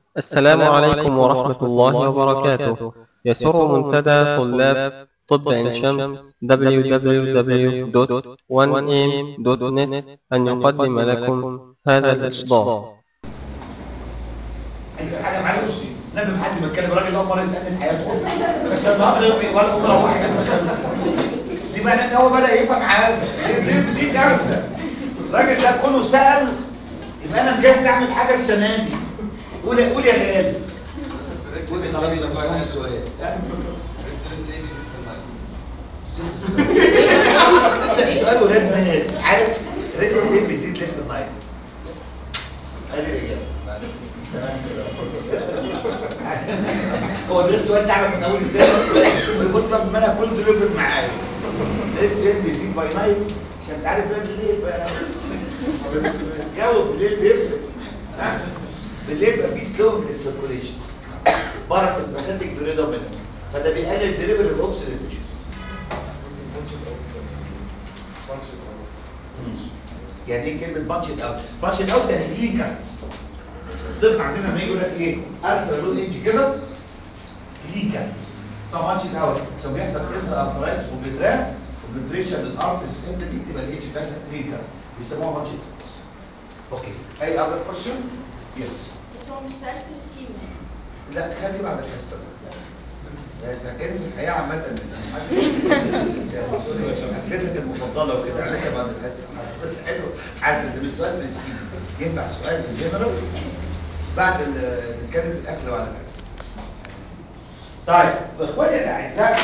السلام عليكم ورحمة الله وبركاته يسر منتدى طلاب طب عين شمس www.1am.net أن يقدم لكم هذا الإصدار عايز حاجه معايا وش نبي حد بيتكلم الراجل اول مره يسالني في حياته ده النهارده يوم إيه؟ ولا بكره واحد دي معناه ان هو بدا يفهم حاجه دي دي, دي كارثه الراجل ده كله سال يبقى انا مجهز اعمل حاجه السنه دي قول قول يا غالي قول لي خلاص يبقى فاهم السؤال ده سؤال ولاد ناس عارف ريست ليه بيزيد ليه في النايت بس ادي الاجابه تمام كده هو ده السؤال ده عمل من اول ازاي بص بقى ما انا كل دول يفرق معايا ريست ليه بيزيد باي نايت عشان انت عارف بقى بالليل بقى الجو بالليل بيفرق ها؟ بالليل بيبقى فيه سلو للسيركوليشن باراسمباثيك بريدومينانت فده بيقلل دليفري الاوكسيدين يعني ايه كلمه بانشد اوت بانشد اوت يعني كلين كات الطب عندنا لما يجي يقول لك ايه السر لون ايدج كده كلين كات طبعا بانشد اوت عشان بيحصل كده ابرايتس وبيتراكس وبنتريشن للارتس في الحته دي تبقى الايدج بتاعتها كلين كات بيسموها بانشد اوت اوكي اي اذر كويشن يس بس هو مش تأثير سكينة لا خلي بعد الحصه كانت الحياه عامه حكيتك المفضله وكده عليها بعد الحصه بس حلو حاسس ان مش سؤال مسكين ينفع سؤال في الجنرال بعد ال- نتكلم في الاكل بعد الحصه طيب اخواني الاعزاء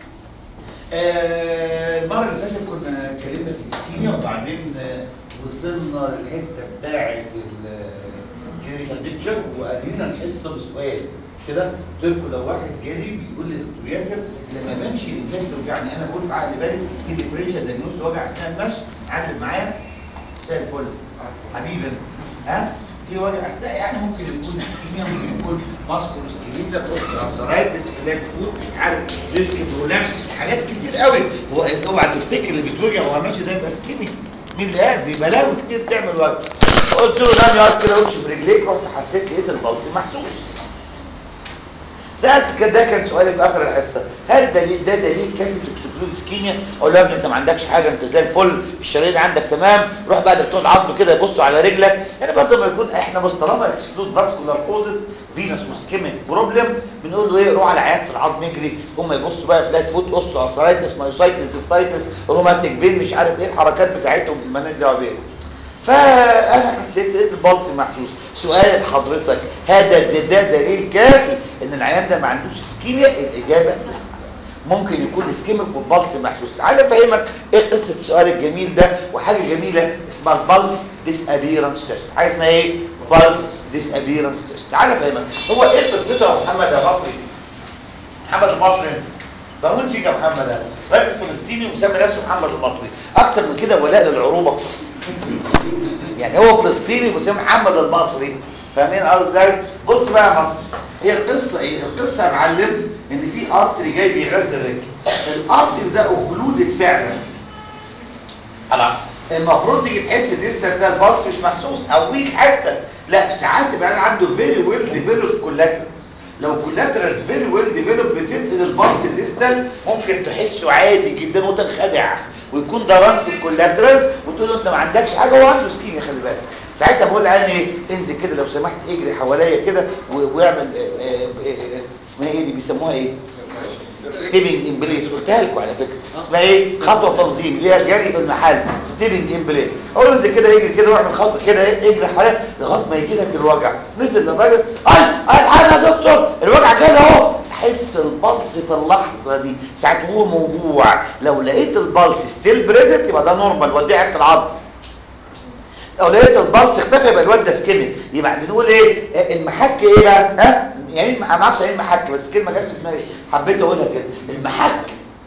آه، المره اللي فاتت كنا اتكلمنا في الاسكيميا وبعدين آه، وصلنا للحته بتاعه الكلينيكال بيكتشر وقالينا الحصه بسؤال مش كده قلت لكم لو واحد جالي بيقول لي دكتور ياسر لما بمشي رجلي توجعني انا بقول في عقل بالي في ديفرنشال دايجنوز وجع اثناء المشي عادل معايا زي الفل حبيبي ها في وجع اثناء يعني ممكن يكون اسكيميا ممكن يكون ماسكولو سكيليتا ارثرايتس فلاك فوت مش عارف ريسك برولابس حاجات كتير قوي هو اوعى تفتكر اللي بيتوجع وهو ماشي ده يبقى اسكيميا مين اللي قال دي بلاوي كتير تعمل وجع قلت له نام يقعد كده وامشي برجليك رحت حسيت لقيت البلس محسوس سالت كده ده كان سؤالي في اخر الحصه هل دليل ده دليل كافي لتكسكلود اسكيميا اقول له يا ابني انت ما عندكش حاجه انت زي الفل الشرايين عندك تمام روح بقى لبتوع العظم كده يبصوا على رجلك يعني برضه ما يكون احنا بس طالما اكسكلود فاسكولار كوزز فينس وسكيميك بروبلم بنقول له ايه روح على عياده العظم اجري هم يبصوا بقى فلات فوت اوس ارثرايتس مايوسايتس زفتايتس روماتيك بين مش عارف ايه الحركات بتاعتهم اللي مالناش دعوه بيها فانا حسيت لقيت البلس محسوس سؤال لحضرتك هذا ده, ده دليل كافي ان العيان ده ما عندوش اسكيميا الاجابه لا ممكن يكون اسكيميك والبلس محسوس تعال افهمك ايه قصه السؤال الجميل ده وحاجه جميله اسمها البلس ديس ابيرنس تيست حاجه اسمها ايه بلس ديس ابيرنس تيست تعال افهمك هو ايه قصته يا محمد يا مصري محمد المصري بموت فيك يا محمد انا راجل فلسطيني ومسمي نفسه محمد المصري اكتر من كده ولاء للعروبه يعني هو فلسطيني بس محمد المصري فاهمين قصدي ازاي بص بقى يا مصر هي القصه ايه القصه يا معلم ان في ارتري جاي بيغذي الرجل الارتري ده اوكلودد فعلا خلاص المفروض تيجي تحس ديستال ده البلس مش محسوس او ويك حتى لا ساعات تبقى عنده فيري ويل ديفلوب كولاترالز لو كولاترالز فيري ويل ديفلوب بتنقل البلس ديستال ممكن تحسه عادي جدا وتنخدع ويكون ده ران في الكولاترالز وتقول له انت ما عندكش حاجه هو عنده سكيميا خلي بالك ساعتها بقول لعيني ايه انزل كده لو سمحت اجري حواليا كده و- واعمل آه، آه، آه، اسمها ايه دي بيسموها ايه ستيبنج امبليس قلتها لكم على فكره اسمها ايه خطوه تنظيم اللي هي جري في المحل ستيبنج امبليس اقول له انزل كده يجري كده واعمل خطوه كده ايه اجري حواليا لغايه ما يجي لك الوجع نزل للراجل قال قال حاجه يا دكتور الوجع جاي اهو تحس البلس في اللحظه دي ساعه هو موجوع لو لقيت البلس ستيل بريزنت يبقى ده نورمال وديه عياده العظم لو لقيت البلس اختفى يبقى الواد ده سكيميك يبقى بنقول ايه آه، المحك ايه بقى ها يعني ما اعرفش ايه المحك بس كلمه جت في دماغي حبيت اقولها كده المحك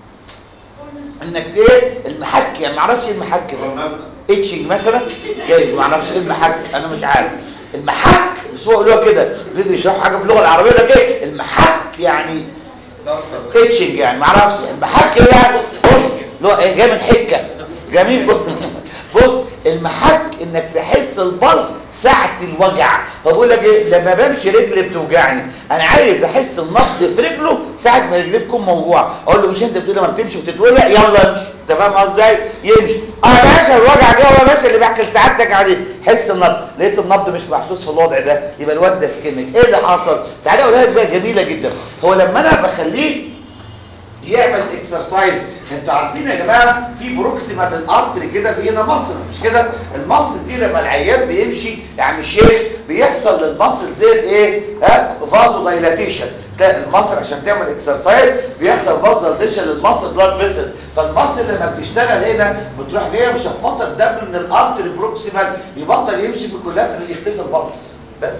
انك ايه المحك يعني ما اعرفش ايه المحك ده اتشنج مثلا جايز ما اعرفش ايه المحك انا مش عارف المحك بس هو يقولوها كده بيجي يشرحوا حاجه في اللغه العربيه يقول لك ايه المحك يعني اتشنج يعني ما اعرفش المحك ايه يعني بص اللي هو إيه، جاي من حكه جميل بص المحك انك تحس البلس ساعة الوجع فبقول لك ايه لما بمشي رجلي بتوجعني انا عايز احس النبض في رجله ساعة ما رجلي تكون موجوعة اقول له مش انت بتقول لما بتمشي وتتوجع يلا امشي انت فاهم قصدي ازاي يمشي اه يا باشا الوجع ده هو يا باشا اللي بحكي لسعادتك عليه حس النبض لقيت النبض مش محسوس في الوضع ده يبقى الواد ده سكيمك ايه اللي حصل تعالى اقولها لك بقى جميله جدا هو لما انا بخليه يعمل اكسرسايز انتوا عارفين يا جماعه في بروكسيمال الارتري كده في هنا مصل مش كده المصل دي لما العيان بيمشي يعني الشيخ بيحصل للمصل دي ايه ها فازو دايلاتيشن المصل عشان تعمل اكسرسايز بيحصل فازو دايلاتيشن للمصل بلاد فيسل فالمصل لما بتشتغل هنا بتروح جايه مشفطه الدم من الارتري بروكسيمال يبطل يمشي في الكلات اللي يختفي البلس بس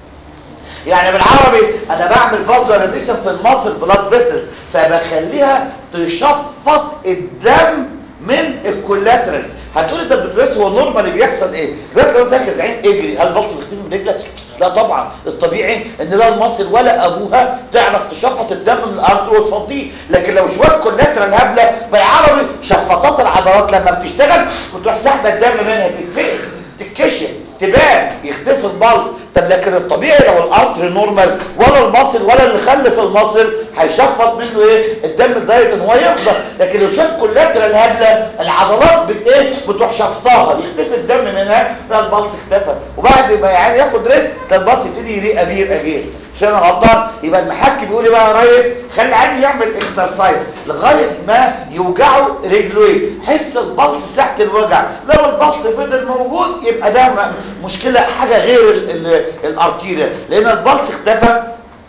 يعني بالعربي انا بعمل فازولاريزيشن في المصل بلاد فيسلز فبخليها تشفط الدم من الكولاترالز هتقولي طب بس هو نورمالي بيحصل ايه دلوقتي لو انت كزعين اجري هل البلس بيختفي من رجلك لا طبعا الطبيعي ان لا المصل ولا ابوها تعرف تشفط الدم من الارض وتفضيه لكن لو شويه كولاترال هبله بالعربي شفطات العضلات لما بتشتغل بتروح سحبه الدم منها تتفقس تتكشف تبان يختفي البلس طب لكن الطبيعي لو الارتري نورمال ولا المصل ولا اللي خلف المصل هيشفط منه ايه الدم الدايركت ان هو يفضل لكن لو شاف كولاترال هبله العضلات بت ايه بتروح شفطاها يختفي الدم منها ده البلس اختفى وبعد ما يعني ياخد ريسك ده البلس يبتدي يريق ابير اجير عشان انا غلطان يبقى المحكي بيقول لي بقى يا ريس خلي عيني يعمل اكسرسايز لغايه ما يوجعه رجله ايه حس البلس ساعه الوجع لو البلس فضل موجود يبقى ده مشكله حاجه غير ال ال الارتيريا لان البلس اختفى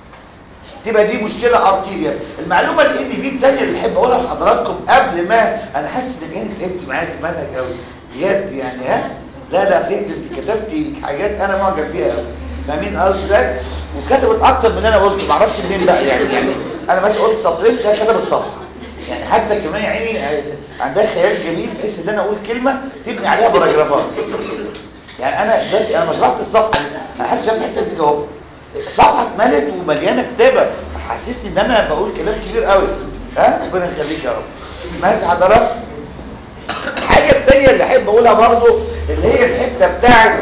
تبقى دي مشكله ارتيريا المعلومه الان بي الثانيه اللي احب اقولها لحضراتكم قبل ما انا حاسس انك انت تعبت معايا في المنهج قوي بجد يعني ها لا لا سيدي انت كتبتي حاجات انا معجب بيها قوي فاهمين قصدي ازاي وكتبت اكتر من انا قلت ما اعرفش منين بقى يعني يعني انا بس قلت سطرين هي كتبت صفحه يعني حتى كمان يا عيني عندها خيال جميل تحس ان انا اقول كلمه تبني عليها باراجرافات يعني انا دلوقتي انا ما شرحت الصفحه لسه انا حاسس ان الحته دي اهو صفحه اتملت ومليانه كتابه حسسني ان انا بقول كلام كبير قوي ها ربنا يخليك يا رب ماشي حضرتك الحاجه الثانيه اللي احب اقولها برضو اللي هي الحته بتاعت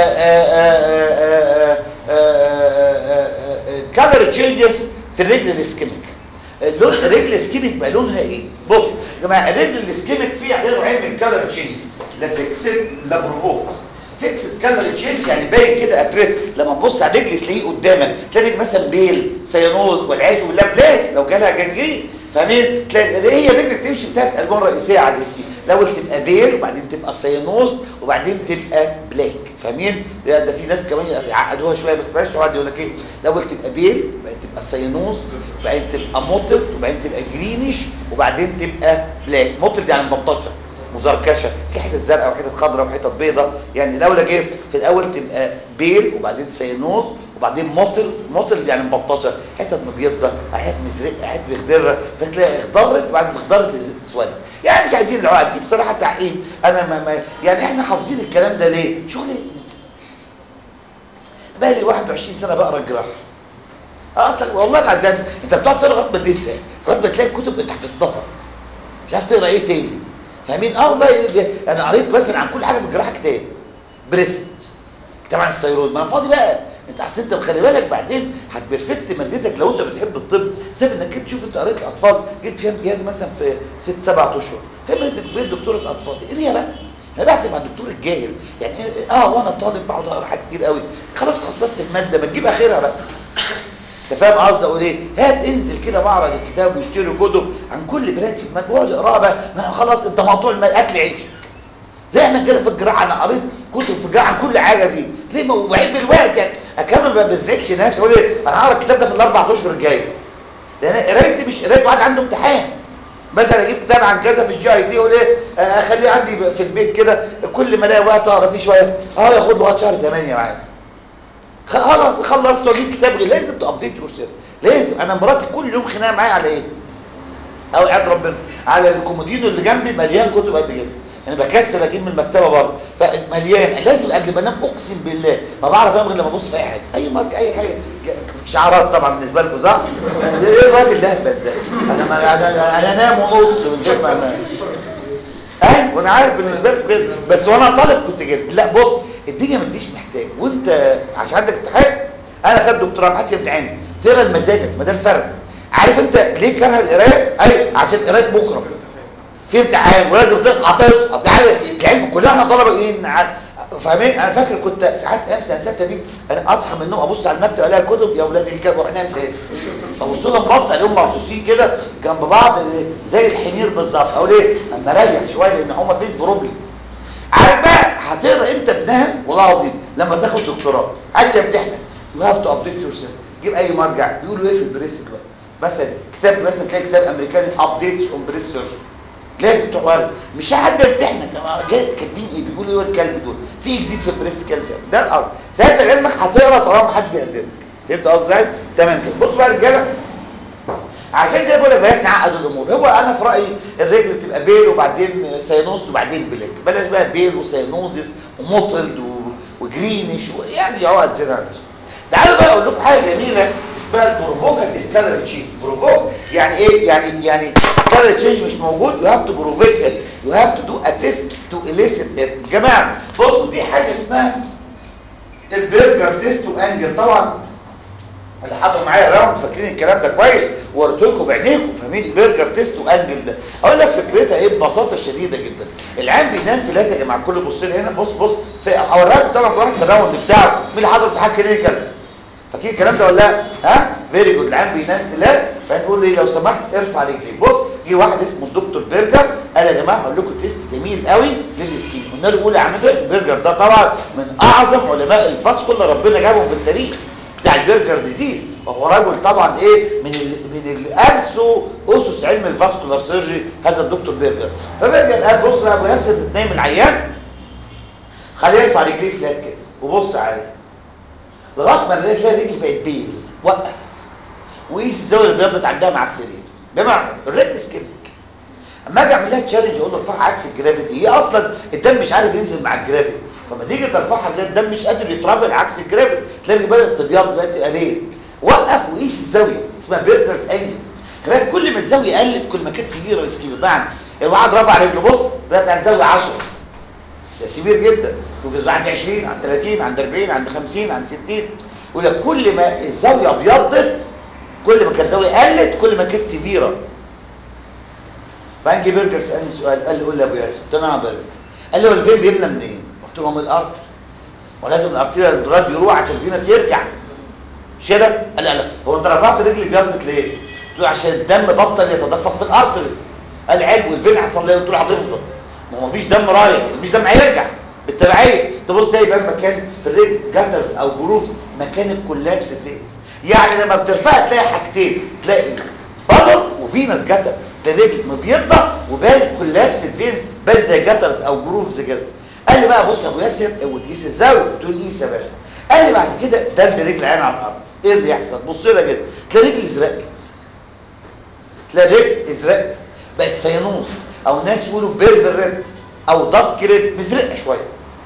كالر تشينجز في الرجل الاسكيميك اللون الرجل الاسكيميك بقى لونها ايه بص يا جماعه الرجل الاسكيميك فيه عليه نوعين من كالر تشينجز لا فيكسد لا بروفوكس فيكسد كالر تشينج يعني باين كده اتريس لما تبص على رجل تلاقيه قدامك تلاقي مثلا بيل سيانوز والعياذ بالله بلاك لو جالها جنجرين فاهمين تلاقي هي رجل بتمشي بثلاث الوان رئيسيه يا عزيزتي الاول تبقى بيل وبعدين تبقى سيانوز وبعدين تبقى بلاك فاهمين ده, ده في ناس كمان يعقدوها شويه بس بلاش يقعد يقول لك ايه الاول تبقى بيل وبعدين تبقى سيانوز وبعدين تبقى موتل وبعدين تبقى جرينش وبعدين تبقى بلاك موتل دي يعني مبطشه مزركشه في حتت زرقاء وحتت خضراء وحتت بيضاء يعني الاول ايه في الاول تبقى بيل وبعدين سيانوز وبعدين موتل موتل يعني مبطشه حتت مبيضه حتت مزرقه حتت مخضره فتلاقي اخضرت وبعدين اخضرت تسود يعني مش عايزين العقد دي بصراحه تعقيد انا ما, ما يعني احنا حافظين الكلام ده ليه شغل بقى لي 21 سنه بقرا الجراحه اصلا والله العظيم انت بتقعد تقرا لغايه ما تنسى لغايه ما تلاقي الكتب انت حفظتها مش عارف تقرا ايه تاني فاهمين اه والله انا قريت مثلا عن كل حاجه في الجراحه كتاب بريست كتاب عن السيرود ما انا فاضي بقى انت احسن انت خلي بالك بعدين هتبرفكت مادتك لو انت بتحب الطب سيب انك انت تشوف انت قريت الاطفال جيت فيها امتياز مثلا في ست سبع اشهر تعمل بيت دكتوره اطفال اقريها بقى انا بعت مع الدكتور الجاهل يعني اه وانا طالب بقعد اقرا حاجات كتير قوي خلاص تخصصت في ماده ما تجيب اخرها بقى انت فاهم قصدي اقول ايه هات انزل كده معرض الكتاب واشتري كتب عن كل برانش في الماده واقعد اقراها بقى ما خلاص انت مقطوع المال اكل عيشك زي احنا كده في الجراحه انا قريت كتب في الجراحه عن كل حاجه فيه ليه ما وبعيب الوقت يعني اكمل ما بزعجش نفسي اقول ايه انا هقرا الكتاب ده في الاربع اشهر الجايه لان قرايتي مش قرايه واحد عنده امتحان مثلا اجيب كتاب عن كذا في الجي اي دي اقول ايه اخليه عندي في البيت كده كل ما الاقي وقت اقرا فيه شويه اه ياخد لغايه شهر 8 معايا خلاص خلصت واجيب كتاب غير لازم تابديت يور سيلف لازم انا مراتي كل يوم خناقه معايا على ايه او قاعد ربنا على الكومودينو اللي جنبي مليان كتب قد كده انا بكسل اجيب من المكتبه برضه فمليان لازم قبل ما انام اقسم بالله ما بعرف انام غير لما ابص في اي حاجه اي مارك اي حاجه شعارات طبعا بالنسبه لكم صح ايه الراجل الاهبل ده انا ما انا انا انام ونص من غير ما انام ايوه وانا عارف بالنسبه لكم كده بس وانا طالب كنت كده لا بص الدنيا ما تديش محتاج وانت عشان عندك امتحان انا خدت دكتوراه ما حدش يمتحني تقرا لمزاجك ما ده الفرق عارف انت ليه كره القرايه ايوه عشان قرايه بكره في امتحان ولازم تقطع تسقط يعني العلم كلنا احنا طلبه ايه نع- فاهمين انا فاكر كنت ساعات ايام سنه سته دي انا اصحى من النوم ابص على المكتب الاقي كتب يا اولاد الكلب واروح انام تاني ابص لهم بص عليهم مرصوصين كده جنب بعض زي الحمير بالظبط او ليه اما اريح شويه لان هم فيس بروبلي عارف بقى هتقرا امتى بنام والله العظيم لما تاخد دكتوراه عايز يمتحنك يو هاف تو ابديت يور سيلف جيب اي مرجع بيقولوا ايه في البريس دلوقتي مثلا كتاب مثلا تلاقي كتاب امريكاني ابديتس اون بريس سيرجري لازم تقرا مش حد يمتحنك أنا جاي كاتبين ايه بيقولوا ايه الكلب دول في جديد في البريس كانسر ده القصد ساعتها علمك هتقرا طالما ما حدش بيقدمك فهمت قصدي ازاي تمام كده بصوا بقى يا رجاله عشان كده بقول لك بلاش نعقد الامور هو انا في رايي الرجل بتبقى بيل وبعدين سيانوز وبعدين بلاك بلاش بقى بيل وسيانوزس وموترلد و- وجرينش و- يعني عقد زياده عن اللزوم. تعالوا بقى اقول لكم حاجه جميله اسمها البروفوكاتيف كالوري تشينج بروفوك يعني ايه يعني يعني كالوري تشينج مش موجود يو هاف تو بروفيت يو هاف تو دو ا تيست تو اليسيت يا جماعه بصوا دي حاجه اسمها البرجر تيست وانجل طبعا اللي حضروا معايا راوند فاكرين الكلام ده كويس وقلت لكم بعينيكم فاهمين البرجر تيست وانجل ده اقول لك فكرتها ايه ببساطه شديده جدا العيان بينام في لات يا جماعه كل بص لي هنا بص بص في اوريكم طبعا كل واحد في الراوند بتاعه مين اللي حضر امتحان كلينيكال فاكرين الكلام ده ولا لا ها فيري جود العيان بينام في لات فنقول له لو سمحت ارفع رجليك بص جه واحد اسمه الدكتور برجر قال يا جماعه هقول لكم تيست جميل قوي للسكين قلنا له قول يا عم ده البرجر ده طبعا من اعظم علماء الفاسكو اللي ربنا جابهم في التاريخ بتاع البرجر ديزيز وهو رجل طبعا ايه من ال من اللي اسسوا اسس علم الفاسكولار سيرجري هذا الدكتور برجر فبرجر قال بص يا ابو ياسر بتنام العيان خليه يرفع رجليه فلات كده وبص عليه لغايه ما رجليه تلاقي رجلي بقت بيل وقف وقيس الزاويه اللي بيضت عندها مع السرير بمعنى الرجل سكيبك اما اجي اعمل لها تشالنج اقول له ارفعها عكس الجرافيتي هي اصلا الدم مش عارف ينزل مع الجرافيتي فلما تيجي ترفعها كده الدم مش قادر يترافل عكس الجرافيتي تلاقي بدات تبيض بدات تبقى بيل وقف وقيس الزاويه اسمها بيرجرز انجل كمان كل ما الزاويه قلت كل ما كانت سيفير سكيبر بمعنى الواحد رفع رجله بص بقت عند زاويه 10 ده سيفير جدا وبيبقى عند 20 عند 30 عند 40 عند 50 عند 60 يقول لك كل ما الزاويه ابيضت كل ما كانت الزاويه قلت كل ما كانت سيفيره فانجي برجر سالني سؤال قال لي قول لي يا ابو ياسر قلت له نعم يا برجر قال لي هو الفين بيملى منين؟ قلت له من الارض ولازم الارتيريال الدراد يروح عشان الفينس يرجع مش كده؟ قال لا لا هو انت رفعت رجلي بيضت ليه؟ قلت له عشان الدم بطل يتدفق في الارتريز قال حلو والفين حصل ليه؟ قلت له هتفضل ما هو مفيش دم رايح مفيش دم هيرجع بالتبعيه تبص تلاقي بقى مكان في الرجل جاترز او جروفز مكان الكولابس فيز يعني لما بترفع تلاقي حاجتين تلاقي بلر وفينس جاتر الرجل مبيضه وبان كولابس الفينز بان زي جاترز او جروفز كده قال لي بقى بص يا ابو ياسر وتقيس الزاويه قلت له قيس يا باشا قال لي بعد كده دل رجل عين على الارض ايه اللي يحصل بص لها كده تلاقي رجل ازرق تلاقي رجل ازرق بقت سيانوز او ناس يقولوا بيربل ريد او داسك ريد مزرقه شويه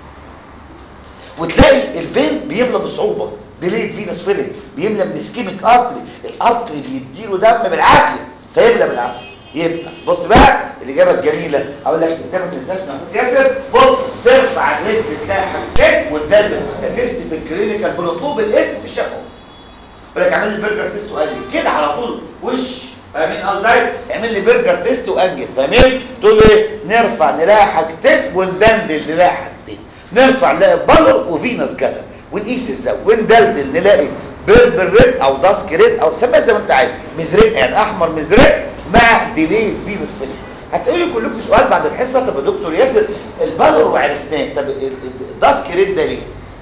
وتلاقي الفين بيملى بصعوبه ديليت فينس فيلينج بيملى من اسكيميك ارتري الارتري بيديله دم بالعافيه فيملى بالعافيه يبقى بص بقى الاجابه الجميله اقول لك ازاي ما تنساش محمود ياسر بص ترفع الرجل تلاقي حاجتين وتدلل ده تيست في الكلينيكال بنطلب الاسم في الشقه يقول لك اعمل لي برجر تيست وانجل كده على طول وش فاهمين قصدي اعمل لي برجر تيست وانجل فاهمين تقول له ايه نرفع نلاقي حاجتين وندندل نلاقي حاجتين نرفع نلاقي بلر وفينس جدل ونقيس الزاويه وندلدل نلاقي بيربل ريد او داسك ريد او تسميها زي ما انت عايز مزرق يعني احمر مزرق مع ديلي فينس فيلم هتسالوا كلكم سؤال بعد الحصه طب يا دكتور ياسر البلر وعرفناه طب الداسك ريد ده ليه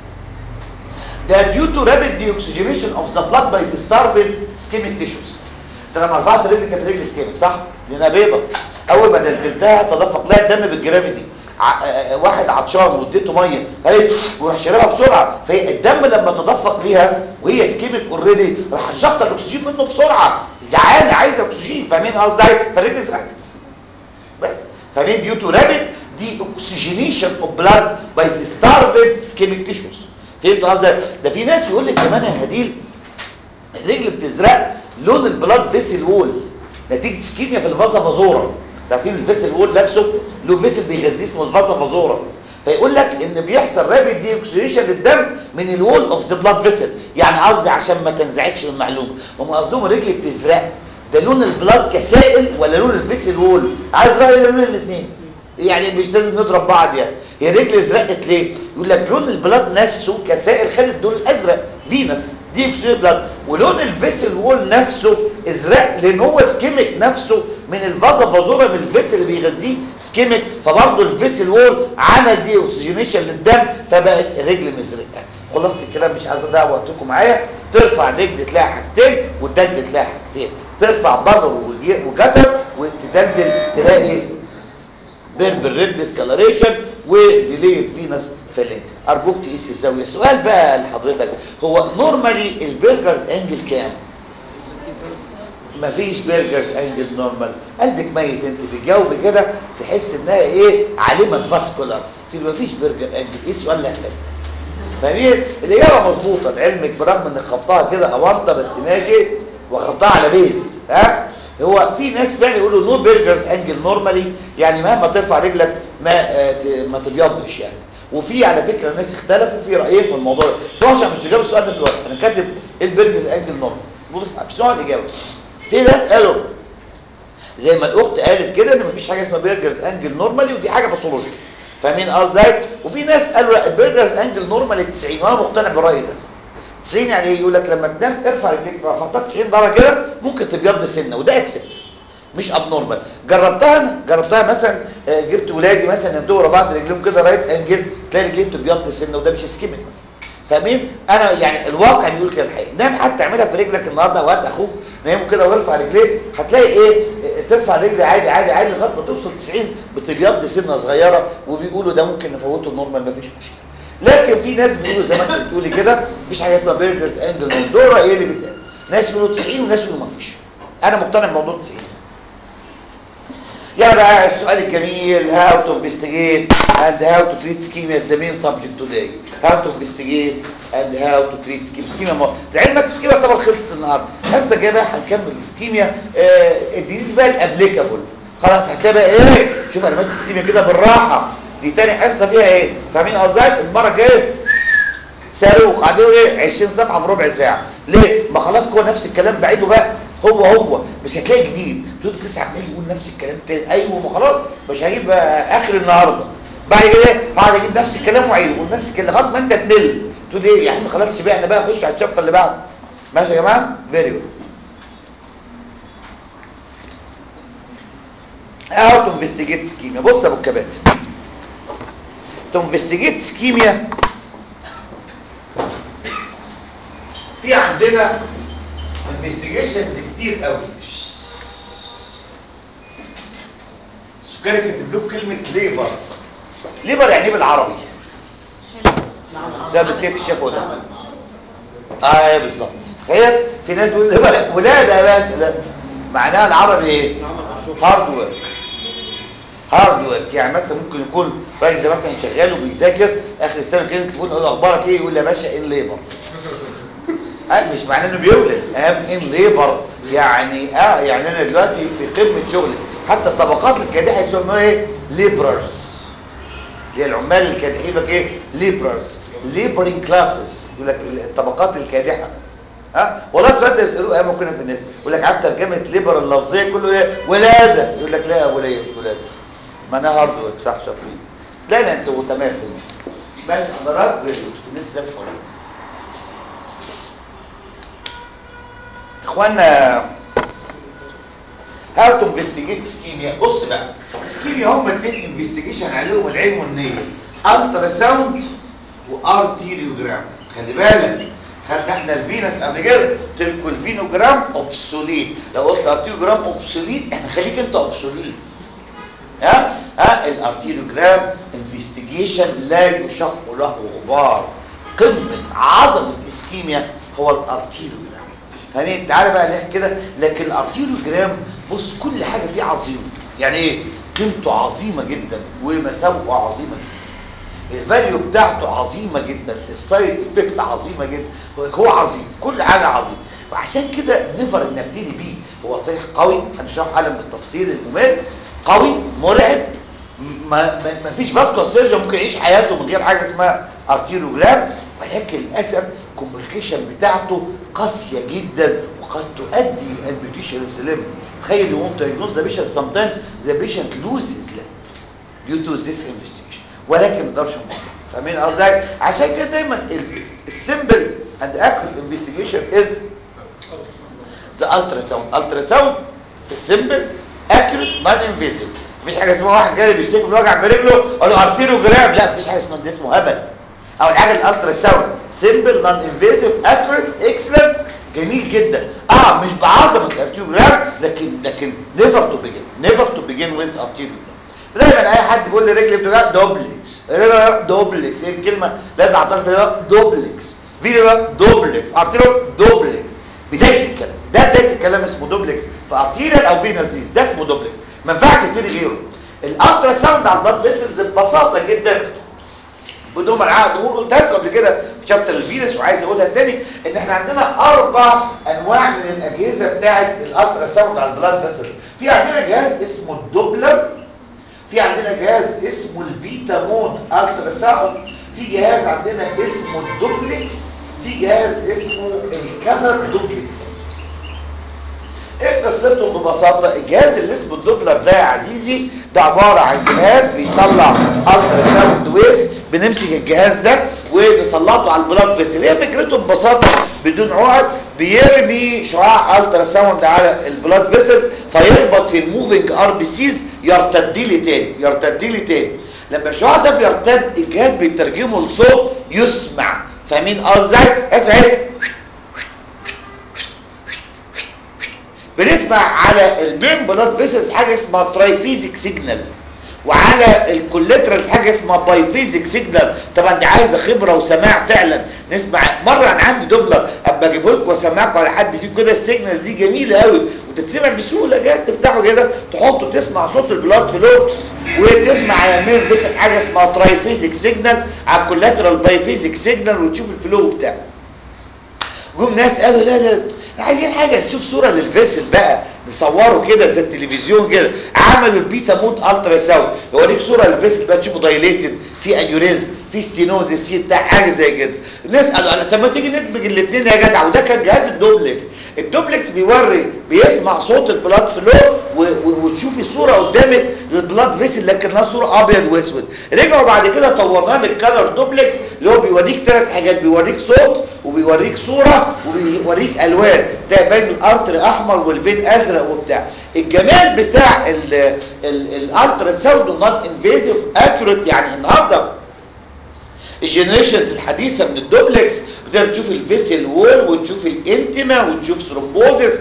ده due to rapid deoxygenation of the blood by the starving ischemic tissues ده لما رفعت رجلي كانت رجلي اسكيميك صح لانها بيضه اول ما دلدلتها تدفق لها الدم بالجرافيتي ع- آه، واحد عطشان واديته ميه قالت وراح شاربها بسرعه فالدم لما تدفق ليها وهي اسكيميك اوريدي راح شفط الاكسجين منه بسرعه جعانه عايزه اكسجين فاهمين قصدي فالرجل زرقت بس فاهمين ديو تو رابid دي اوكسجينيشن اوف بلاد باي ذا ستارفد سكيميك تيشوز فهمت قصدي ده في ناس يقول لك كمان يا هديل الرجل بتزرق لون البلاد فيسل وول نتيجه اسكيميا في الفازا فازورا عارفين الفيسل وول نفسه له فيسل بيغذيه اسمه الفازا فازورا فيقول لك ان بيحصل رابيد دي اوكسيديشن للدم من الوول اوف ذا بلاد فيسل يعني قصدي عشان ما تنزعجش من المعلومه هم قصدهم الرجل بتزرق ده لون البلاد كسائل ولا لون الفيسل وول عايز راي لون الاثنين يعني مش لازم نضرب بعض يعني هي رجل ازرقت ليه يقول لك لون البلاد نفسه كسائل خد اللون الازرق فينس دي اكسيد بلاد ولون الفيسل وول نفسه ازرق لان هو سكيميك نفسه من الفازا فازورا من الفيسل اللي بيغذيه سكيميك فبرضه الفيسل وول عمل دي اوكسجينيشن للدم فبقت الرجل مزرقه خلاصه الكلام مش عايز اضيع وقتكم معايا ترفع الرجل تلاقي حاجتين والدلدل تلاقي حاجتين ترفع بلر وجتر وتدلدل تلاقي بيربل ريد ديسكالريشن وديليد فينس فيلينج ارجوك تقيس الزاويه السؤال بقى لحضرتك هو نورمالي البرجرز انجل كام مفيش برجرز انجل نورمال قلبك ميت انت بتجاوبي كده تحس انها ايه عالمه فاسكولار تقول مفيش برجر انجل ايه السؤال اللي هتلاقيه فاهمين الاجابه مظبوطه لعلمك برغم ان خبطها كده اونطه بس ماشي وخبطها على بيز ها هو في ناس فعلا يقولوا نو برجرز انجل نورمالي يعني مهما ترفع رجلك ما آه ما تبيضش يعني وفي على فكره ناس اختلفوا في رايين في الموضوع ده بس عشان مش اجابه السؤال ده دلوقتي انا كاتب البرجرز انجل نورمال بص مش نوع الاجابه في ناس قالوا زي ما الاخت قالت كده ان مفيش حاجه اسمها برجرز انجل نورمالي ودي حاجه باثولوجيه فاهمين قصدي وفي ناس قالوا لا البرجرز انجل نورمالي 90 وانا مقتنع بالراي ده 90 يعني ايه يقول لك لما تنام ارفع رجليك رفعتها 90 درجه كده ممكن تبيض سنه وده اكسبت مش اب نورمال جربتها انا جربتها مثلا جبت ولادي مثلا يمدوا ورا بعض رجليهم كده رايت انجل تلاقي رجليهم تبيض سنه وده مش سكيمك مثلا فاهمين انا يعني الواقع بيقول كده الحقيقه نام حتى اعملها في رجلك النهارده وهات اخوك نايمه كده وارفع رجليك هتلاقي ايه ترفع رجلي عادي عادي عادي لغايه ما توصل 90 بتبيض سنه صغيره وبيقولوا ده ممكن نفوته النورمال مفيش مشكله لكن في ناس بيقولوا زي ما انت بتقولي كده مفيش حاجه اسمها برجرز انجل دول ايه اللي بيتقال ناس يقولوا 90 وناس يقولوا مفيش انا مقتنع بموضوع 90 يا بقى السؤال الجميل how to investigate and how to treat ischemia is the main subject today how to investigate and how to treat ischemia ischemia ما لعلمك ischemia طبعا خلص النهارده لسه جاي بقى هنكمل ischemia آه الديزيز بقى الابليكابل خلاص هتلاقي بقى ايه شوف انا ماشي ischemia كده بالراحه دي تاني حصه فيها ايه فاهمين قصدي المره الجايه صاروخ قاعدين ايه 20 صفحه في ربع ساعه ليه ما خلاص هو نفس الكلام بعيده بقى هو هو مش هتلاقي جديد تقول لسه عمال يقول نفس الكلام تاني ايوه ما خلاص مش هجيب اخر النهارده بعد كده هقعد اجيب نفس الكلام واعيده يقول نفس الكلام لغايه ما انت تمل تقول ايه يا عم خلاص شبعنا بقى خش على الشابتر اللي بعده ماشي يا جماعه فيري جود how to investigate ischemia بص يا ابو الكبات to investigate ischemia في عندنا investigations كتير قوي سكري كاتب له كلمه ليبر ليبر يعني ايه بالعربي زي بالسيف الشافو ده اه بالظبط تخيل في ناس بيقول ليبر ولاده يا باشا لا معناها العربي ايه هارد ورك هارد ورك يعني مثلا ممكن يكون راجل ده مثلا شغال وبيذاكر اخر السنه كده تليفون يقول له اخبارك ايه يقول له يا باشا ايه الليبر مش معناه انه بيولد ام ان ليبر يعني اه يعني انا دلوقتي في قمه شغلي حتى الطبقات الكادحه يسموها ايه ليبررز اللي هي العمال الكادحين لك ايه ليبررز ليبرنج كلاسز يقول لك الطبقات الكادحه ها والله السؤال ده يسالوه ايام كنا في الناس يقول لك عارف ترجمه ليبر اللفظيه كله ايه ولاده يقول لك لا يا ابو ليه مش ولاده معناها هارد ورك صح شاطرين لا لا انتوا تمام في ماشي حضرات في الناس زي الفل اخوانا هاو تو انفستيجيت سكيميا بص بقى سكيميا هم الاثنين انفستيجيشن عليهم العلم والنيه الترا ساوند وارتيريوجرام خلي بالك خدنا احنا الفينس قبل كده قلت لكم الفينوجرام اوبسوليت لو قلت ارتيوجرام اوبسوليت احنا خليك انت اوبسوليت ها ها الارتيريوجرام انفستيجيشن لا يشق له غبار قمه عظمه اسكيميا هو الارتيريوجرام فاهمين تعالى بقى نحكي كده لكن الارتيريوجرام بص كل حاجه فيه عظيمه يعني ايه قيمته عظيمه جدا ومساوئه عظيمه جدا الفاليو بتاعته عظيمه جدا السايد افكت عظيمه جدا هو عظيم كل حاجه عظيمه فعشان كده نفر نبتدي بيه هو صحيح قوي هنشرح حالا بالتفصيل الممل قوي مرعب ما, ما, ما فيش فاسكو سيرجن ممكن يعيش حياته من غير حاجه اسمها ارتيروجرام ولكن للاسف الكومبليكيشن بتاعته قاسيه جدا وقد تؤدي الامبيوتيشن اوف ذا ليمب تخيل يو ونت دايجنوز ذا بيشنت سام تايمز ذا بيشنت لوزز ليمب due to this investigation ولكن ما نقدرش نبطل فاهمين قصدي عشان كده دايما السمبل اند اكوريت انفستيجيشن از ذا الترا ساوند الترا ساوند في السمبل اكيوريت نون انفيزيف مفيش حاجه اسمها واحد جاي بيشتكي من وجع في رجله اقول له ارتيروجرام لا مفيش حاجه اسمها ده اسمه هبل اول حاجه الالترا ساوند سمبل نون انفيزيف اكيوريت اكسلنت جميل جدا اه مش بعظمه الارتيروجرام لكن لكن نيفر تو بيجن نيفر تو بيجن ويز ارتيروجرام دايما اي حد بيقول لي رجلي بتوجع دوبلكس رجلي دوبلكس ايه الكلمه لازم اعترف فيها دوبلكس فيرا دوبلكس ارتيريو دوبلكس بدايه الكلام ده بدايه الكلام اسمه دوبلكس فارتيريال او فينس ديز ده اسمه دوبلكس ما ينفعش تبتدي غيره الالترا ساوند على البلاد فيسلز ببساطه جدا بدون ما نعقد نقول قلت لكم قبل كده في شابتر الفينس وعايز اقولها تاني ان احنا عندنا اربع انواع من الاجهزه بتاعه الالترا ساوند على البلاد فيسلز في عندنا جهاز اسمه الدوبلر في عندنا جهاز اسمه البيتا مون الترا ساوند في جهاز عندنا اسمه الدوبلكس في جهاز اسمه الكالر دوبلكس ايه قصته ببساطه الجهاز اللي اسمه الدوبلر ده يا عزيزي ده عباره عن جهاز بيطلع الترا ساوند ويفز بنمسك الجهاز ده ونسلطه على البلاد فيسل هي فكرته ببساطه بدون عقد بيرمي شعاع الترا ساوند على البلاد فيسل فيخبط في الموفينج ار بي سيز يرتد لي تاني يرتد لي تاني لما الشعاع ده بيرتد الجهاز بيترجمه لصوت يسمع فاهمين قصدي اسمع ايه بنسمع على المين بلاد فيسلز حاجه اسمها ترايفيزيك سيجنال وعلى الكوليترال حاجه اسمها بايفيزيك سيجنال طبعا دي عايزه خبره وسماع فعلا نسمع مره انا عندي دوبلر ابقى اجيبه لكم واسمعكم على حد فيكم كده السيجنال دي جميله قوي وتتسمع بسهوله جاهز تفتحه كده تحطه تسمع صوت البلاد فلو وتسمع على المين فيسل حاجه اسمها ترايفيزيك سيجنال على الكوليترال بايفيزيك سيجنال وتشوف الفلو بتاعه جم ناس قالوا لا لا عايزين حاجه نشوف صوره للفيسل بقى نصوره كده زي التلفزيون كده عملوا البيتا مود الترا ساوند يوريك صوره للفيسل بقى تشوفه دايليتد في انيوريزم في ستينوزس في بتاع حاجه زي كده الناس قالوا طب ما تيجي ندمج الاثنين يا جدع وده كان جهاز الدوبلكس الدوبلكس بيوري بيسمع صوت البلاد فلو وتشوفي صوره قدامك للبلاد فيسل لكنها صوره ابيض واسود رجعوا بعد كده طورناها للكالر دوبلكس اللي هو بيوريك ثلاث حاجات بيوريك صوت وبيوريك صوره وبيوريك الوان ده باين الارتر احمر والفين ازرق وبتاع الجمال بتاع الالترا ساوند نون انفيزيف اكيوريت يعني النهارده الجنريشنز الحديثه من الدوبلكس بتقدر تشوف الفيسل وول وتشوف الانتما وتشوف ثرومبوزس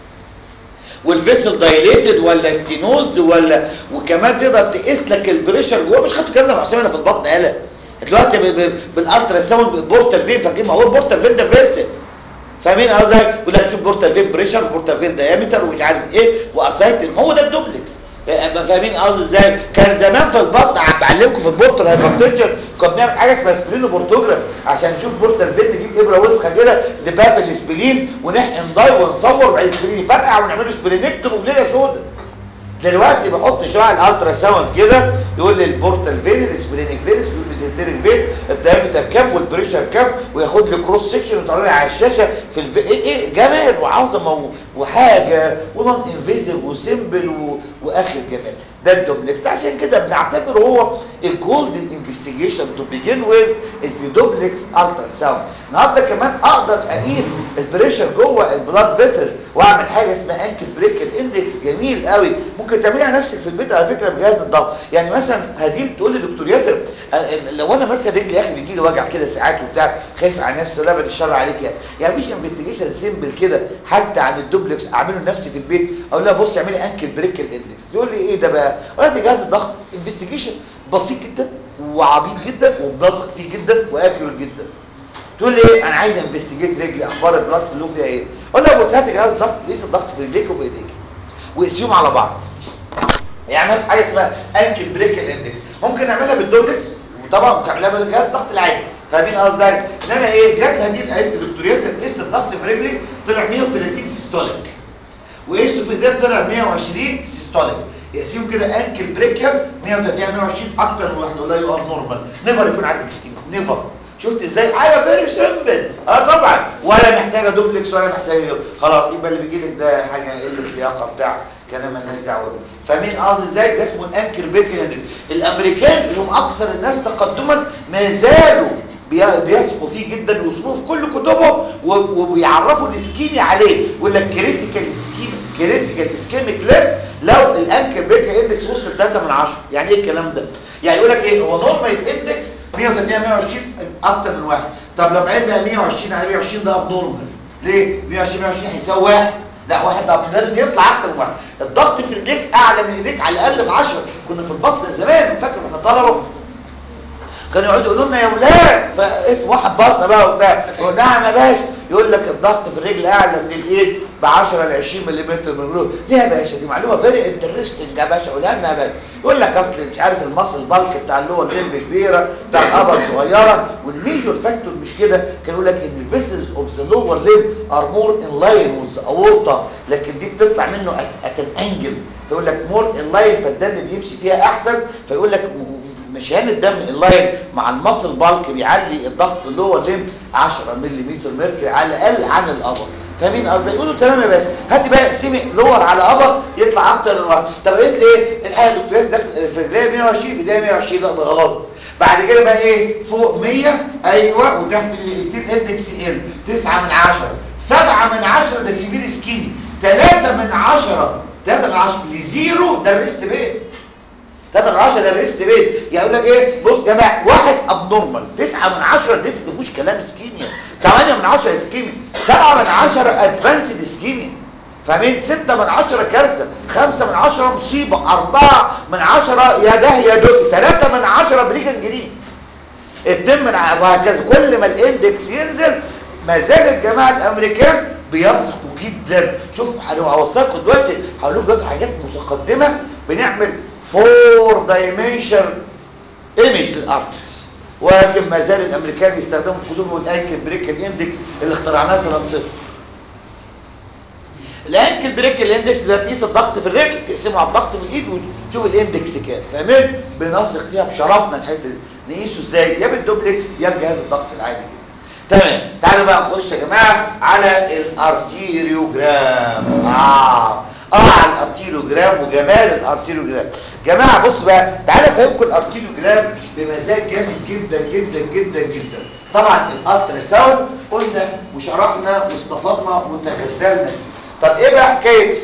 والفيسل دايليتد ولا ستينوزد ولا وكمان تقدر تقيس لك البريشر جوه مش خدتوا كلام حسام اللي في البطن قال دلوقتي بالالترا ساوند بورتال فين فاكرين ما هو البورتال فين ده فيسل فاهمين قصدي يقول لك شوف بورتال فين بريشر بورتال فين دايمتر ومش عارف ايه واسايتن هو ده الدوبلكس فاهمين قصدي ازاي كان زمان في البطن بعلمكم في البورتال هايبرتنشن كنا بنعمل حاجه اسمها سبلينو بورتوجراف عشان نشوف بورتال فين نجيب ابره وسخه كده نبقى في الاسبلين ونحقن داي ونصور بعد الاسبلين يفرقع ونعمله سبلينكتوم وليله سودا دلوقتي بحط شعاع الالترا ساوند كده يقول لي البورتال فين الاسبلينيك فين البيزنتريك فين الدايمتر كام والبريشر كام وياخد لي كروس سكشن ويطلع لي على الشاشه في الف... ايه ايه جمال وعظمه وحاجه ونون انفيزيف وسيمبل و... واخر جمال ده الدوبلكس عشان كده بنعتبره هو الجولدن انفستيجيشن تو بيجين ويز از دوبلكس الترا ساوند النهارده كمان اقدر اقيس البريشر جوه البلاد فيسلز واعمل حاجه اسمها انكل بريكل اندكس جميل قوي ممكن تعمليها نفسك في البيت على فكره بجهاز الضغط يعني مثلا هديل تقول لي دكتور ياسر لو انا مثلا رجلي يا اخي بيجي لي وجع كده ساعات وبتاع خايف على نفسي لا بعد الشر عليك يعني يعني مفيش انفستيجيشن سيمبل كده حتى عن الدوبلكس اعمله لنفسي في البيت اقول لها بصي اعملي انكل بريكل اندكس تقول لي ايه ده بقى اقول لها جهاز الضغط انفستيجيشن بسيط جدا وعبيط جدا وبنثق فيه جدا واكيوريت جدا تقول لي ايه انا عايز انفستيجيت رجلي اخبار البلاد فلو فيها ايه اقول لها بص هات جهاز الضغط قيس الضغط في رجليك وفي ايديك وقيسيهم على بعض يعني مثلا حاجه اسمها انكل بريكل اندكس ممكن نعملها بالدوبلكس وطبعا بتعملها بالجهاز الضغط العادي فاهمين قصدي ان انا ايه جت هدي قالت لي دكتور ياسر قست الضغط في رجلي طلع 130 سيستوليك وقسته في ايديك طلع 120 سيستوليك يقسموا كده انكل بريكر 130 120 اكتر من واحد والله يو ار نورمال نيفر يكون عندك سكيما نيفر شفت ازاي حاجه فيري سمبل اه طبعا ولا محتاجه دوبلكس ولا محتاجه خلاص يبقى اللي بيجي لك ده حاجه قله اللياقه بتاع كلام مالناش دعوه بيه فاهمين قصدي ازاي ده اسمه الانكر بريكر الامريكان اللي هم اكثر الناس تقدما ما زالوا بي- بيثقوا فيه جدا ويوصفوه في كل كتبهم و- وبيعرفوا الاسكيمي عليه يقول لك كريتيكال اسكيمي كريتيكال اسكيميك ليب لو الانكر بريكر اندكس وصل 3 من 10 يعني ايه الكلام ده يعني يقول لك ايه هو نورمال اندكس 130 120 اكتر من واحد طب لو عين بقى 120 على 120 ده اب نورمال ليه 120 120 هيساوي واحد لا واحد ده لازم يطلع اكتر من واحد الضغط في ايديك اعلى من ايديك على الاقل ب 10 كنا في البطن زمان فاكر احنا طلبه كانوا يقعدوا يقولوا لنا يا ولاد فاسم واحد بطن بقى وبتاع يقول نعم يا باشا يقول لك الضغط في الرجل اعلى من الايد ب 10 ل 20 ملم من الجلوس ليه يا باشا دي معلومه فيري انترستنج يا باشا قولها لنا يا باشا يقول لك اصل مش عارف المصل بالك بتاع اللور ليمب كبيره بتاع الابر صغيره والميجور فاكتور مش كده كان يقول لك ان الفيسلز اوف ذا لور ليمب ار مور ان لاين وذ اورتا لكن دي بتطلع منه ات ان انجل فيقول لك مور ان لاين فالدم بيمشي فيها احسن فيقول لك مشيان الدم اللاين مع المصل بالك بيعلي الضغط في اللور ليم 10 ملم ميركوري على الاقل عن الابر فاهمين قصدي يقولوا تمام يا باشا هات بقى اقسمي لور على ابر يطلع اكتر من واحد طب قلت لي ايه الحقيقه الدكتور داخل في رجليه 120 في ايديها 120 لا ده غلط بعد كده بقى ايه فوق 100 ايوه وتحت ال 200 اندكس ال 9 من 10 7 من 10 ده سيفير سكيني 3 من 10 3 من 10 لزيرو ده الريست بيت 3 من 10 ده الريست بيت يعني يقول لك ايه بص يا جماعه واحد ابنورمال 9 من 10 دي ما فيهوش كلام اسكيميا 8 من 10 اسكيميا 7 من 10 ادفانسد اسكيميا فاهمين 6 من 10 كارثه 5 من 10 مصيبه 4 من 10 يا ده يا ده 3 من 10 بريجن جرين 2 من ع- وهكذا كل ما الاندكس ينزل ما زال الجماعه الامريكان بيثقوا جدا شوف هوصلكم دلوقتي هقول لكم دلوقتي حاجات متقدمه بنعمل فور دايمنشن ايمج للارتريز ولكن ما زال الامريكان يستخدموا في كتبهم الانكل بريك اندكس اللي اخترعناه سنه صفر الانكل بريك الاندكس ده تقيس الضغط في الرجل تقسمه على الضغط في الايد وتشوف الاندكس كام فاهمين بنثق فيها بشرفنا الحته دي نقيسه ازاي يا بالدوبلكس يا بجهاز الضغط العادي جدا تمام تعالوا بقى نخش يا جماعه على الارتيريوجرام اه اه على الارتيريوجرام وجمال الارتيريوجرام جماعه بص بقى تعالى افهمكم الارتيريوجرام بمزاج جامد جدا جدا جدا جدا طبعا الالترا ساوند قلنا وشرحنا واستفدنا وتغزلنا فيه طب ايه بقى حكايه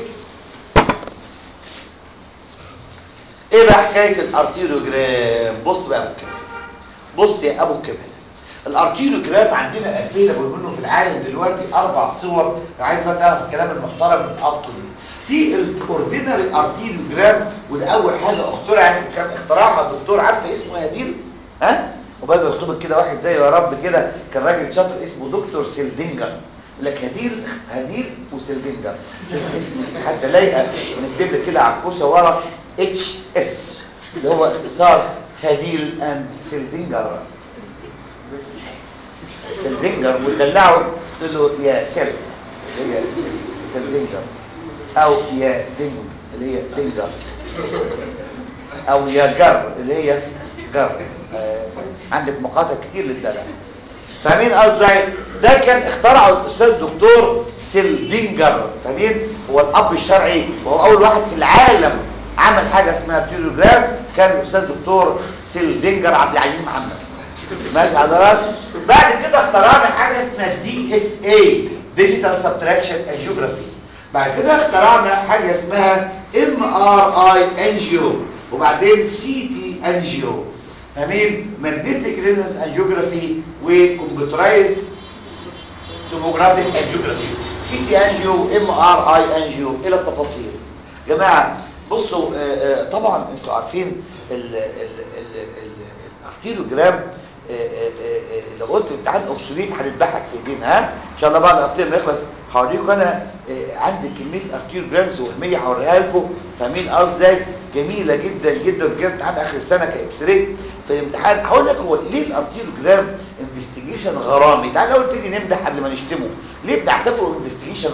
ايه بقى حكايه الارتيريوجرام بص بقى يا ابو الكمال بص يا ابو الكمال الارتيريوجرام عندنا افيلابل منه في العالم دلوقتي اربع صور لو عايز بقى تعرف الكلام المحترم من اب تو في الاوردينري ارتيريوجرام وده اول حاجه اخترعت كان اختراعها الدكتور عارفه اسمه ايه هديل ها وبقى بيخطبك كده واحد زي يا رب كده كان راجل شاطر اسمه دكتور سيلدينجر يقول لك هديل هديل وسيلدينجر شوف اسم حتى لايقه ونكتب لك كده على الكوسه ورا اتش اس اللي هو اختصار هديل اند سيلدينجر سيلدينجر ودلعه قلت له يا سيل اللي هي سيلدينجر او يا دينج اللي هي دينجر او يا جر اللي هي جر آه، عندك مقاطع كتير للدلع فاهمين ازاي ده كان اخترعه الاستاذ دكتور سيلدينجر فاهمين هو الاب الشرعي وهو اول واحد في العالم عمل حاجه اسمها بتيروجرام كان الاستاذ دكتور سيلدينجر عبد العزيز محمد ماشي حضرتك بعد كده اخترعنا حاجه اسمها دي اس اي ديجيتال سبتراكشن انجيوجرافي بعد كده اخترعنا حاجه اسمها ام ار اي انجيو وبعدين سي تي انجيو فاهمين ماجنتيك ريزونانس انجيوجرافي وكمبيوترايز توموجرافيك انجيوجرافي سي تي انجيو ام ار اي انجيو الى التفاصيل جماعه بصوا آه، آه، طبعا انتوا عارفين ال- ال- ال- ال- الارتيروجرام آه، آه، آه، لو قلت امتحان اوبسوليت هنذبحك في ايدينا ها ان شاء الله بعد الارتير ما يخلص هوريكم انا آه، عندي كميه ارتيروجرامز وهميه هوريها لكم فاهمين اه ازاي جميله جدا جدا في امتحان اخر السنه كاكس راي في الامتحان هقول لك هو ليه الارتيروجرام انفستيجيشن غرامي تعال لو نبتدي نمدح قبل ما نشتمه ليه بنعتبره انفستيجيشن اعظم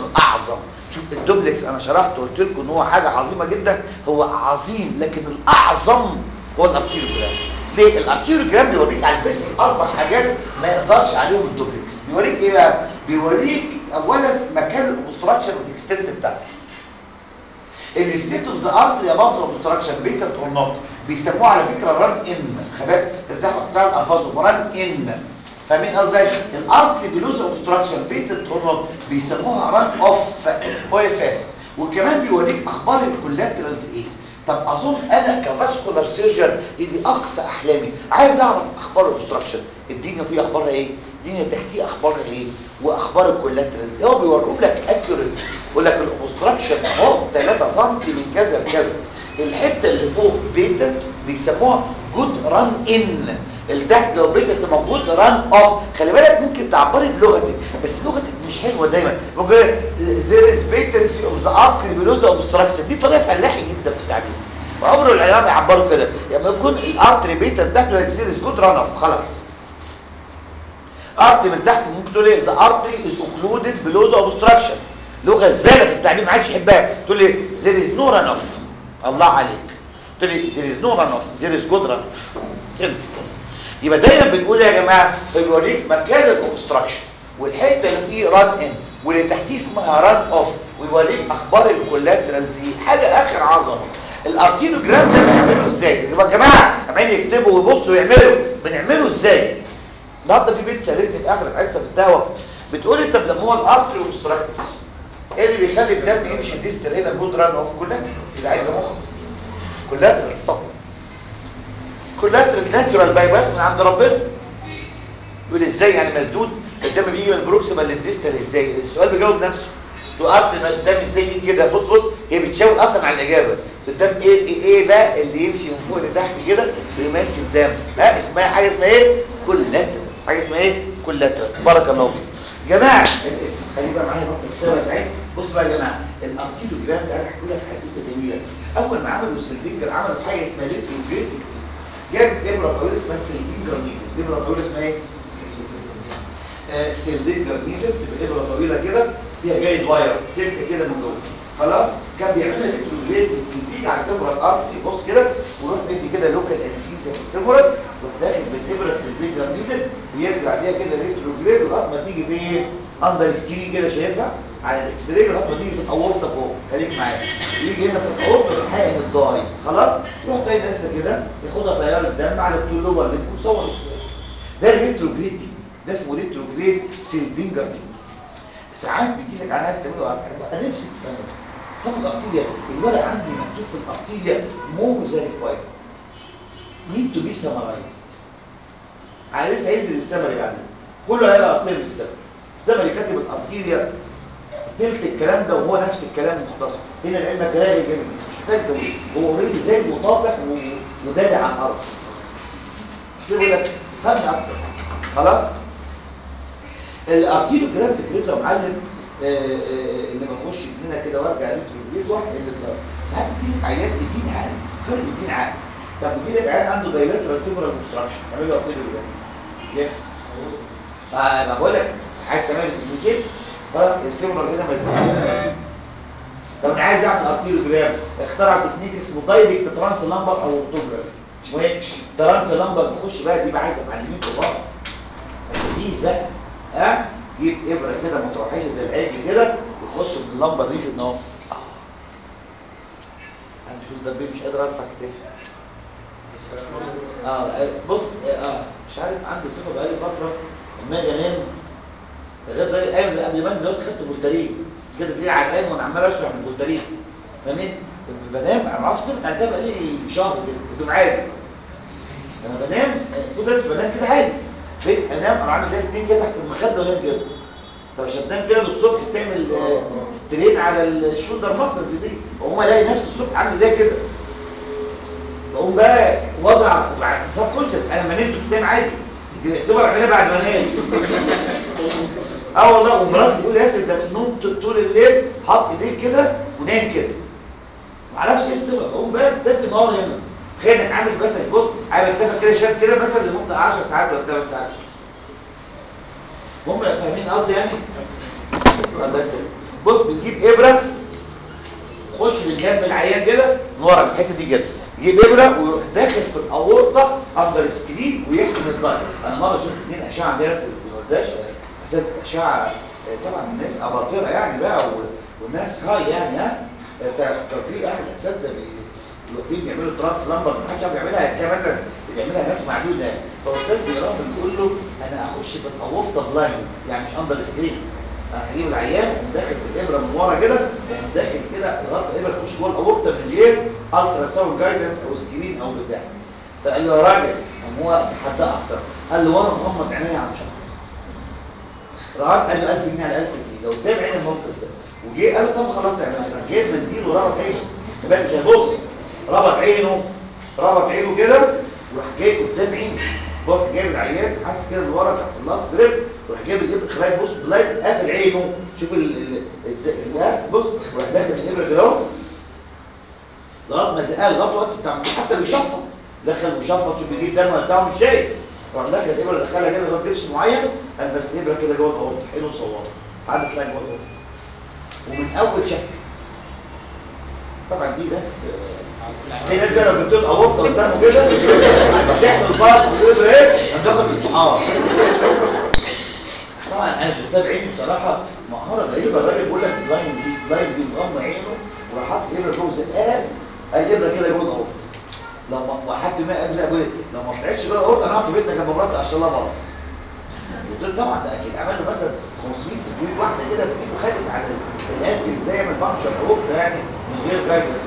الاعظم شوف الدوبلكس انا شرحت وقلت لكم ان هو حاجه عظيمه جدا هو عظيم لكن الاعظم هو الارتيروجرام ليه الارتيروجرام بيوريك على الفيس اربع حاجات ما يقدرش عليهم الدوبلكس بيوريك ايه بقى بيوريك اولا مكان الاوبستراكشن والاكستنت بتاعته الستيت اوف ذا ارتري اباف ذا اوبستراكشن بيتا اور نوت بيسموه على فكره ران ان خباك الزحمه بتاع الالفاظ ران ان فاهمين قصدي الارتري بلوز اوبستراكشن بيتا اور نوت بيسموها ران اوف او اف اف وكمان بيوريك اخبار الكولاترالز ايه طب اظن انا كفاسكولار سيرجن دي اقصى احلامي عايز اعرف اخبار الاوبستراكشن الدنيا فيه اخبارها ايه الدنيا تحتيه اخبارها ايه واخبار الكولاترالز هو بيوريهم لك اكيوريت يقول لك الاوبستراكشن اهو 3 سم من كذا لكذا الحته اللي فوق بيتا بيسموها جود ران ان اللي تحت لو بيتا بيسموها جود ران اوف خلي بالك ممكن تعبري بلغتك بس لغتك مش حلوه دايما ممكن زير از بيتنسي اوف ذا ارتري بلوز اوبستراكشن دي طريقه فلاحي جدا في التعبير وعمره العيال يعبروا كده لما يكون الارتري بيتا داخله زير از جود ران اوف خلاص ارتري من تحت ممكن تقول ايه ذا ارتري از اوكلودد بلوز اوبستراكشن لغه زباله في التعليم ما عادش يحبها تقول لي there is no run off الله عليك تقول لي there is no run off there is good run off خلص كده يبقى دايما بنقول يا جماعه بيوريك مكان الاوبستراكشن والحته اللي فيه ران ان واللي تحتيه اسمها ران اوف ويوريك اخبار الكولاترالز ايه حاجه اخر عظمه الارتينوجرام ده بنعمله ازاي يبقى يا جماعه عمالين يكتبوا ويبصوا ويعملوا بنعمله ازاي النهارده في بنت سالتني في اخر الحصه في الدواء بتقول لي طب لما هو الارتري اوبستراكتس ايه اللي بيخلي الدم يمشي ديستال هنا جود ران اوف كولاترالز اللي عايزه مخ كولاترالز طبعا كولاترال ناتشورال باي باس من عند ربنا يقول ازاي يعني مسدود الدم بيجي من البروكسيمال للديستال ازاي السؤال بيجاوب نفسه تو ارت الدم ازاي كده بص بص هي بتشاور اصلا على الاجابه الدم ايه ايه, إيه ده اللي يمشي من فوق لتحت كده ويمشي الدم ها اسمها حاجه اسمها ايه كولاترالز حاجه اسمها ايه كولاترالز بارك الله فيك يا جماعه الاس خلي بقى معايا بقى الصوره سعيد بص بقى يا جماعه الارتيلوجرام ده انا هحكي لك حدوته جميله اول ما عملوا السلفنجر عملوا حاجه اسمها ليتروجريد جاب ابره طويله اسمها سلفنجر نيدل ابره طويله اسمها ايه آه سلفنجر نيدل تبقى ابره طويله كده فيها جايد واير سلك كده من جوه خلاص كان بيعمل لك ليتروجريد تدريج على الفبره الارض يبص كده ويروح مدي كده لوكال انستيزيا في الفبره ويروح داخل بالابره السلفنجر نيدل ويرجع بيها كده ريتروجريد لغايه ما تيجي فين اندر سكيني كده شايفها على الاكس راي لغايه ما تيجي في الاورطه فوق خليك معايا يجي هنا في الاورطه يروح حاقن الضاي خلاص يروح جاي نازله كده ياخدها تيار الدم على التولوبر اللي وصور اكس راي ده الريتروجريد ده اسمه ريتروجريد سيلفينجر ساعات بيجي لك على ناس تعملوا انا نفسي تفهم فهم الارتيليا الورق عندي مكتوب في الارتيليا مور ذا ريكوايرد نيد تو بي سمرايزد على لسه هينزل السمري بعدين كله هيبقى ارتيليا بالسمري السمري كاتب الارتيليا تلت الكلام ده وهو نفس الكلام مختصر هنا العلم كلامي جميل مش محتاج زود هو اوريدي زي وطافح ودادع على الارض يقول لك فهمني اكتر خلاص الارتيلوجرام فكرته يا معلم ان بخش هنا كده وارجع للتروبيت واحد اللي ساعات بيجي لك عيان اديني عقل فكر اديني عقل طب بيجي لك عيان عنده بايلاترال فيبرال اوبستراكشن اعمل له ارتيلوجرام كيف؟ ما بقول لك عايز تعمل سيميوليشن خلاص الفيبرال هنا مسدود هنا طب انا عايز اعمل ارتيلوجرام اخترع تكنيك اسمه دايركت ترانس لامبر او اوتوجراف اسمه ايه؟ ترانس لامبر بخش بقى دي بقى عايزه معلمين كبار بس ديز بقى ها جيب ابره كده متوحشه زي العجل كده ويخش من اللمبه دي ان هو انا شو الدبيب مش قادر ارفع كتفي اه بص اه مش عارف عندي صفه بقالي فتره لما اجي انام غير ده ايام قبل ما انزل خدت فولتارين كده تلاقي على القايم وانا عمال اشرح من فولتارين فاهمين بنام انا ما اعرفش صفه عندها بقالي شهر كده كنت عادي انا بنام المفروض بنام كده عادي بيت انام انا عامل زي الاثنين كده تحت المخده وانام كده طب عشان تنام كده الصبح تعمل سترين على الشولدر ماسلز دي واقوم الاقي نفسي الصبح عامل ده كده بقوم بقى وضع سب كونشس انا ما نمت قدام عادي دي بحسبها بعملها بعد ما انام اه والله ومراتي بتقول ياسر ده بتنوم طول الليل حاط ايديك كده ونام كده ما اعرفش ايه السبب اقوم بقى دافي نار هنا تخيل انك عامل مثلا بص عامل كتفك كده شاد كده مثلا لمده 10 ساعات ولا 8 ساعات هم فاهمين قصدي يعني الله يسلمك بص بتجيب ابره خش بالجنب العيان كده من ورا من الحته دي كده يجيب ابره ويروح داخل في الاورطه اندر سكرين ويحقن الضغط انا مره شفت اثنين اشعه عندنا في الورداش اساس اشعه طبعا الناس اباطره يعني بقى و- والناس هاي يعني ها فكان في اهل اساتذه بي- واقفين بيعملوا ترانس لمبر ما حدش عارف يعملها هتلاقي مثلا بيعملها ناس معدوده فاستاذ بيقرا بيقول له انا اخش في الاورطه بلايند يعني مش اندر سكرين انا هجيب العيان وأقوم داخل بالابره من ورا كده وأقوم داخل كده لغايه الابره تخش جوه الاورطه من غير الترا ساوند جايدنس او سكرين او بتاع فقال له يا راجل قام هو حدها اكتر قال له وانا مغمض عينيا عن شهر راح قال له 1000 جنيه على 1000 جنيه لو قدام عين الموقف ده وجه قال له طب خلاص يعني انا جايب منديل وربط عينه يبقى مش هيبص ربط عينه ربط عينه كده وراح جاي قدام عينه بص جايب العيان حاسس كده من ورا تحت اللاس جريب وراح جايب الابره خلايا بص بلايد قافل عينه شوف ال ال- ازاي ده بص وراح داخل الابره كده اهو لغايه ما زقها لغايه وقت بتاع حتى بيشفط دخل وشفط شوف بيجيب دم بتاعه مش شايف راح دخل الابره دخلها كده لغايه جبس معين قال بس الابره كده جوه الاورطه حلو صوره قعدت تلاقي جوه الاورطه ومن اول شك طبعا دي ناس في ناس بقى لو جبت له الاورطه قدامه كده فتحت الباص والابره ايه قام داخل في الطحال طبعا انا شفتها بعيني بصراحه مهاره غريبه الراجل بيقول لك بلايند دي بلايند دي مغمى عينه وراح حاطط الابره جوه زقان الابره كده جوه الاورطه لو ما وحد ما قال لا ابويا لو ما طلعتش جوه الاورطه انا هقعد في بيتنا جنب مراتي عشان الله باظ قلت له طبعا ده اكيد عمل له مثلا 500 600 واحده كده في ايده خدت على الانجل زي ما البنشر الاورطه يعني من غير جايدنس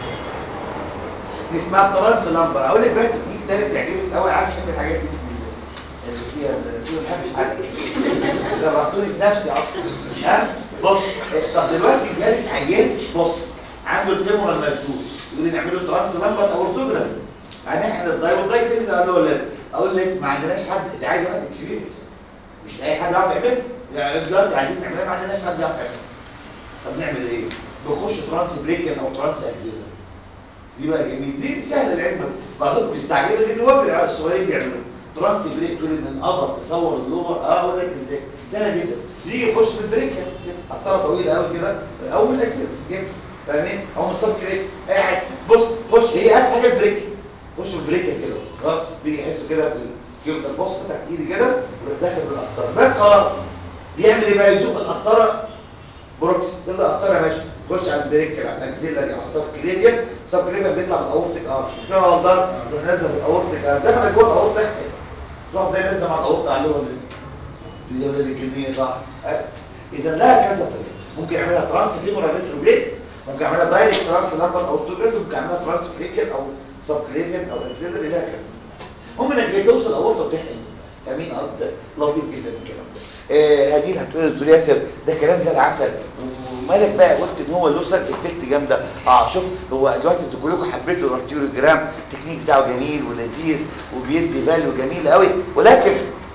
دي اسمها ترانس لامبر اقول لك بقى تكنيك تاني تعجبك قوي عارف تحب الحاجات دي اللي فيها اللي ما بحبش حاجه جربتوني في نفسي اصلا ها بص طب دلوقتي جالك عيان بص عنده الفيمورال مسدود يقول لي نعمل له ترانس لامبر او اورتوجراف هنحقن الدايود داي تنزل اقول له لا اقول لك ما عندناش حد انت عايز واحد اكسبيرينس مش اي حد يعرف يعملها يعني دلوقتي عايزين نعملها ما عندناش حد يعرف يعملها طب نعمل ايه؟ نخش ترانس بريكن او ترانس اكزيلر دي بقى جميل دي سهله العلم بعضكم بيستعجلوا لان هو العيال الصغيرين بيعملوا ترانس بريك تقول من ابر تصور اللور اه اقول لك ازاي سهله جدا يجي يخش في البريك قسطره طويله قوي كده او من الاكسل ينفع فاهمين او من الصف كريك قاعد بص خش هي اسهل حاجه البريك خش في البريك كده اه بيجي يحس كده في الكيوب الفص تحت ايدي كده ويروح داخل بالقسطره بس خلاص بيعمل ايه بقى يزق القسطره بروكس تبدا قسطره يا باشا خش على البريك على الاكسيلري على الصف كريديا الصف كريديا بيطلع من الاورتيك ارش مش كده والله تروح نازله في الاورتيك ارش دخلت جوه الاورتيك تروح ده نازله مع الاورتيك على اللغه دي دي ولاد الكلميه صح اذا لها كذا طريقه ممكن يعملها ترانس فيمورال ريتروبليت ممكن يعملها دايركت ترانس لامبر او اوتوجراف ممكن يعملها ترانس بريكل او سب كليفيان او اكسيلري لها كذا المهم انك هي توصل الاورطه وتحقن فاهمين قصدي لطيف جدا الكلام ده آه هديل هتقول دكتور ياسر ده كلام زي العسل ومالك بقى قلت ان هو له سايد افكت جامده اه شوف هو دلوقتي انتوا كلكم حبيتوا الارتيوجرام التكنيك بتاعه جميل ولذيذ وبيدي فاليو جميل قوي ولكن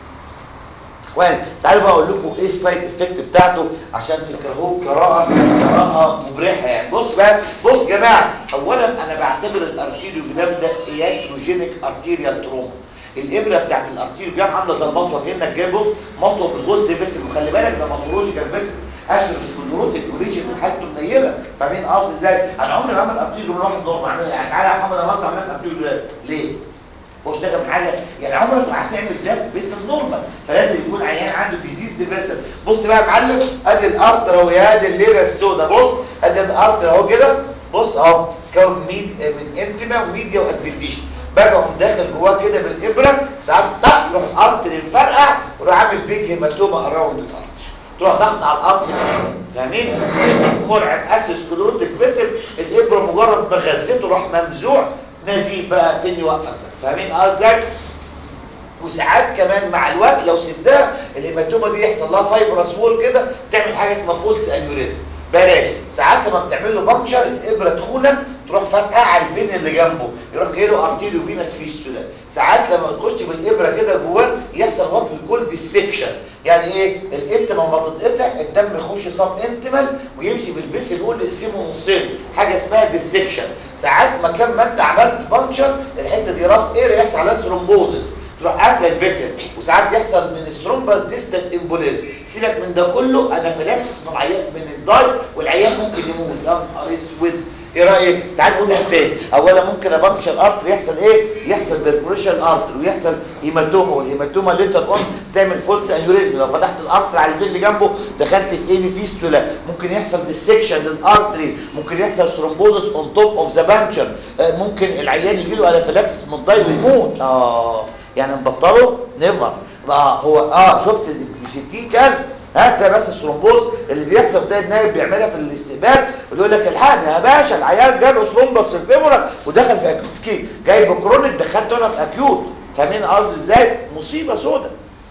اخوان تعالوا بقى اقول لكم ايه السايد افكت بتاعته عشان تكرهوه قراءه قراءه مبرحه يعني بص بقى بص يا جماعه اولا انا بعتبر الارتيريوجرام ده اياتروجينيك ارتيريال تروما الابره بتاعت الارتيريوجرام عامله زي المطوه كانك جاي بص مطوه بتغز بس وخلي بالك ده ماسولوجيكال بس اشر سكلروتيك وريجن حالته منيله فاهمين قصدي ازاي انا عمري ما اعمل ارتيريوجرام لواحد نورمال يعني تعالى يا محمد انا مصر عملت ارتيريوجرام ليه مش ده من حاجه يعني عمرك ما هتعمل ده في بيس النورمال فلازم يكون عيان عنده ديزيز دي بيسل بص بقى يا معلم ادي الارتر اهو يا ادي الليره السوداء بص ادي الارتر اهو كده بص اهو كون ميد من انتما وميديا وادفنتيشن باجي اقوم داخل جواه كده بالابره ساعات طق يروح الارتر ينفرقع ويروح عامل بيج هيماتوما اراوند الارتر تروح ضغط على الارض فاهمين مرعب اسسكلوروتيك فيسل الابره مجرد ما غزته راح ممزوع نزيف بقى فين يوقف فاهمين قصدي وساعات كمان مع الوقت لو سبناها الهيماتوما دي يحصل لها فايبرس وول كده تعمل حاجه اسمها فولس انيوريزم بلاش ساعات لما بتعمل له بنكشر الابره تخونه تروح فاتقه على الفين اللي جنبه يروح جاي له ارتيريو فينس فيستولا ساعات لما تخش بالابره كده جواه يحصل وات بيقول ديسكشن يعني ايه الانتما لما تتقطع الدم يخش صاب انتمال ويمشي بالفيسل يقول يقسمه نصين حاجه اسمها ديسكشن ساعات مكان ما انت عملت بنكشر الحته دي راف اير يحصل عليها ثرومبوزس تروح قافله الفيسل وساعات يحصل من الثرومبس ديستال امبوليزم سيبك من ده كله انافيلاكسس من العيان من الداي ممكن يموت يا نهار اسود ايه رايك تعال نقول تاني اولا ممكن ابنكشر ارتر يحصل ايه يحصل بيرفوريشن ارتر ويحصل هيماتوما والهيماتوما ليتر اون تعمل فولس انيوريزم لو فتحت الارتر على البين اللي جنبه دخلت في ايه فيستولا ممكن يحصل ديسكشن للارتري ممكن يحصل ثرومبوزس اون توب اوف ذا بانكشر ممكن العيان يجي له انافيلاكسس من الضي ويموت اه يعني نبطله نيفر اه هو اه شفت 60 كلب ها تلاقي بس الثرومبوز اللي بيحصل ده النايب بيعملها في الاستقبال ويقول لك الحقني يا باشا العيال جاله ثرومبس في الفيمورال ودخل في اكيوت سكي جاي بكرونيك دخلته انا في اكيوت فاهمين قصدي ازاي مصيبه سوداء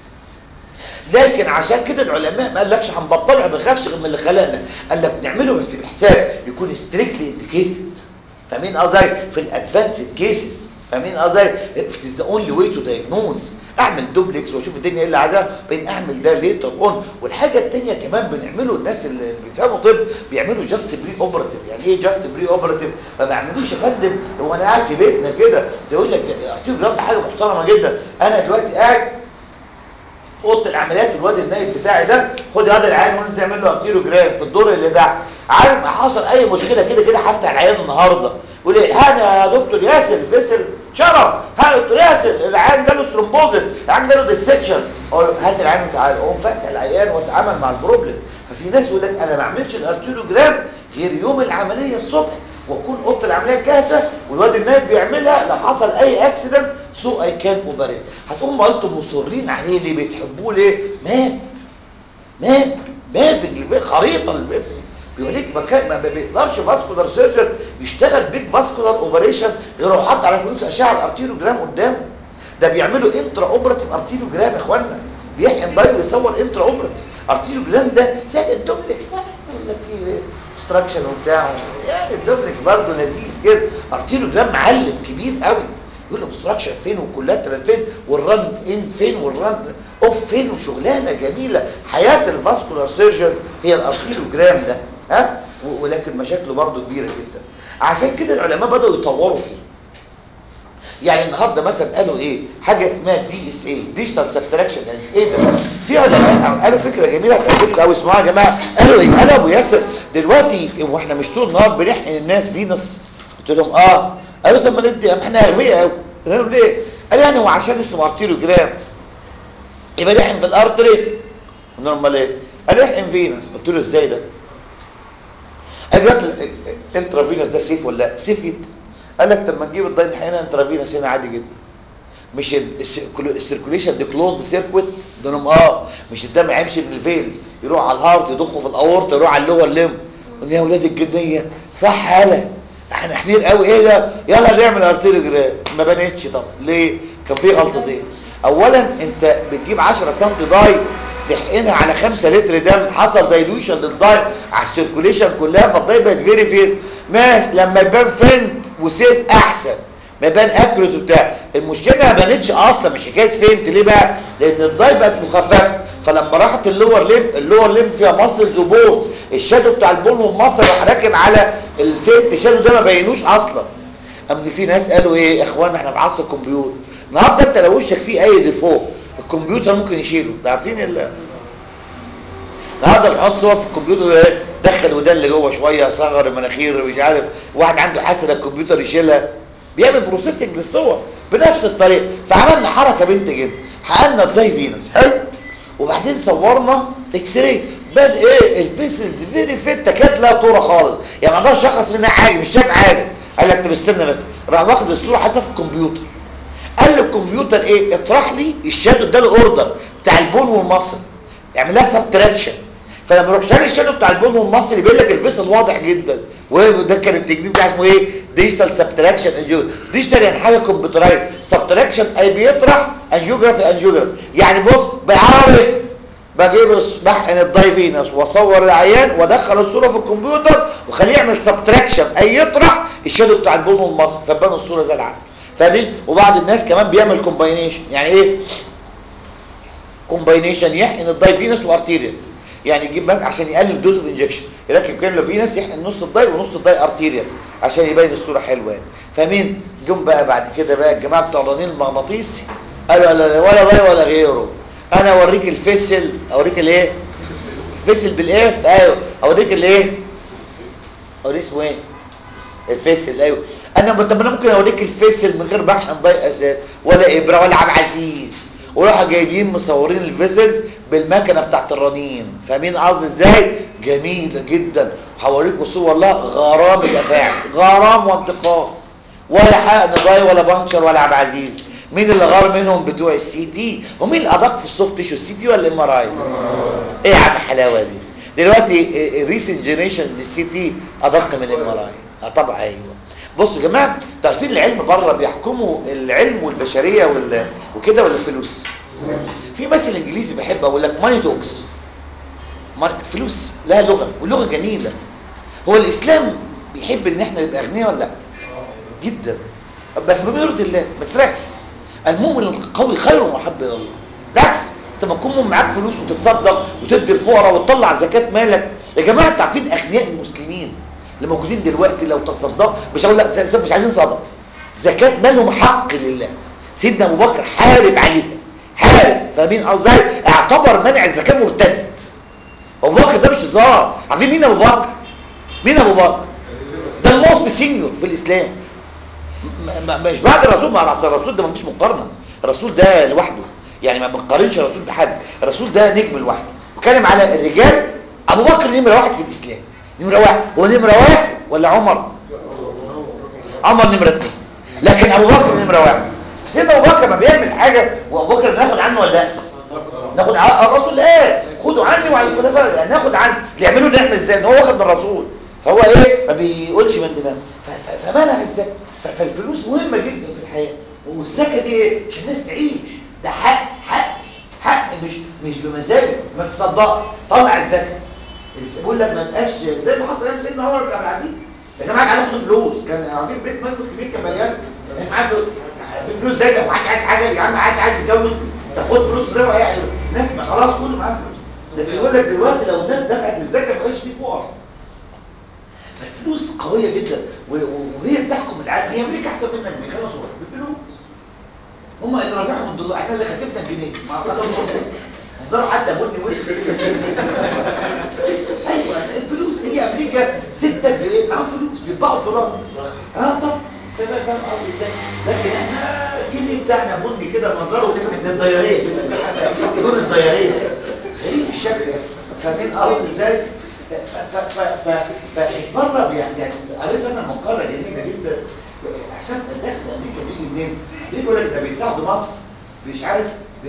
لكن عشان كده العلماء ما قالكش هنبطله ما بنخافش غير من اللي خلقنا قال لك نعمله بس بحساب يكون ستريكتلي انديكيتد فاهمين قصدي في الادفانسد كيسز فاهمين قصدي في ذا اونلي واي تو دايجنوز اعمل دوبلكس واشوف الدنيا ايه اللي عايزاها بين اعمل ده ليتر اون والحاجه الثانيه كمان بنعمله الناس اللي بيفهموا طب بيعملوا جاست بري اوبراتيف يعني ايه جاست بري اوبراتيف ما بيعملوش يا فندم هو انا قاعد في بيتنا كده ده يقول لك ارتيو جرام ده حاجه محترمه جدا انا دلوقتي قاعد في اوضه العمليات والواد النايب بتاعي ده خد هذا العيان وانزل اعمل له ارتيرو جرام في الدور اللي ده عارف ما حصل اي مشكله كده كده هفتح العيان النهارده يقول لي الحقنا يا دكتور ياسر فيصل شرف ها دكتور ياسر العيان جاله ثرومبوزس العيان جاله ديسكشن اقول له هات العيان وتعالى اقوم فاتح العيان واتعامل مع البروبلم ففي ناس يقول لك انا ما اعملش الارتيرو جرام غير يوم العمليه الصبح واكون اوضه العمليه جاهزه والواد النايب بيعملها لو حصل اي اكسيدنت سو اي كان اوبريت هتقوم ما انتم مصرين عليه ليه بتحبوه ليه ماب ماب ماب خريطه للفيزيك بيوريك مكان ما بيقدرش فاسكولار سيرجن يشتغل بيج فاسكولار اوبريشن غير لو حط على فلوس اشعه الارتيريو جرام قدامه ده بيعملوا انترا اوبراتيف ارتيريو جرام يا اخوانا بيحقن ضي ويصور انترا اوبراتيف ارتيريو جرام ده زي الدوبلكس ولا في ستراكشن وبتاع يعني الدوبلكس برضه لذيذ كده ارتيريو جرام معلم كبير قوي يقول لك ستراكشر فين والكولاترال فين والرن ان فين والرن اوف فين وشغلانه جميله حياه الفاسكولار سيرجن هي الارتيريو جرام ده ها ولكن مشاكله برضه كبيره جدا عشان كده العلماء بداوا يطوروا فيه يعني النهارده مثلا قالوا ايه حاجه اسمها دي اس اي ديجيتال سبتراكشن يعني ايه ده في علماء قالوا فكره جميله هتعجبكم قوي اسمعوها يا جماعه قالوا ايه قالوا ابو ياسر دلوقتي واحنا مش طول النهار بنحقن الناس فينس قلت لهم اه قالوا طب ما ندي احنا اغبياء قوي قلت لهم ليه قال يعني هو عشان اسمه ارتيريو جرام يبقى نحقن في الارتري قلنا لهم امال ايه قال احقن فينس قلت له ازاي ده قال لك الانترافينوس ده سيف ولا لا سيف جدا قال لك طب ما نجيب الضي نحقنها انترافينوس هنا عادي جدا مش السيركوليشن دي كلوز سيركويت دونهم اه مش الدم هيمشي من الفينز يروح على الهارت يضخه في الاورطه يروح على اللور ليم يا اولاد الجنيه صح هلا احنا حمير قوي ايه ده يلا نعمل ارتيريو جرام ما بنتش طب ليه كان في غلطتين اولا انت بتجيب 10 سم ضاي تحقنها على 5 لتر دم حصل دايلوشن للضاي على السيركوليشن كلها فالضاي بقت فيري فين ماشي لما يبان فنت وسيف احسن ما يبان اكيوريت وبتاع المشكله ما بانتش اصلا مش حكايه فنت ليه بقى لان الضاي بقت مخففه فلما راحت اللور ليم اللور ليم فيها ماسلز وبونز الشادو بتاع البون والمصل راح راكب على الفنت الشادو ده ما بينوش اصلا امن في ناس قالوا ايه يا اخوان احنا في عصر الكمبيوتر النهارده انت لو وشك فيه اي ديفو الكمبيوتر ممكن يشيله انت عارفين ال النهارده بنحط صور في الكمبيوتر ايه دخل ودان اللي جوه شويه صغر المناخير مش عارف واحد عنده حاسه الكمبيوتر يشيلها بيعمل بروسيسنج للصور بنفس الطريقه فعملنا حركه بنت جدا حققنا الداي فينوس حلو وبعدين صورنا اكس راي بان ايه الفيسلز فيري فيت تكاد لا ترى خالص يعني ما اقدرش اشخص منها حاجه مش شايف حاجه قال لك طب استنى بس راح واخد الصوره حتى في الكمبيوتر قال للكمبيوتر ايه اطرح لي الشادو اداله اوردر بتاع البون والمصل اعمل لها سبتراكشن فلما يروح شال الشادو بتاع البون والمصل يبين لك الفيسل واضح جدا وده كان التكنيك بتاع اسمه ايه ديجيتال سبتراكشن انجيو ديجيتال يعني حاجه كمبيوترايز سبتراكشن اي بيطرح انجيوجرافي انجيوجرافي يعني بص بالعربي بجيب بحقن الدايفينس واصور العيان وادخل الصوره في الكمبيوتر واخليه يعمل سبتراكشن اي يطرح الشادو بتاع البون والمصل فبان الصوره زي العسل فاهمين وبعض الناس كمان بيعمل كومباينيشن يعني ايه كومباينيشن يحقن الدايفينس وارتيريال يعني يجيب بس عشان يقلل دوز اوف انجكشن يركب كان لو في ناس يحقن نص الداي ونص الداي ارتيريال عشان يبين الصوره حلوه يعني فاهمين جم بقى بعد كده بقى الجماعه بتوع الرنين المغناطيسي قالوا لا لا ولا داي ولا غيره انا اوريك الفيسل اوريك الايه الفيسل بالاف ايوه اوريك الايه اوريه اسمه ايه الفيسل ايوه انا طب انا ممكن اوريك الفيسل من غير بحث ضيق اساس ولا ابره ولا عبد العزيز وراحوا جايبين مصورين الفيسلز بالمكنه بتاعت الرنين فاهمين قصدي ازاي جميله جدا هوريكم صور والله غرام الافاعي غرام وانتقام ولا حقن ضاي ولا بنشر ولا عبد العزيز مين اللي غار منهم بتوع السي تي ومين الادق في السوفت تيشو السي تي ولا الام ار اي ايه يا عم الحلاوه دي دلوقتي الريسنت جنريشن بالسي تي ادق من الام ار اي اه طبعا ايوه بصوا يا جماعه انتوا عارفين العلم بره بيحكموا العلم والبشريه وال... وكده ولا الفلوس في مثل انجليزي بحب اقول لك ماني توكس فلوس لها لغه واللغه جميله هو الاسلام بيحب ان احنا نبقى اغنياء ولا لا جدا بس بما يرضي الله ما تسرقش المؤمن القوي خير وحب الى الله بالعكس انت ما تكون معاك فلوس وتتصدق وتدي الفقراء وتطلع زكاه مالك يا جماعه انتوا عارفين اغنياء المسلمين اللي موجودين دلوقتي لو تصدق مش هقول لا مش عايزين صدقه زكاه مالهم حق لله سيدنا ابو بكر حارب عليها حارب فاهمين ازاي اعتبر منع الزكاه مرتد ابو بكر ده مش هزار عارفين مين ابو بكر مين ابو بكر ده الموست سينيور في الاسلام مش بعد الرسول مع الرسول ده ما فيش مقارنه الرسول ده لوحده يعني ما بنقارنش الرسول بحد الرسول ده نجم لوحده وكلم على الرجال ابو بكر نمره واحد في الاسلام نمره واحد هو نمره واحد ولا عمر عمر نمره اثنين لكن ابو بكر نمره واحد سيدنا ابو بكر ما بيعمل حاجه وابو بكر ناخد عنه ولا لا ناخد الرسول قال خدوا عني وعن الخلفاء يعني ناخد عنه اللي يعملوا نعمل ازاي ان هو واخد من الرسول فهو ايه ما بيقولش من دماغه فمنع الزكاه فالفلوس مهمه جدا في الحياه والزكاه دي ايه عشان الناس تعيش ده حق حق حق مش مش بمزاجك ما تصدق طلع الزكاه بقول لك ما بقاش زي ما حصل ايام سيدنا عمر بن عبد العزيز يا جماعه تعالوا خدوا فلوس كان عارفين بيت مال المسلمين كان مليان الناس معاها في فلوس زي ده ومحدش عايز حاجه يا عم حد عايز يتجوز تاخد فلوس ربا يعني الناس ما خلاص كله معاه فلوس لكن يقول لك دلوقتي لو الناس دفعت الزكاه ما بقاش في فقراء الفلوس قويه جدا وهي بتحكم العالم هي امريكا احسن منك بيخلوا صور بالفلوس هم اللي رافعهم الدولار احنا اللي خسفنا الجنيه ما خدوا انظروا حتى بني وش ايوه الفلوس هي امريكا ستة بايه معاهم فلوس بيطبعوا الدولار اه طب تمام فاهم قصدي ازاي لكن احنا الجنيه بتاعنا بني كده منظره زي الطياريه كده لون الطياريه غريب الشكل فاهمين قصدي ازاي فبره يعني قريت انا مقاله جميله جدا عشان دخل امريكا بيجي منين؟ بيقول لك ده بيساعدوا مصر مش عارف ب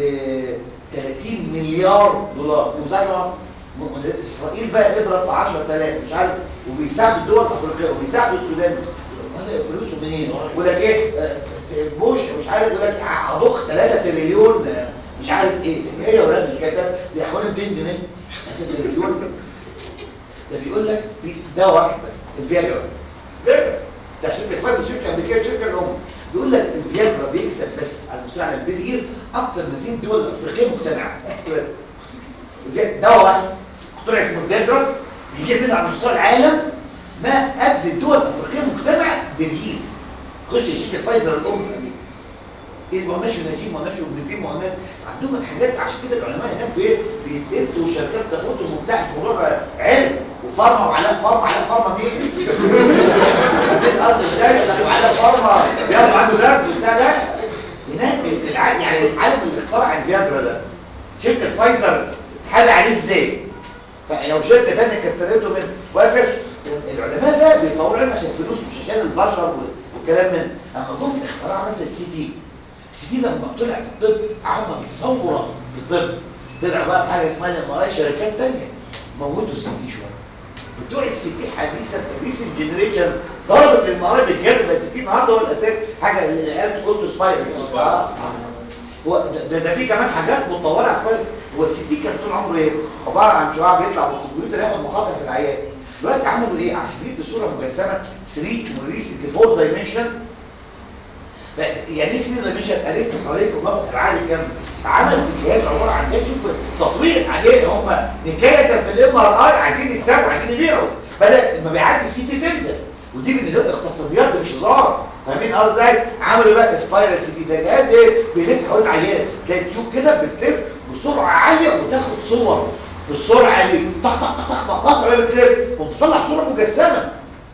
30 مليار دولار بيساعدوا مصر اسرائيل بقى اضرب في 10000 مش عارف وبيساعدوا الدول الافريقيه وبيساعدوا السودان فلوسه منين؟ يقول لك ايه بوش مش عارف يقول لك هضخ 3 تريليون مش عارف ايه ايه يا ولاد الكتاب دي حوالي 200 جنيه 3 تريليون ده بيقول لك في دواء واحد بس الفياجرا فياجرا ده شركه فايزر شركه امريكيه شركه الام بيقول لك الفياجرا بيكسب بس على المستوى العالمي بير اكتر من 100 دول افريقيه مجتمعه دواء واحد اخترع اسمه الفياجرا بيجيب منه على مستوى العالم ما قد الدول الافريقيه مجتمعه بالجيل خش شركه فايزر الام في امريكا ايه ما قلناش نسيم ما قلناش ابنتين ما قلناش عندهم الحاجات عشان كده العلماء هناك بايه بيتقدوا وشركات تاخدهم وبتاع في موضوع علم وفارما وعلاء فارما علاء فارما مين؟ مين قصدي ازاي؟ علاء فارما بياخدوا عنده درس وبتاع ده هناك الع... يعني العالم اللي اخترع الفياجرا ده شركه فايزر اتحال عليه ازاي؟ فلو شركه ثانيه كانت سرقته منه وهكذا العلماء بقى بيطوروا علم عشان فلوس مش عشان البشر والكلام من اما جم اختراع مثلا السي تي السي تي لما طلع في الطب عمل ثوره في الطب طلع بقى بحاجه اسمها الام شركات ثانيه موتوا السي تي شويه بتوع السي تي حديثا ريسنت جنريشن ضربت المهاره بالجد بس في النهارده هو الاساس حاجه العيال بتقول له سبايس اه هو ده, ده في كمان حاجات متطوره على سبايس هو السي تي كان طول عمره ايه؟ عباره عن شعاع بيطلع من الكمبيوتر ياخد مقاطع في العيان دلوقتي عملوا ايه عشان يدوا صوره مجسمه 3 وريسنت 4 دايمنشن يعني ايه 3 دايمنشن قريت حواليك وباخد العالي كامل عمل جهاز عباره عن ايه شوف تطوير عليه هم نكايه في الام ار اي عايزين يكسبوا عايزين يبيعوا بدا المبيعات السي تي تنزل ودي بالنسبه الاقتصاديات ده مش هزار فاهمين قصدي ازاي عملوا بقى سبايرال سي تي ده جهاز ايه بيلف حوالين العيان تلاقي التيوب كده بتلف بسرعه عاليه وتاخد صور بالسرعه دي طخ طخ طخ طخ طخ طخ بتلف وبتطلع صوره مجسمه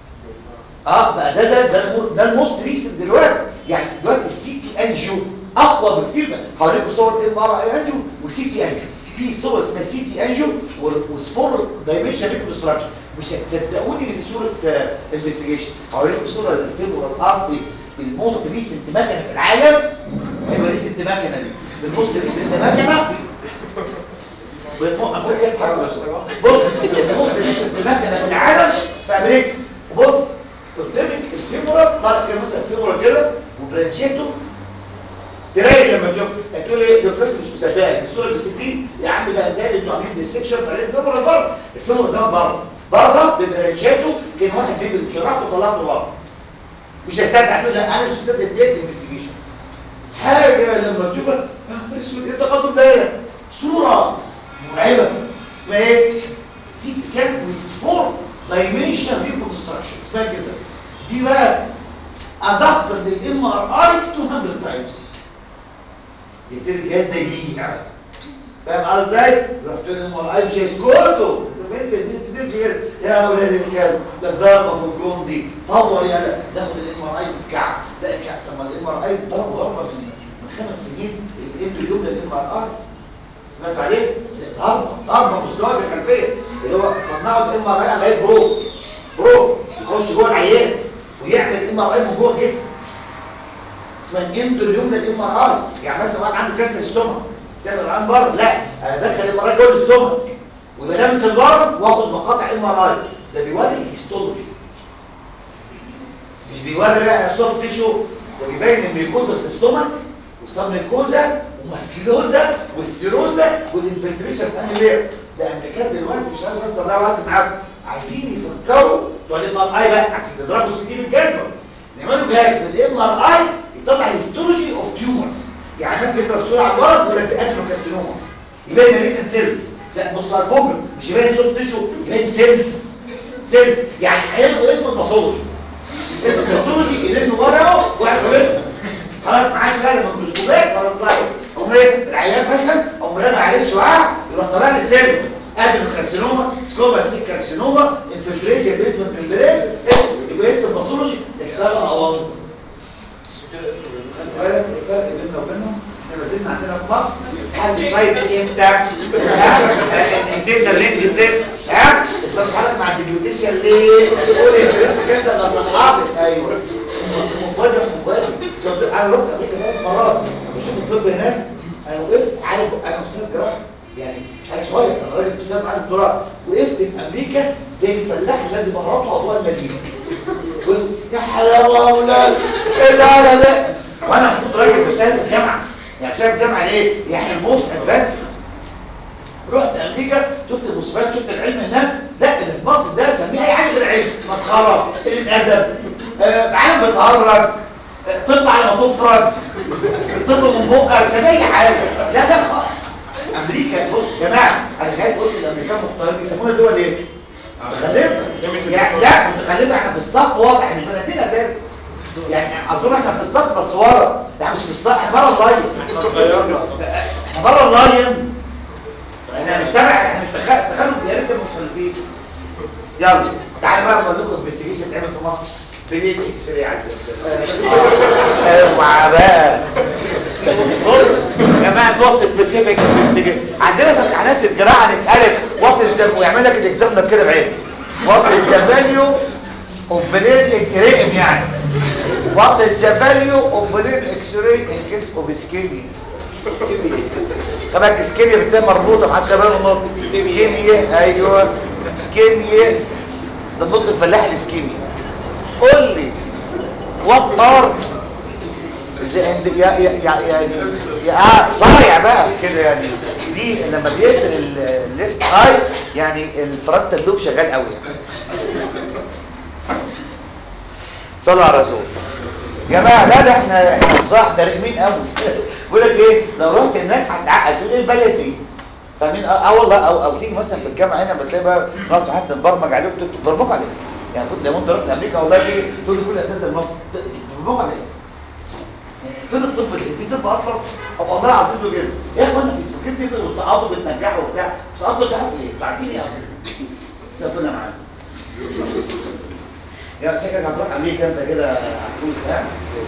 اه بقى ده ده ده الم- ده الموست ريسنت دلوقتي يعني دلوقتي السي تي انجيو اقوى بكتير بقى هوريكم صور ام ار اي انجيو وسي تي انجيو في صور اسمها سي تي انجيو وسفور دايمنشن ريكونستراكشن مش هتصدقوني ان دي صوره انفستيجيشن هوريكم صوره للفيبرال ارتري بالموست ريسنت مكنه في العالم ايوه ريسنت مكنه دي بالموست ريسنت مكنه بالموست بص الموست ريسنت مكنه في العالم في امريكا وبص قدامك الفيمورال طالع كده مثلا الفيمورال كده وبرانشيتو تلاقي لما تشوف تقول ايه دكتور مش مصدقني الصوره اللي 60 يا عم ده انتهى انتوا عاملين ديسكشن عليه الفيمورال بره الفيمورال ده بره بره ببرانشيتو كان واحد فيه بالشراح وطلعته بره مش هصدق تقول لا انا مش مصدق ديت انفستيجيشن حاجه لما تشوفها يا نهار اسود ايه التقدم ده صوره مرعبه اسمها ايه سيت سكان ويز فور دايمنشن ريكونستراكشن اسمها كده دي بقى ادق من الام ار اي 200 تايمز يبتدي الجهاز ده يبيع فاهم قصدي ازاي؟ رحت له الام ار اي مش هيسكتوا طب انت دي تدي كده يا اولاد الكلب ده ضربه في الجون دي طور يا لا ناخد الام ار اي بالكعب لا مش عارف طب ما الام ار اي ضربه ضربه من من خمس سنين ادوا اليوم للام ار اي سمعت عليه؟ ضربه ضربه مستوى الخلفيه اللي هو صنعوا الام ار اي على ايه برو برو يخش جوه العيان ويعمل ام ار اي من جوه الجسم اسمها الاندو اليوم للام ار اي يعني مثلا واحد عنده كانسر ستومك تعمل عن بره لا انا ادخل ام ار اي جوه الاستومك ويبقى لامس البره واخد مقاطع ام ار اي ده بيوري الهيستولوجي مش بيوري بقى سوفت تيشو ده بيبين الميكوزا في الستومك والسبميكوزا وماسكيلوزا والسيروزا والانفلتريشن في انهي لير ده امريكان دلوقتي مش عارف بس اضيع وقت معاكم عايزين يفكروا بتوع الام ار اي بقى عشان تضربوا سكين الجزمه نعملوا جهاز بالام ار اي يطلع هيستولوجي اوف تيومرز يعني مثلا يضرب صوره على الورق يقول لك ده ادنوكارسينوما يبين امريكان سيلز لا بص على الفوجر مش يبين سوفت تيشو يبين سيلز سيلز يعني هياخدوا اسم الباثولوجي اسم الباثولوجي يلموا ورقه ويحسبوا خلاص معاش بقى الميكروسكوبات خلاص لا هم ايه العيان مثلا او مرمى عليه شعاع يروح طالع لي سيلز ادم كارسينوما سكوبا سي كارسينوما انفلتريشن بيسمنت ممبرين يبقى اسم الباثولوجي اختار اوامر خدت بالك الفرق بيننا وبينهم احنا ما زلنا عندنا في مصر حاجه شويه امتى انتين رينج تيست ها استطحالك مع الديجلوتيشن ليه تقول البريست كانسر ده صحابي ايوه مفاجئ مفاجئ شفت انا رحت امريكا ثلاث مرات بشوف الطب هناك انا وقفت عارف انا استاذ جراحه يعني مش عارف صغير انا راجل استاذ معايا دكتوراه وقفت في امريكا زي الفلاح الذي بهرته اضواء المدينه بص يا حلاوه يا اولاد ايه لا لا لا وانا المفروض راجل في سنه الجامعه يعني سنه الجامعه ليه؟ يعني الموست ادفانس رحت امريكا شفت المستشفيات شفت العلم هناك لا اللي في مصر ده سميه اي حاجه غير علم مسخره قله ادب آه عالم بتهرج آه طب على ما تفرج طب من بقك سميه اي حاجه لا لا خالص امريكا بص يا جماعه انا ساعات قلت الامريكان مختلفين بيسمونا دول ايه؟ متخلفه يعني لا متخلفه احنا في الصف واضح احنا مش بني ادمين اساسا يعني اظن احنا في الصف بس ورا احنا مش في الصف احنا بره اللاين احنا اتغيرنا احنا بره اللاين احنا مش تبع احنا مش دخل دخلوا يا ريت المتخلفين يلا تعالى بقى اقول لكم انفستيجيشن اتعمل في مصر بنيت اكس راي على اوعى بقى بص يا جماعه بص سبيسيفيك انفستيجيشن عندنا في امتحانات الجراحه نسالك وات از ويعمل لك الاكزام ده كده بعين وات از ذا فاليو اوف بنين كريم يعني وات از ذا فاليو اوف بنين اكس راي ان كيس اوف اسكيميا كمان اسكيميا بتلاقي مربوطه مع خبر النطق اسكيميا ايوه اسكيميا ده النطق الفلاح الاسكيميا قول لي وات ار يا يا يا يعني يا آه صايع بقى كده يعني دي لما بيقفل الليفت اي يعني الفرونتال لوب شغال قوي يعني صلى على الرسول يا جماعه لا ده احنا احنا صح ده رخمين قوي بيقول لك ايه لو رحت هناك هتعقد تقول ايه البلد دي فاهمين اه والله او او تيجي مثلا في الجامعه هنا بتلاقي بقى نقعد في حد نبرمج عليك تبرمج عليك يعني المفروض لو انت رحت امريكا والله تيجي تقول لي كل اساس المصري تبرمج عليك يعني فين الطب اللي في طب اصلا او والله العظيم له كده يا اخوانا في فكرة في طب بتصعدوا بتنجحوا وبتاع بتصعدوا ده في ايه؟ انتوا عارفين ايه اصلا؟ سافرنا معانا يا شكلك هتروح امريكا انت كده هتقول ها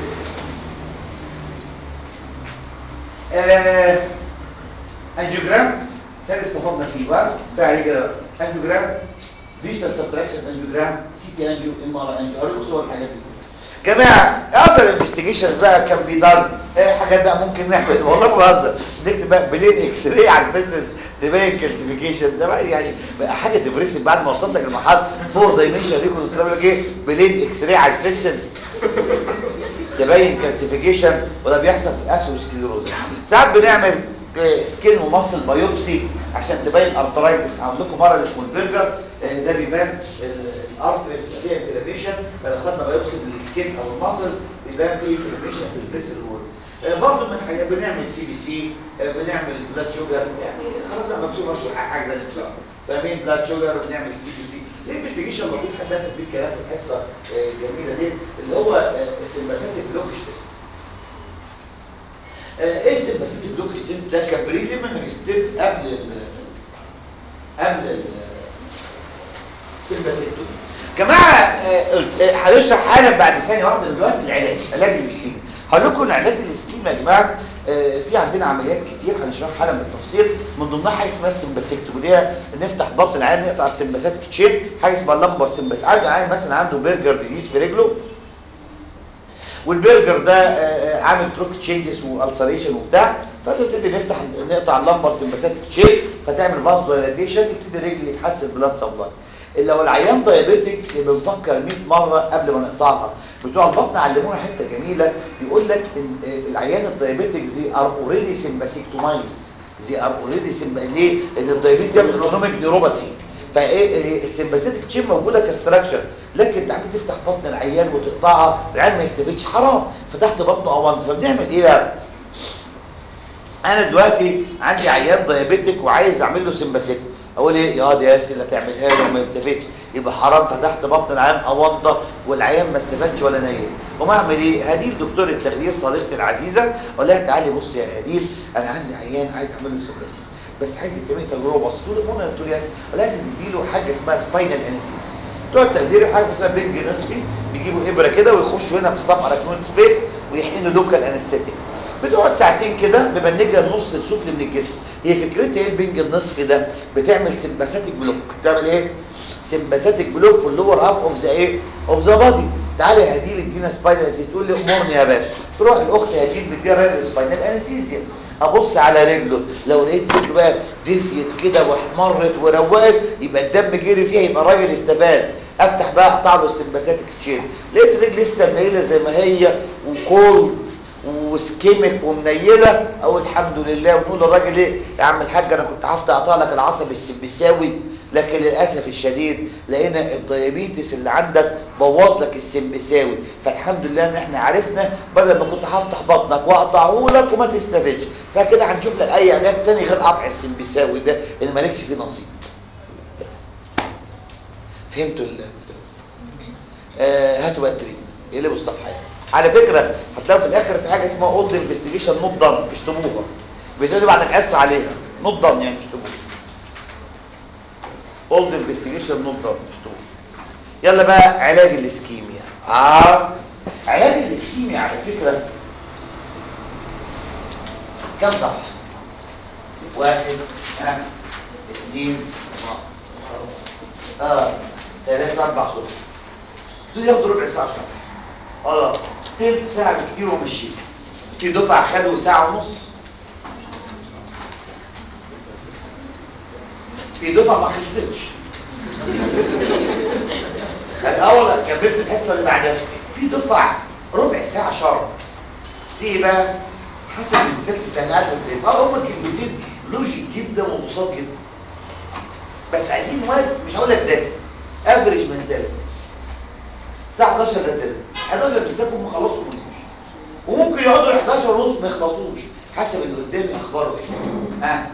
آه انجيوجرام تاني استفدنا فيه بقى فعلي كده انجيوجرام ديجيتال سبتراكشن انجيوجرام سي تي انجيو ام ار انجيو اوريكم صور الحاجات دي جماعه اصل الانفستيجيشنز بقى كان بيدار ايه حاجات بقى ممكن نعمل والله ما بهزر نكتب بقى بلين اكس راي على الفيسل تبين كالسيفيكيشن ده بقى يعني بقى حاجه ديبريسيف بعد ما وصلت لك لمرحله فور دايمنشن ريكون لك ايه بلين اكس راي على الفيسل تبين كالسيفيكيشن وده بيحصل في الاسوسكليروز ساعات بنعمل سكين وماسل بايوبسي عشان تبين ارترايتس عندكم مرض اسمه البرجر آه، ده بيبان الارتريس فيها انفلاميشن لو خدنا بايوبسي للسكين او الماسلز بيبان فيه انفلاميشن في الفيسل وول برضه من الحاجات بنعمل سي بي سي بنعمل بلاد شوجر يعني خلاص بقى مكتوب اشرح حاجه ده ان شاء الله فاهمين بلاد شوجر بنعمل سي بي سي الانفستيجيشن لطيف حبيت في البيت كلام في الحصه آه، الجميله دي اللي هو سمباساتيك بلوكش تيست آه، ايه السمباساتيك بلوكش تيست ده كبريليمينري ستيب قبل ال قبل ال سمباسيكتومي جماعه آه، قلت- آه، هنشرح حالا بعد ثانيه واحده دلوقتي العلاج علاج الاسكيميا هقول لكم ان علاج الاسكيميا يا جماعه آه، في عندنا عمليات كتير هنشرحها حالا بالتفصيل من ضمنها حاجه اسمها السمباسيكتومي اللي هي نفتح بطن العيان نقطع السمباسات تشين حاجه اسمها اللمبر سمباس عنده عيان مثلا عنده برجر ديزيز في رجله والبرجر ده آه، آه، عامل تروك تشينجز والسريشن وبتاع فبنبتدي نفتح نقطع اللمبر سمباسات تشين فتعمل باز دايلاتيشن يبتدي الرجل يتحسن بلاد سبلاي لو العيان دايابيتك بنفكر 100 مره قبل ما نقطعها بتوع البطن علمونا حته جميله يقول لك ان آه، العيان الدايابيتك زي ار اوريدي سمباسيكتومايزد زي ار اوريدي سمب ليه؟ لان الدايابيتس يعمل اوتونوميك نيوروباثي فايه السمباسيتك تشين موجوده كستراكشر لكن انت عم تفتح بطن العيان وتقطعها العيان ما يستفيدش حرام فتحت بطنه او انت فبنعمل ايه بقى؟ انا دلوقتي عندي عيان دايابيتك وعايز اعمل له سمباسيت اقول ايه يا دي ياسر اللي هتعملها له وما يستفيدش يبقى حرام فتحت بطن العيان اوضه والعيان ما استفادش ولا نيل وما اعمل ايه هديل دكتور التخدير صديقتي العزيزه اقول لها تعالي بصي يا هديل انا عندي عيان عايز اعمل له سمباسيت بس عايز تعملي تجربه بسيطه تقول لي منى تقول لي ياسر لازم تديله حاجه اسمها سباينال انسيس بتوع التخدير حاجه اسمها بنج نصفي بيجيبوا ابره كده ويخشوا هنا في الصفحه راكنون سبيس ويحقنوا لوكال انستيك بتقعد ساعتين كده مبنجه النص السفلي من الجسم هي فكرتها ايه البنج النصفي ده بتعمل سمباساتيك بلوك بتعمل ايه سمباساتيك بلوك في اللور هاف اوف ذا ايه اوف ذا بادي تعالى يا هديل ادينا سباينال انستيزيا تقول لي امرني يا باشا تروح الاخت هديل مديها راجل سباينال انستيزيا ابص على رجله لو لقيت رجله بقى دفيت كده واحمرت وروقت يبقى الدم جري فيها يبقى الراجل استفاد افتح بقى اقطع له السمباساتيك تشين لقيت الرجل لسه منيله زي ما هي وكولد وسكيمك ومنيله او الحمد لله ونقول للراجل ايه يا عم الحاج انا كنت هفتح اقطع لك العصب السمبساوي لكن للاسف الشديد لقينا الديابيتس اللي عندك بوظ لك السمبساوي فالحمد لله ان احنا عرفنا بدل ما كنت هفتح بطنك واقطعه لك وما تستفدش فكده هنشوف لك اي علاج تاني غير قطع السمبساوي ده اللي مالكش فيه نصيب بس فهمتوا ال آه هاتوا بقى التريد اقلبوا الصفحه يعني. على فكره هتلاقوا في الاخر في حاجه اسمها اولد انفستيجيشن نوت دان اشطبوها بيسالوا بعد الحصه عليها نوت دان يعني اشطبوها اولد انفستيجيشن نوت دان اشطبوها يلا بقى علاج الاسكيميا اه علاج الاسكيميا على فكره كم صفحه واحد ها اثنين اه ثلاثة أربع صفحة دول ياخدوا ربع ساعة شرح اه تلت ساعة بكتير ومشي في دفعة خدوا ساعة ونص في دفعة ما خلصتش خل اول كملت الحصة اللي بعدها في دفعة ربع ساعة شرح دي بقى حسب التلت بتاع القعدة قدام اه هما كلمتين لوجيك جدا وبساط جدا بس عايزين وقت مش هقول لك ذاكر افريج منتاليتي الساعه 11 الا تلت 11 بالساعه هم خلصوا من وممكن يقعدوا ل 11 ونص ما يخلصوش حسب اللي قدامي اخباره ايه ها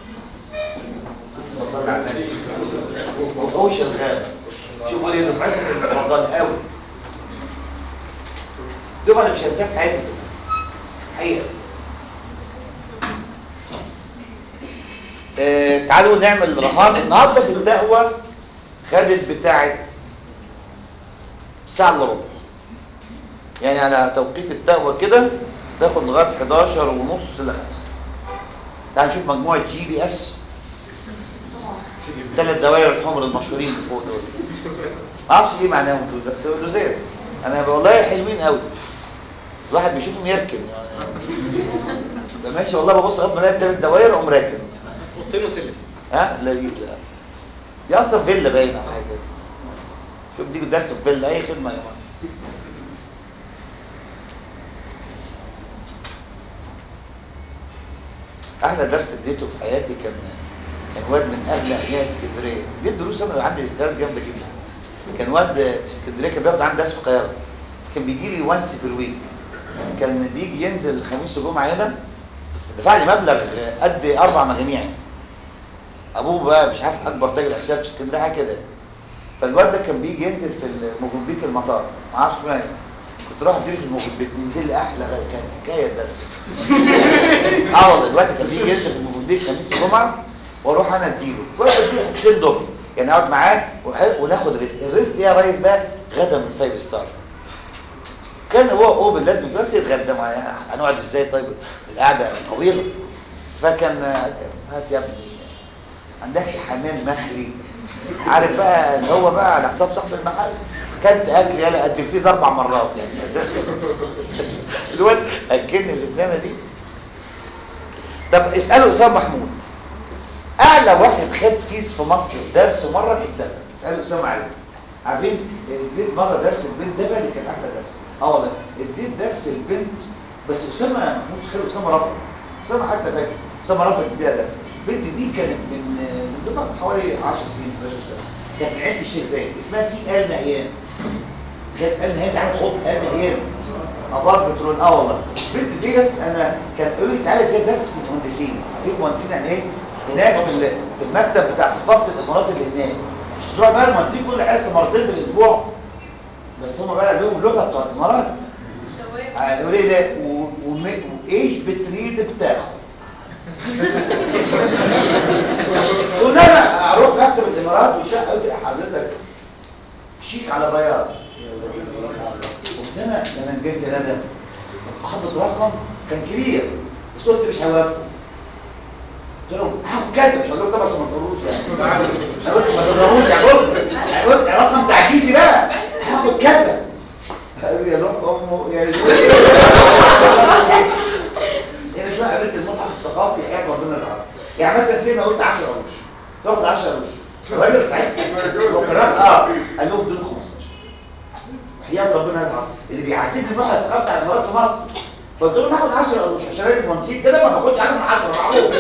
صلى على النبي هو شغال شوفوا لي دفعتك المفضل قوي دفعه انا مش هنساها في حياتي حقيقه آه تعالوا نعمل رهان النهارده في الدعوه خدت بتاعه ساعه الا ربع يعني على توقيت التقوى كده تاخد لغايه 11 ونص ل 5 تعال نشوف مجموعه جي بي اس ثلاث دوائر الحمر المشهورين اللي فوق دول ما اعرفش ايه معناهم دول بس لزاز انا والله حلوين قوي الواحد بيشوفهم يركن ده ماشي والله ببص قبل ما الاقي ثلاث دوائر اقوم راكن اوضتين وسلم ها لذيذ دي اصلا فيلا باين او حاجه كده. شوف دي درس في فيلا اي خدمه يا جماعه احلى درس اديته في حياتي كان كان واد من اهل احياء اسكندريه دي الدروس انا عندي ذكريات جامده جدا كان واد في اسكندريه كان بياخد عندي درس في القاهره كان بيجي لي وانس بير ويك كان بيجي ينزل الخميس وجمعه هنا بس دفع لي مبلغ قد اربع مجاميع ابوه بقى مش عارف اكبر تاجر اشياء في اسكندريه حاجه كده فالواد ده كان بيجي ينزل في الموفنبيك المطار ما اعرفش مالي كنت رايح اديله في الموفنبيك ننزل لي احلى غدا كان حكايه الدرس اه والله الواد كان بيجي ينزل في الموفنبيك خميس وجمعه واروح انا اديله كنت اديله حصتين دول يعني اقعد معاه وح- وناخد ريست الريست ايه يا ريس بقى غدا من فايف ستارز كان هو اوبن لازم بس يتغدى معايا هنقعد ازاي طيب القعده طويله فكان آه، هات يا ابني عندكش حمام مخلي عارف بقى اللي هو بقى على حساب صاحب المحل كلت اكل يلا قد الفيز اربع مرات يعني الواد اكلني في السنه دي طب اسالوا اسامه محمود اعلى واحد خد فيس في مصر في درس مره كنت انا اسالوا اسامه علي عارفين اديت مره درس البنت ده بقى اللي كان احلى درس اه والله اديت درس البنت بس اسامه محمود خد اسامه رفض اسامه حتى فاكر اسامه رفض يديها درس البنت دي كانت من من دفعه حوالي 10 سنين 11 سنه كانت من عند الشيخ زايد اسمها في آل نهيان كانت آل نهيان تعالى خد آل نهيان ابار بترول اه والله البنت ديت انا كان قالوا لي تعالى اديها درس في المهندسين عارفين مهندسين يعني ايه هناك في ال- في المكتب بتاع صفات الامارات اللي هناك مش تروح بقى المهندسين كل حصه مرتين في الاسبوع بس هم بقى لهم اللغه بتوع الامارات هيقول ايه ده و- وم- وايش بتريد بتاخد قلت له انا اروح مكتب الامارات والشقه قلت له حضرتك شيك على بياض قلت انا لما نجمت ندم كنت حاطط رقم كان كبير بس قلت مش هوافقه قلت لهم هاخد كذا مش هقول لكم طبعا عشان ما تقولوش يعني انا قلت ما تضربوش يعني قلت يعني قلت رقم تعجيزي بقى هاخد كذا قالوا لي يا روح امه يا يعني بقى قابلت المتحف الثقافي حياه ربنا العظيم يعني مثلا سيدنا قلت 10 قروش تاخد 10 قروش الراجل ساعتها وقرات اه قال لهم دول 15 حياه ربنا العظيم اللي بيحاسبني المتحف الثقافي بتاع الامارات في مصر فقلت له ناخد 10 قروش عشان راجل منشيك كده ما باخدش عنهم 10 معقول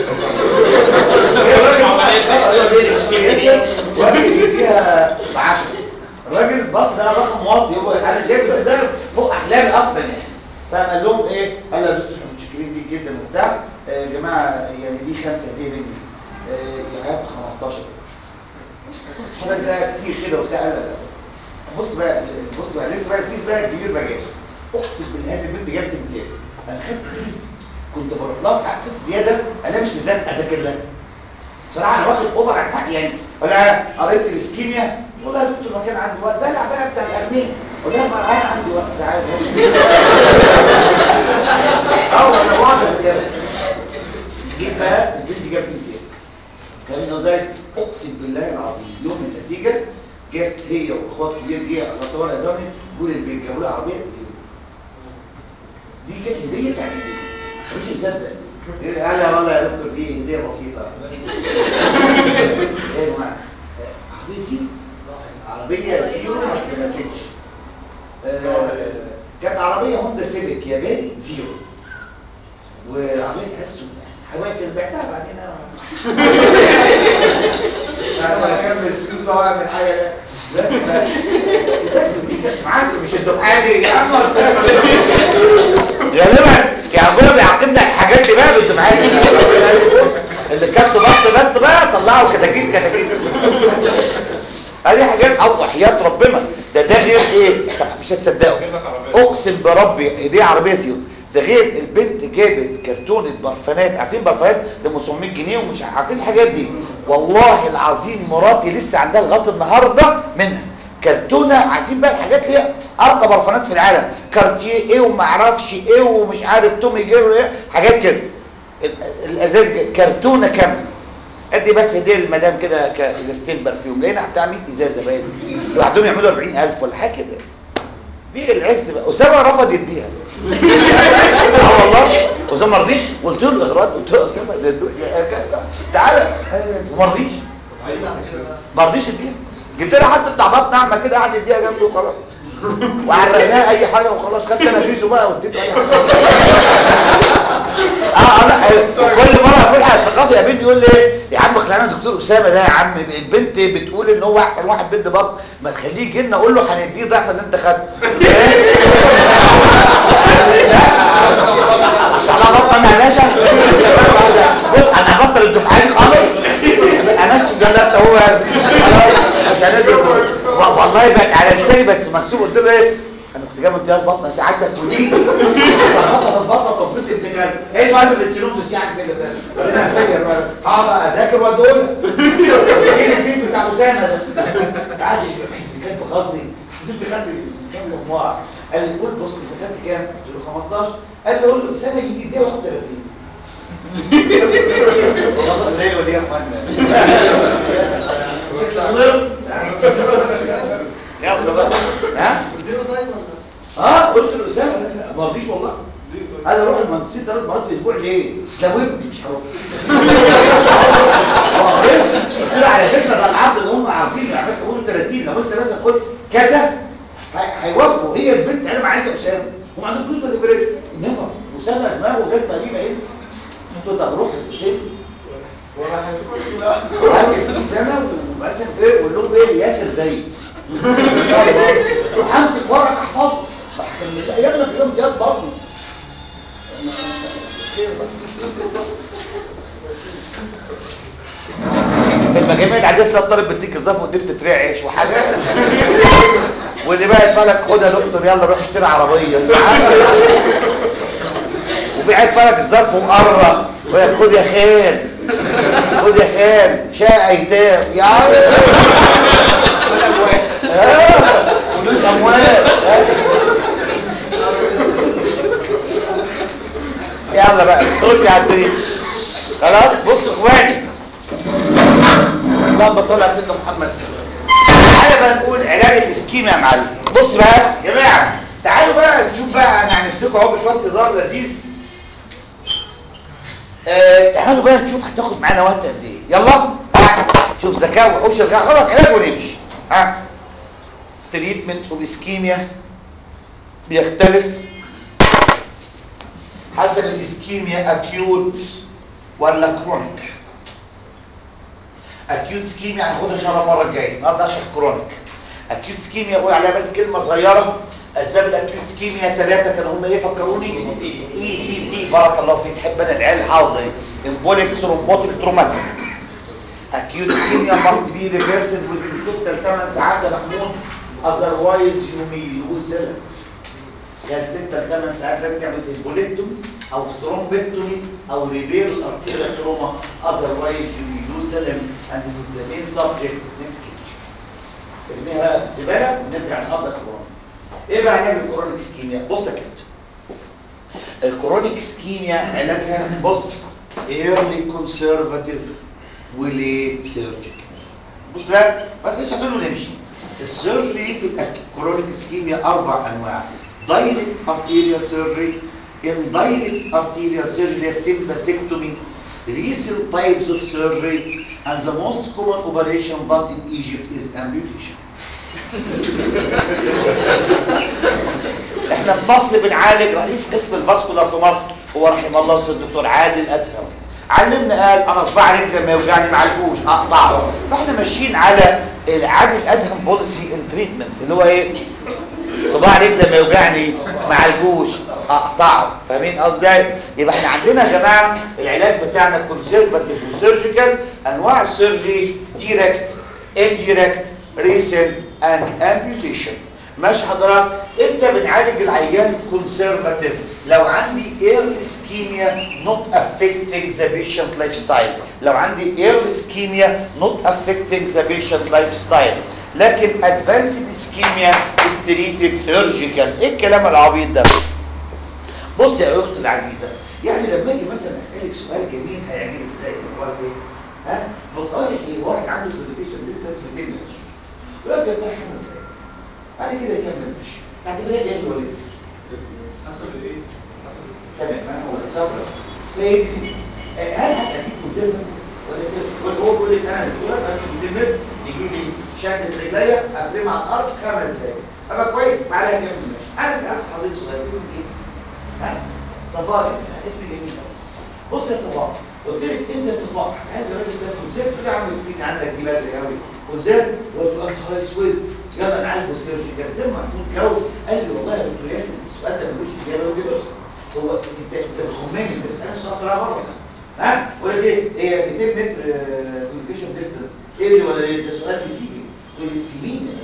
الراجل يديها ب 10 الراجل بص ده رقم واطي هو انا شايف إن ده فوق احلامي اصلا يعني فقال لهم ايه قال له يا دكتور احنا متشكرين ليك جدا وبتاع آه، يا جماعه يعني دي خمسه هديه مني آه، يا هات 15 قروش الراجل ده كتير كده وبتاع قال لا لا. بص بقى بص بقى لسه بقى الفيس بقى الكبير ما جاش اقسم بالله هذه البنت جابت امتياز انا خدت فيس كنت بروح لها ساعات فيس زياده انا مش ميزان اذاكر لها بصراحه انا واخد اوفر عن حقي يعني ولا قريت الاسكيميا والله يا دكتور ما كان عندي وقت دلع بقى بتاع الاغنياء قلت لها ما انا عندي وقت تعالى اه انا بقعد اذاكر جيت بقى البنت جابت امتياز كان ذلك اقسم بالله العظيم يوم النتيجه جت هي واخوات كبير جه خلاص وانا اداني بيقول البيت جابوا لها عربيه زيرو دي كانت هديه بتاعت هديه مش مصدق إيه، قال يا والله يا دكتور دي هديه بسيطه ايه يا جماعه عربيه زيرو عربيه زيرو ما اتلمستش آه، كانت عربيه هوندا سيفيك ياباني زيرو وعربيه افتون حيوان كده بعتها بعدين انا انا اكمل فلوس بقى واعمل حاجه بس بقى الدكتور دي كانت معاك مش الدفعه دي يا عم غالبا يا ابويا بيعاقبنا الحاجات دي بقى بالدفعات دي اللي كانت بط بط بقى طلعوا كتاكيت كتاكيت ادي حاجات او وحياه ربنا ده ده غير ايه طب مش هتصدقوا اقسم بربي هديه عربيه زيرو ده غير البنت جابت كرتونه برفانات عارفين برفانات ب 500 جنيه ومش عارفين الحاجات دي والله العظيم مراتي لسه عندها لغايه النهارده منها كرتونه عارفين بقى الحاجات اللي هي ارقى برفانات في العالم كارتيه ايه وما اعرفش ايه ومش عارف تومي جيرو ايه حاجات كده ال- الازاز كرتونه كامله ادي بس هديه للمدام كده كازازتين برفيوم لقينا بتاع 100 ازازه باين لوحدهم يعملوا 40000 ولا حاجه كده دي العز بقى اسامه رفض يديها اه والله اسامه ما رضيش قلت له الاغراض قلت له اسامه ده الدنيا كده تعالى وما رضيش ما رضيش يديها جبت لها حد بتاع بطن اعمى كده قعد يديها جنبي وخلاص وعرقناها اي حاجه وخلاص خدت نفيسه بقى واديته اي حاجه اه لا كل مره اقول على الثقافي يقابلني يقول لي إيه؟ يا عم خلينا دكتور اسامه ده يا عم البنت بتقول ان هو احسن واحد بنت بطن ما تخليه يجي لنا اقول له هنديه ضعف اللي انت خدته على بطل يا باشا بص انا هبطل الدفعات خالص امشي جلات هو خلاص مش هنزل والله بقت على لساني بس مكسوب قلت له ايه انا كنت جايب امتياز بطن ساعتك ودي ظبطها في البطن تظبيط ابن كلب ايه بقى اللي بتسيلوز يعني كده ده انا فاكر بقى هقعد اذاكر وادول ايه الفيلم بتاع اسامه ده عادي كان بخاصني حسيت خدت اسامه مجموعه قال لي قول بص انت خدت كام؟ قلت له 15 قال لي قول له اسامه يجي يديها وياخد 30 والله الليل ودي يا اخوانا يلا بقى ها اه قلت له اسامه ما رضيش والله انا اروح المهندسين ثلاث مرات في اسبوع ليه؟ لو ابني مش هروح قلت له على فكره ده العقد اللي هم عارفين يعني بس قولوا 30 لو انت مثلا قلت كذا هي- هيوافقوا هي البنت انا ما عايزه اسامه هم عندهم فلوس ما تفرقش نفر اسامه دماغه جت قديمه انت قلت له طب روح حصتين وهاجر في سنه ومثلا ايه قول لهم ايه ياسر زيي وهمسك ورق احفظه لا يا ابني اليوم جاب برضه في المجاميع العاديه تلاقي الطالب بيديك الظرف وانت بتترعش وحاجات واللي بقى يدفع لك خدها يا دكتور يلا روح اشتري عربيه وفي عيد فرق الظرف ومقرر ويقول خد يا خال خد يا خال شقه ايتام يا عم آه، فلوس اموال آه. يلا بقى خد على الدريق خلاص بصوا اخواني اللهم صل على سيدنا محمد صلى الله عليه وسلم تعالى بقى نقول علاج الاسكيميا يا معلم بص بقى يا جماعه تعالوا بقى نشوف بقى انا هنسلكوا اهو بشويه هزار لذيذ آه تعالوا بقى نشوف هتاخد معانا وقت قد ايه يلا ها شوف ذكاء وحوش الغاء خلاص علاج ونمشي ها تريتمنت اوف اسكيميا بيختلف حسب الاسكيميا اكيوت ولا كرونيك اكيوت سكيميا هناخدها ان شاء الله المره الجايه النهارده اشرح كرونيك اكيوت سكيميا اقول عليها بس كلمه صغيره اسباب الاكيوت سكيميا ثلاثه كانوا هم ايه فكروني اي تي تي بارك الله فيك تحب انا العيال حافظه امبوليك ثرومبوتيك تروماتيك acute ischemia must be reversed within 6 ل 8 ساعات يا محمود otherwise you may lose the كان 6 ل 8 ساعات لازم تعمل امبوليكتومي او ثرومبكتومي او ريبير الارتيريا تروما otherwise you may lose the limb and this is the main subject next lecture ارميها بقى في الزباله ونرجع نقضي كورونا ايه بقى علاج الكورونيك اسكيميا بص يا كابتن الكورونيك اسكيميا علاجها بص early conservative وليت سيرجري بص بقى بس مش هتقول له نمشي السيرجري في الكورونيك اسكيميا اربع انواع دايركت ارتيريال سيرجري indirect arterial surgery sympathectomy recent types of surgery and the most common operation done in Egypt is amputation احنا في مصر بنعالج رئيس قسم الفاسكولار في مصر هو رحم الله ويرحمه الدكتور عادل ادهم علمنا قال انا صباع رجلي لما يوجعني مع الجوش اقطعه فاحنا ماشيين على عادل ادهم بوليسي ان تريتمنت اللي هو ايه صباع رجلي لما يوجعني مع الجوش اقطعه فاهمين قصدي يبقى احنا عندنا يا جماعه العلاج بتاعنا كونسرفاتيف وسيرجيكال انواع السيرجري ديركت انديركت ريسن اند امبيوتيشن ماشي حضرتك امتى بنعالج العيان كونسرفاتيف لو عندي ايرلي اسكيميا نوت افكتنج ذا بيشنت لايف ستايل لو عندي ايرلي اسكيميا نوت افكتنج ذا بيشنت لايف ستايل لكن ادفانسد اسكيميا استريتد سيرجيكال ايه الكلام العبيط ده بص يا اختي العزيزه يعني لما اجي مثلا اسالك سؤال جميل هيعجبك زي هو ايه ها بص اقول لك ايه واحد عنده كوميونيكيشن ديستانس 200 متر يقف يرتاح خمس دقايق بعد كده يكمل مشي اعتبرها ايه الوليدسكي حسب الايه حسب تمام انا هو صبر فايه دي آه، هل هتديك مزمه ولا سيرش ولا هو بيقول لك انا دكتور امشي 200 متر يجيب لي شده رجليا اترمي على الارض خمس دقايق ابقى كويس معايا كام ماشي انا سالت حضرتك سؤال اسمك ايه ها صفاء اسمها اسم جميل أوي. بص يا صفاء قلت لك انت يا صفاء هل الراجل ده كونسيرت كده عامل سكين عندك دي بدري قوي كونسيرت قلت له يا نهار اسود يلا نعالجه سيرجيكال زي ما محمود جاوب قال لي والله يا دكتور ياسر السؤال ده ملوش اجابه وبيبص هو انت انت الخمامي انت بتسال السؤال طلع بره ها ولا ايه هي 200 متر كوميونيكيشن ديستانس ايه اللي ولا ايه ده سؤال بيسيبي تقول لي في مين يا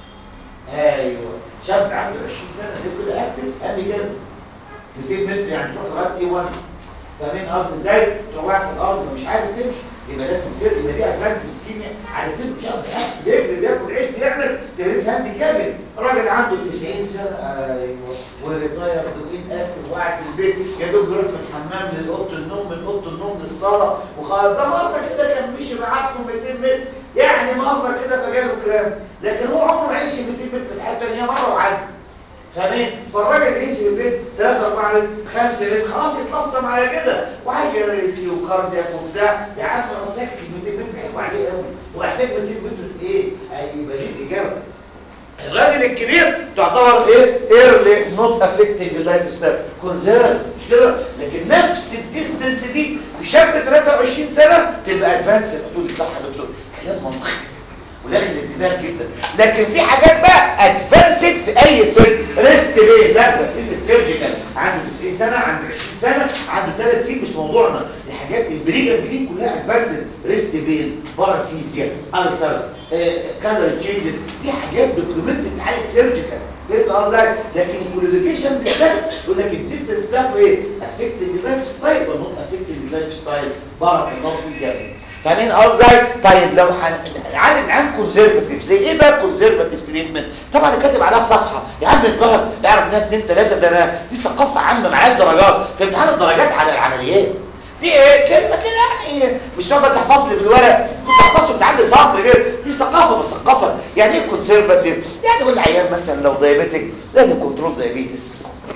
باشا ايوه شاب عنده 20 سنه ده كده اكتف قال لي كده 200 متر يعني تروح لغايه ايه 1 فاهمين قصدي ازاي تروح واقع في الارض مش عارف تمشي يبقى لازم تصير يبقى دي ادفانس اسكيميا على سن شاب قاعد بيجري بياكل عيش بيعمل تهريج هاندي كامل الراجل عنده 90 سنه ايوه وريتاير دوين اكتف وقاعد في البيت يا دوب بيروح من الحمام لاوضه النوم من اوضه النوم للصاله وخلاص ده مره كده كان مشي بعدته 200 متر يعني مره كده فجاله كلام لكن هو عمره ما عيش 200 متر في حته ثانيه مره وعدى فاهمين فالراجل يمشي في البيت 3 4 متر 5 متر خلاص يتلصم على كده وهيجي ريسكي وكاردياك وبتاع يا عم انا مسكت ال 200 متر حلو عليه قوي واحتاج 200 متر في ايه؟ يبقى دي الاجابه الراجل الكبير تعتبر ايه ايرلي نوت افكتنج اللايف ستايل كونزيرف مش كده لكن نفس الديستنس دي في شاب 23 سنه تبقى ادفانس تقول لي صح يا دكتور كلام منطقي وداخل الانتباه جدا لكن في حاجات بقى ادفانسد في اي سن ريست بيز لا ده سيرجيكال عنده 90 سنه عنده 20 سنه عنده 3 سنين مش موضوعنا دي حاجات البريجر جرين كلها ادفانسد ريست بين باراسيسيا السرز كالر تشينجز دي حاجات دوكيومنت بتعالج سيرجيكال فهمت قصدي لكن الكوليديكيشن بالذات يقول لك الديستنس بتاعته ايه افكتنج اللايف ستايل ولا نوت افكتنج اللايف ستايل بارك الله فيك يا ابني فاهمين قصدي طيب لو هنعالج عن كونزرفاتيف زي ايه بقى كونزرفاتيف تريتمنت طبعا كاتب عليها صفحه يا عم الجهر يعرف انها 2 3 ده انا دي ثقافه عامه معايا درجات في امتحان الدرجات على العمليات دي ايه كلمه كده يعني مش هو تحفظ لي بالورق تحفظه تعلي سطر كده دي ثقافه مثقفه يعني ايه كونسرفاتيف يعني يقول العيال مثلا لو دايابيتك لازم كنترول دايابيتس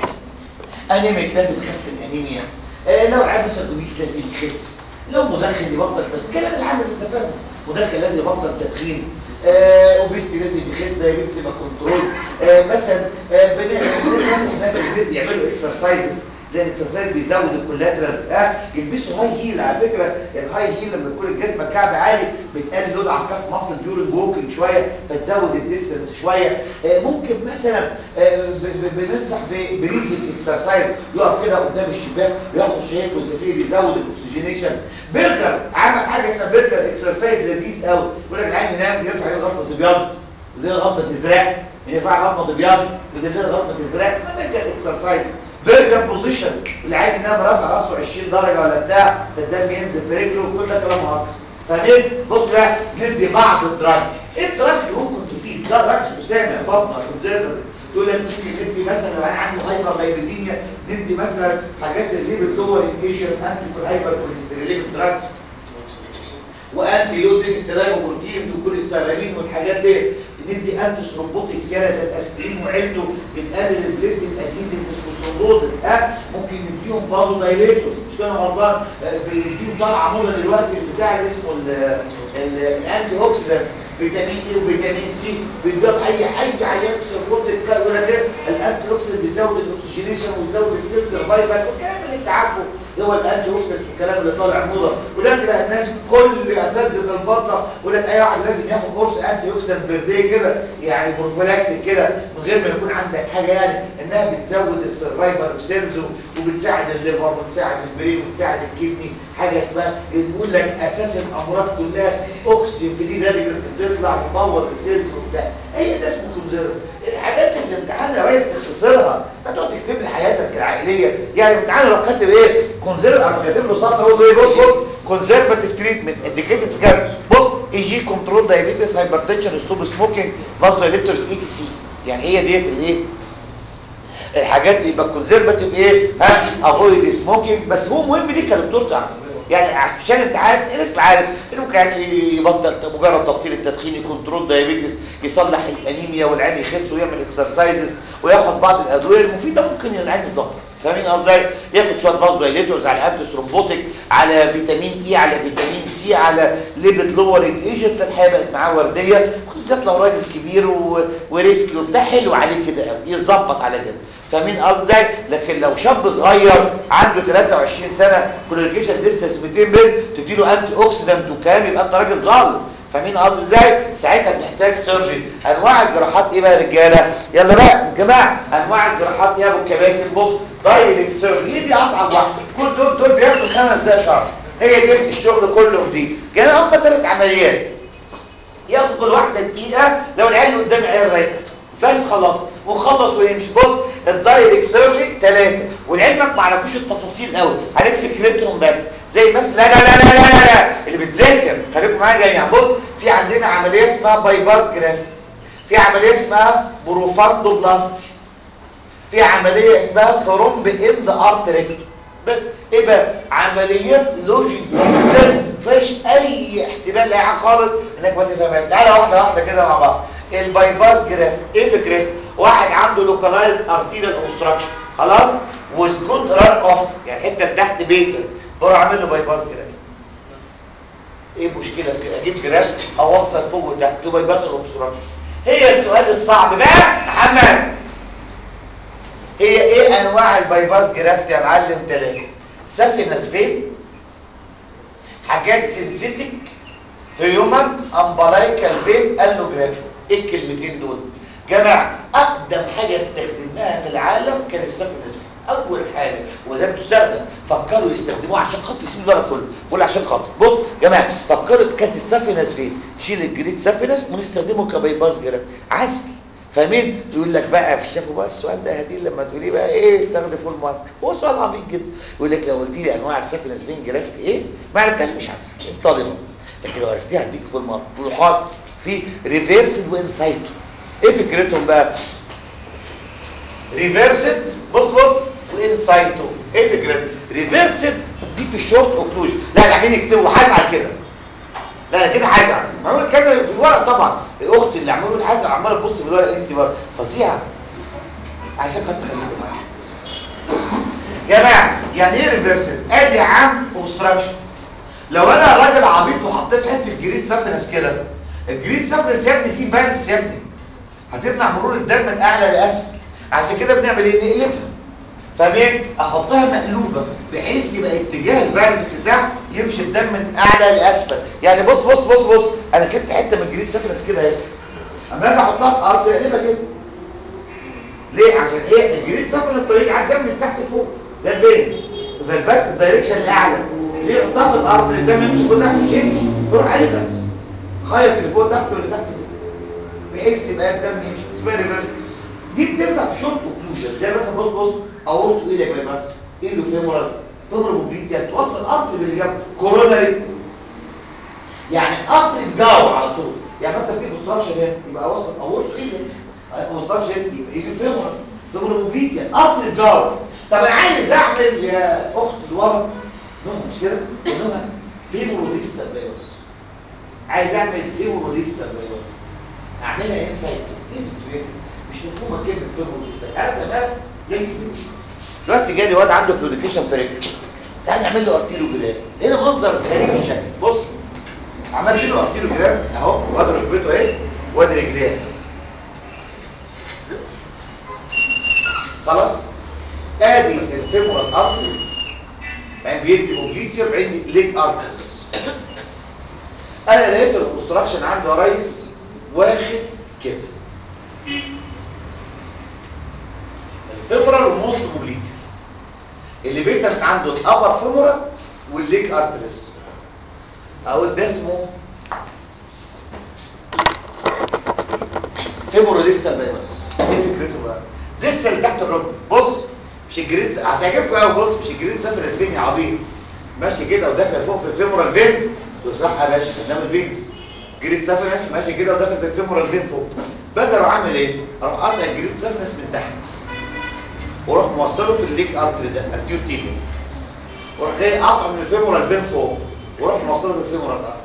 انيميك لازم يخف الانيميا آه لو عيال مثلا اوبيس لازم يخس لو مدخن يبطل تدخين الكلام العام اللي انت فاهمه مدخن لازم يبطل تدخين آه اوبيستي لازم يخس دايابيتس يبقى كنترول آه مثلا آه بننصح الناس اللي البيت يعملوا اكسرسايزز لان الاكسرسايز بيزود الكولاترالز اه يلبسوا هاي هيل على فكره الهاي هيل لما يكون الجسم كعب عالي بتقلل لود على الكف مصل ديورنج ووكينج شويه فتزود الديستنس شويه آه ممكن مثلا آه بننصح بريزنج اكسرسايز يقف كده قدام الشباك وياخد شهيق والزفير بيزود الاكسجينيشن برجر عمل حاجه اسمها برجر اكسرسايز لذيذ قوي يقول لك العين ينام يرفع ايده غطمه ابيض ودي غطمه ازرق ينفع غطمه ابيض ودي غطمه ازرق اسمها برجر اكسرسايز برجر بوزيشن العين ينام رافع راسه 20 درجه ولا بتاع فالدم ينزل في رجله وكل ده كلام هاكس فاهمين بص بقى ندي بعض الدراجز ايه الدراجز ممكن تفيد دراجز اسامه فاطمه كونزرفاتيف تقول لك ممكن ندي مثلا لو انا عندي هايبر لايبيديميا ندي مثلا حاجات اللي بتدور الايجن انتي هايبر كوليسترولين دراجز وانتي يوديك ستيرايوبروتينز وكوليسترولين والحاجات دي ندي انتي ثرومبوتكس يالا زي الاسبرين وعيلته بتقلل البليد الادهيزيف ديسبوسترومبوزس ها ممكن نديهم فازو دايليتور مش كانوا غلطان بنديهم طالعه موضه دلوقتي البتاع اللي اسمه الانتي اوكسيدانتس فيتامين اي وفيتامين سي بيدوها اي اي عيان سيروتيك ولا كده الانتي اوكسيدانت بيزود الاكسجينيشن ويزود السيل سرفايفل والكلام اللي انت عارفه هو الانتي اوكسيدنت والكلام اللي طالع موضه ولكن بقى الناس كل اساتذه البطنه يقول لك اي واحد لازم ياخد كورس انتي اوكسيدنت بير كده يعني بروفيلاكتيك كده من غير ما يكون عندك حاجه يعني انها بتزود السرفايفل سيلز وبتساعد الليفر وبتساعد البرين وبتساعد الكدني حاجه اسمها بتقول لك اساس الامراض كلها اكسجين فري راديكالز بتطلع تبوظ السيلز وبتاع هي ده اسمه كونزيرف الحاجات اللي في الامتحان يا ريس تختصرها انت تقعد تكتب لي حياتك العائليه يعني الامتحان لو كاتب ايه كونزيرف انا كاتب له سطر اقول له ايه بص بص كونزرفاتيف تريتمنت انديكيتد في كذا بص اي جي كنترول دايابيتس هايبرتنشن ستوب سموكينج فازوليتورز اي تي سي يعني هي ديت الايه الحاجات اللي يبقى كونزرفاتيف ايه ها افويد سموكينج بس هو مهم ليه كدكتور تعرف يعني عشان انت عارف الناس عارف انه ممكن يبطل مجرد تبطيل التدخين يكنترول دايابيتس يصلح الانيميا والعين يخس ويعمل اكسرسايزز وياخد بعض الادويه المفيده ممكن العين يظبط فاهمين قصدي ياخد شويه فازوليتورز على انتي ثرومبوتيك على فيتامين اي على فيتامين سي على ليبيد لورنج ايجنت الحياه بقت معاه ورديه بالذات لو راجل كبير و... وريسكي وبتاع حلو عليه كده قوي يظبط على كده فاهمين قصدي لكن لو شاب صغير عنده 23 سنه كلوريكيشن لسه 200 بنت تديله انتي اوكسيدنت وكام يبقى انت راجل ظالم فاهمين قصدي ازاي ساعتها بنحتاج سيرجري انواع الجراحات ايه بقى يا رجاله يلا بقى يا جماعه انواع الجراحات يا ابو الكباتن بص دايركت سيرجري دي اصعب واحده كل دول دول بياخدوا خمس دقايق شهر هي دي الشغل كله في دي جماعه هم ثلاث عمليات ياخد كل واحده دقيقه لو العيال قدام عيال رايقه بس خلاص وخلص ويمشي بص الدايركت سيرجري ثلاثه ولعلمك ما عرفوش التفاصيل قوي عارف فكرتهم بس زي بس لا لا لا لا لا لا, لا. اللي بتذاكر خليكم معايا جميعا بص في عندنا عمليه اسمها بايباس جرافيك في عمليه اسمها بروفاندوبلاستي في عمليه اسمها ثرومب اند ارتريكتو بس ايه بقى عمليات لوجيك جدا فيش اي احتمال لاي خالص انك ما تفهمهاش تعالى واحده واحده كده مع بعض البايباس جرافيك ايه فكرته واحد عنده لوكالايز ارتيريال اوبستراكشن خلاص وسكوت ران اوف يعني حته تحت بيته بروح اعمل له بايباس جرافيك ايه المشكله في كده اجيب جراف اوصل فوق وتحت تو بايباس الاوبستراكشن هي السؤال الصعب بقى محمد هي ايه انواع البايباس جرافت يا معلم ثلاثه سافينس فين حاجات سينسيتك هيومن امبلايكال فين الوجراف ايه الكلمتين دول جماعه اقدم حاجه استخدمناها في العالم كان السافينس فين اول حاجه وزي ما بتستخدم فكروا يستخدموها عشان خاطر يسيب البلد كله بقول عشان خاطر بص جماعه فكروا كانت السافينس فين شيل الجريد سافينس ونستخدمه كبايباس جراف عسل فاهمين يقول لك بقى في شافوا بقى السؤال ده هدي لما تقولي بقى ايه تاخدي فول مارك هو سؤال عميق جدا يقول لك لو قلت لي انواع السافينس فين جرافت ايه ما عرفتهاش مش هسحب انت طالبه لكن لو عرفتيها هديك فول مارك روحات في ريفيرسد وانسايتو ايه فكرتهم بقى ريفيرسد بص بص وانسايتو ايه فكرتهم ريفيرسد دي في الشورت اوكلوجن لا العمين يكتبوا هزعل كده لا انا كده هزعل معمول كده في الورق طبعا الاخت اللي عماله هزعل عماله تبص في الورق انت بقى فظيعه عشان خاطر خليكم معايا جماعه يعني ايه ريفيرسل ادي عام اوبستراكشن لو انا راجل عبيط وحطيت حته جريد سافنس كده الجريد سافنس يا ابني فيه فالفز يا ابني هتمنع مرور الدم من اعلى لاسفل عشان كده بنعمل ايه نقلبها فاهمين احطها مقلوبه بحيث يبقى اتجاه الفالفز بتاعه يمشي الدم من اعلى لاسفل يعني بص بص بص بص انا سبت حته من الجريد سافنس كده اهي اما اجي احطها في ارض اقلبها كده ليه عشان ايه الجريد سافنس طريق على الدم من تحت لفوق ده فين فالفات الدايركشن الاعلى ليه احطها في الارض الدم يمشي فوق تحت مش يمشي يروح قلبها خيط اللي فوق تحت واللي تحت فوق بحيث يبقى الدم يمشي اسمها ريفرس دي بتنفع في شورت اوكلوجن زي مثلا بص بص اورتو ايه يا جماعه ايه له فيمورال فيمورال موبيليتي توصل ارتري باللي جنبه كوروناري يعني ارتري بجاور على طول يعني مثلا في اوبستراكشن هنا يبقى اوصل اورتو ايه اوبستراكشن يبقى ايه فيمورال فيمورال موبيليتي ارتري بجاور طب انا عايز اعمل يا اخت الورق نوع مش كده نوع فيموروديستال بايوس عايز اعمل فيموروديستال بايوس اعملها انسايد ايه الدكتور مش مفهومه كلمه فيموروديستال انا تمام ليس دلوقتي جالي واد عنده كلوديكيشن في رجله تعال نعمل له ارتيلو جرام هنا منظر غريب الشكل بص عملت له ارتيلو جرام اهو واد ركبته اهي واد رجليه خلاص ادي الفيمورال ارتري يعني بيدي اوبليتير عندي ليج ارتريز انا لقيت الاوبستراكشن عنده يا ريس واخد كده الفيمورال والموست موبليتير اللي بيتك عنده الابر فيمورال والليج ارتريز اقول ده اسمه فيمورال ديستال بايباس ايه فكرته بقى ديستال تحت الركبه بص مش الجريد هتعجبكم قوي بص مش الجريد سافر اسبين يا عبيط ماشي كده وداخل فوق في الفيمورال فين صح يا باشا قدام الفينس جريد سافنس ماشي كده وداخل بالفيمورال فين فوق باجي اروح عامل ايه اروح قاطع الجريد سافنس من تحت واروح موصله في الليك ارتري ده التيو تيبي واروح جاي قاطع من الفيمورال فين فوق واروح موصله بالفيمورال ارتري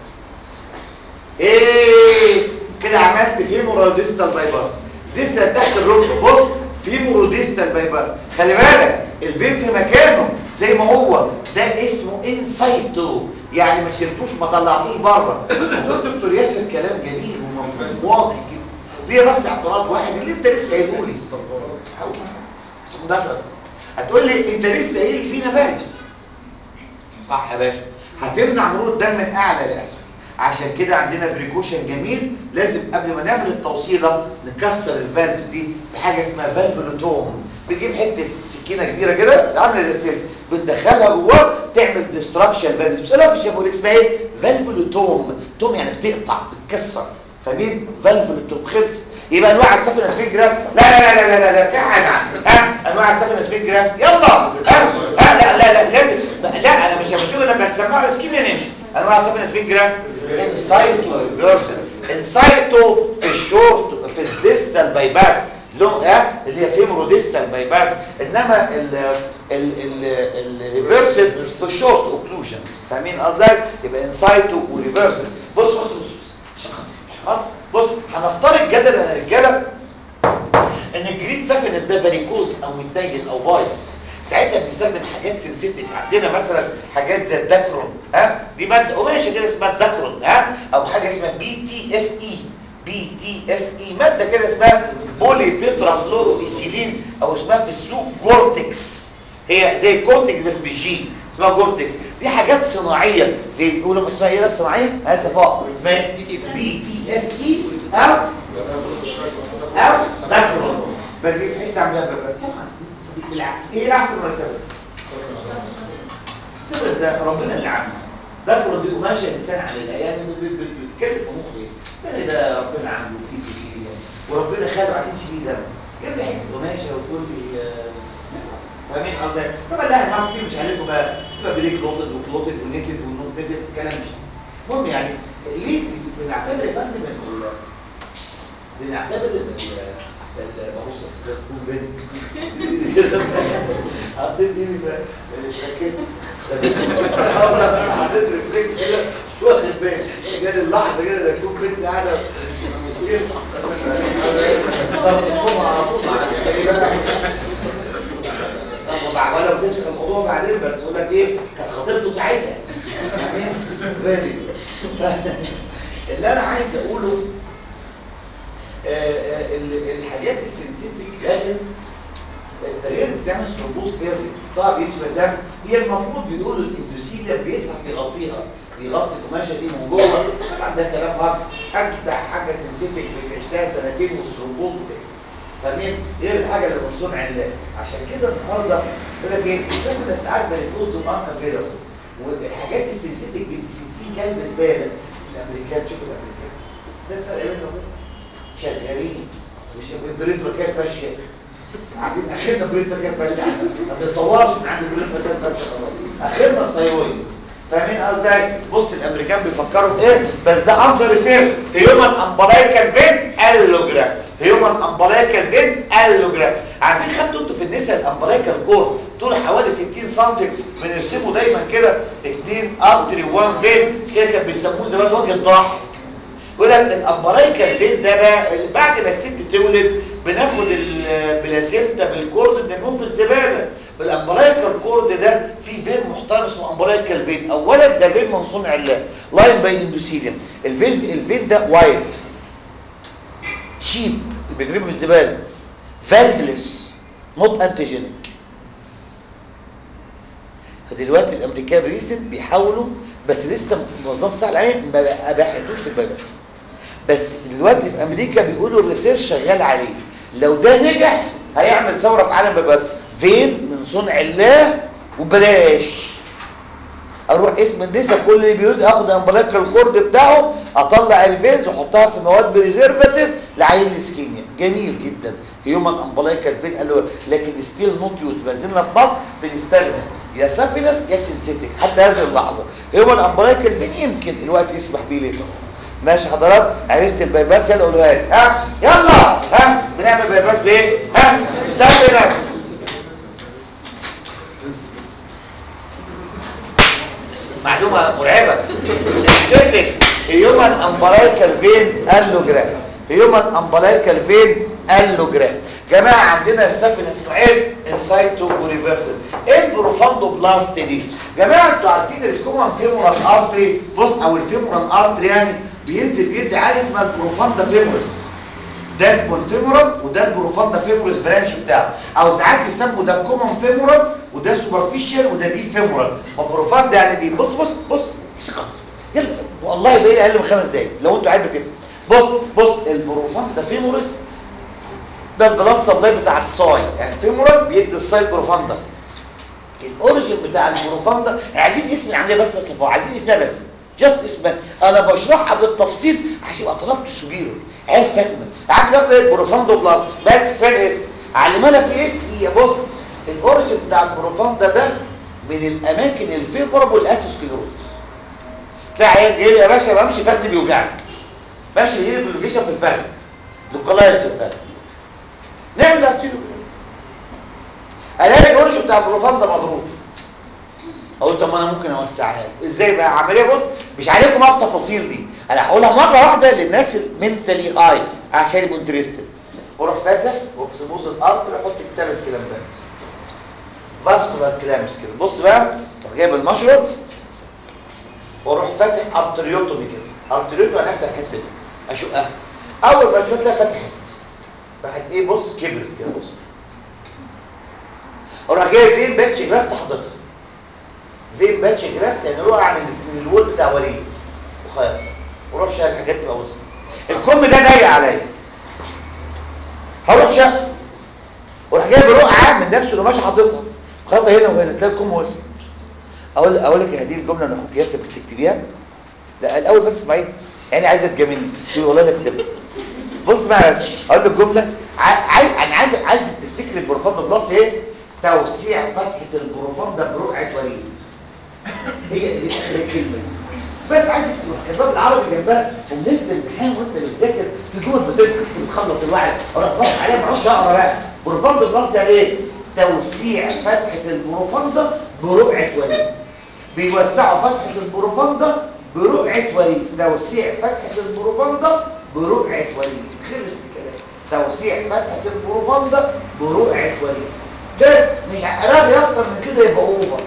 ايه كده عملت فيمورال ديستال بايباس ديستال تحت الركبه بص فيمورال ديستال بايباس خلي بالك الفين في مكانه زي ما هو ده اسمه انسايتو يعني ما شلتوش ما طلعتوش بره دكتور دكتور ياسر كلام جميل ومفهوم واضح جدا ليه بس اعتراض واحد اللي انت لسه قايله لي حاول عشان مداخله هتقول لي انت لسه قايل لي فينا فالفز صح يا باشا هتمنع مرور الدم من اعلى لاسفل عشان كده عندنا بريكوشن جميل لازم قبل ما نعمل التوصيله نكسر الفالفز دي بحاجه اسمها فالفولوتوم بتجيب حته سكينه كبيره كده عامله زي السلك بتدخلها جواه تعمل ديستراكشن فالفز مش عارف الشابول اسمها ايه فالفولوتوم توم يعني بتقطع بتكسر فاهمين فالفولوتوم خلص يبقى انواع السفن سبيد جراف لا لا لا لا لا لا قاعد ها انواع السفن سبيد جراف يلا ها ها لا لا لا لازم لا انا مش همشي لما تسمعوا السكيميا نمشي انواع السفن سبيد جراف انسايتو ريفرسل انسايتو في الشورت في الديستال بايباس لون ها اللي هي فيمرو ديستال بايباس انما ال ال ال الريفرسل في الشورت اوكلوجنز فاهمين قصدي يبقى انسايتو وريفرسل بص بص بص مش خاطر مش خاطر بص هنفترض جدلا يا رجاله ان الجريد سافنس ده فاريكوز او متنيل او بايظ ساعتها بنستخدم حاجات سنسيتيف عندنا مثلا حاجات زي الداكرون ها دي ماده قماشه كده اسمها الداكرون ها او حاجه اسمها بي تي اف اي بي تي اف اي ماده كده اسمها بولي تترا فلورو ايثيلين او اسمها في السوق جورتكس هي زي الكورتكس بس بالجي اسمها جورتكس دي حاجات صناعيه زي بيقولوا اسمها ايه بس صناعيه هذا فوق اسمها بي تي اف اي او او داكرون بجيب حته عاملاها بس طبعا بالعكس ايه احسن ولا سبب سبب ده ربنا اللي عامله داكرون دي قماشه الانسان عاملها يعني بتتكلم في مخي ده ده ربنا عامله في ايدي وربنا خلقه عشان تشيل دم جيب لي حته قماشه وتقول لي فاهمين قصدي طبعا لا هنعرف كتير مش عليكم بقى تبقى بريك لوتد وكلوتد ونيتد ونوت نيتد الكلام مش المهم يعني ليه بنعتبر يا فندم ال- بنعتبر ان ال- ببص في تكون بنت حطيت ايدي بقى ركبت حطيت رجليك كده مش واخد بالي جالي اللحظه كده ده تكون بنت قاعده طب تقوم على طول طب وبعد ولو تمسك الموضوع بعدين بس يقول لك ايه كانت خطيبته ساعتها فاهمين بالي اللي انا عايز اقوله آه، آه، ال- الحاجات السنسيتيك لازم التغيير بتعمل ثرومبوز ايرلي طبعا بيمشي بالدم هي المفروض بيقولوا الاندوسيليا بيسحب يغطيها بيغطي القماشه دي من جوه طبعا ده كلام هاكس اجدع حاجه سنسيتيك عشتها سنتين وثرومبوز وكده فاهمين غير الحاجه اللي من صنع الله عشان كده النهارده يقول لك ايه السبب ساعات بنقول ضمان افيلابل والحاجات السنسيتيك بنت 60 كلب زباله الامريكان شوفوا الامريكان ده الفرق بينهم شغالين مش بريترا كان فاشيه عاملين اخرنا بريترا كان فاشيه ما بنتطورش من عند بريترا كان فاشيه خلاص اخرنا الثيرويد فاهمين ازاي بص الامريكان بيفكروا في ايه بس ده اندر ريسيرش هيومن امبلايكال فين الوجراف هيومن امبلايكال فين الوجراف عارفين خدتوا انتوا في النساء الامبلايكال كور طول حوالي 60 سم بنرسمه دايما كده اتنين ارتري وان فين كده كان بيسموه زمان وجه الضاحك يقول لك الامبرايكال فين ده بقى بعد ما الست تولد بناخد البلاسينتا بالكورد نرموه في الزباله الامبرايكال كورد ده فيه فين محترم اسمه امبرايكال فين اولا ده فين من صنع الله لاين باي اندوسيليوم الفين الفين ده وايت شيب بيجربه في الزباله فالفلس نوت انتيجينيك فدلوقتي الامريكان ريسنت بيحاولوا بس لسه منظمه الصحه العالميه ما بحثوش في الفيروس بس دلوقتي في امريكا بيقولوا الريسيرش شغال عليه لو ده نجح هيعمل ثوره في عالم البس فين من صنع الله وبلاش اروح اسم النساء كل اللي بيقول اخد امبلاكال كورد بتاعه اطلع الفينز واحطها في مواد بريزرفاتيف لعيل الاسكيميا جميل جدا هيومن امبلايكال فين قالوا لكن ستيل نوت يوز بنزلنا في مصر بنستخدم يا سافينس يا سينسيتك حتى هذه اللحظه هيومن امبلايكال فين يمكن الوقت يسمح بيه ليه ماشي حضرات عرفت البايباس يلا قولوها لي ها يلا ها بنعمل بايباس بايه ها سابينس معلومه مرعبه سيرتك هيومن امبلايكال فين الوجراف هيومن امبلايكال فين الوجراف جماعه عندنا السفنس نوعين انسايتو وريفرسال ايه البروفاندو بلاست دي جماعه انتوا عارفين الكومن فيمورال ارتري بص او الفيمورال ارتري يعني بينزل بيدي حاجه اسمها البروفاندا فيمورس ده اسمه الفيمورال وده البروفاندا فيمورس برانش بتاعه او ساعات يسموا ده كومن فيمورال وده سوبرفيشال وده دي فيمورال ما بروفاندا يعني دي بص بص بص ثقه يلا والله باقي اقل من خمس دقايق لو انتوا عايز بتفهم بص بص البروفاندا فيمورس ده البلاد سبلاي بتاع الصاي يعني فيمورال بيدي الصاي البروفاندا الاوريجن بتاع البروفاندا عايزين اسم العمليه بس يا صفوه عايزين اسمها بس جاست اسمها انا بشرحها بالتفصيل عشان يبقى طلبت سبيرو عيال فاهمه عامل ياخد ايه بروفاندو بلاس بس كفايه اسم علمها لك ايه هي بص الاوريجن بتاع البروفاندا ده من الاماكن الفيفوربل اسوسكليروزس تلاقي عيال جاي لي يا باشا بمشي فخدي بيوجعني بمشي بايدي باللوكيشن في الفخذ لوكالايز في الفخذ نعمل ارتيلو الاقي الاوريجن بتاع البروفاندا مضروب اقول طب ما انا ممكن اوسعها له. ازاي بقى عمليه بص مش عليكم بقى التفاصيل دي انا هقولها مره واحده للناس المنتالي هاي عشان يبقوا انترستد واروح فاتح واكسبوز الارض احط الثلاث كلامات فاسكولار كلامس كده بص بقى اروح جايب المشرط واروح فاتح ارتريوتومي كده ارتريوتومي انا افتح الحته دي اشقها اول ما تشوف تلاقي فتحت راحت ايه بص كبرت كده بص اروح جايب فين باتش جرافت حاططها فين باتش جرافت يعني روح من من الوول بتاع وليد وخير وروح شايل حاجات تبقى وسط الكم ده ضيق عليا هروح شاف واروح جايب رقعه من نفسه اللي ماشي حاططها خطه هنا وهنا تلاقي الكم وسط اقول اقول لك هذه الجمله انا اخوك ياسر بس تكتبيها لا الاول بس اسمعي يعني عايزه تجاملني تقول والله لا اكتبها بص بقى يا اسطى اقول لك جمله عايز انا عايز عايز تفتكر البروفاند بلس ايه توسيع فتحه البروفاند برقعه وريد هي دي اخر الكلمه بس عايزك تروح كتاب العربي جنبها ومليت الامتحان وانت بتذاكر في جمل بتنقص بتخلص الوعي اروح بص عليها ما اقعدش اقرا بقى بروفاند بلس يعني ايه توسيع فتحه البروفاندا برقعه وريد بيوسعوا فتحه البروفاندا برقعه وريد توسيع فتحه البروفاندا برقعه وريد خلص الكلام توسيع فتحه البروفاندا برقعه وريد بس مش هقراها اكتر من كده يبقى اوفر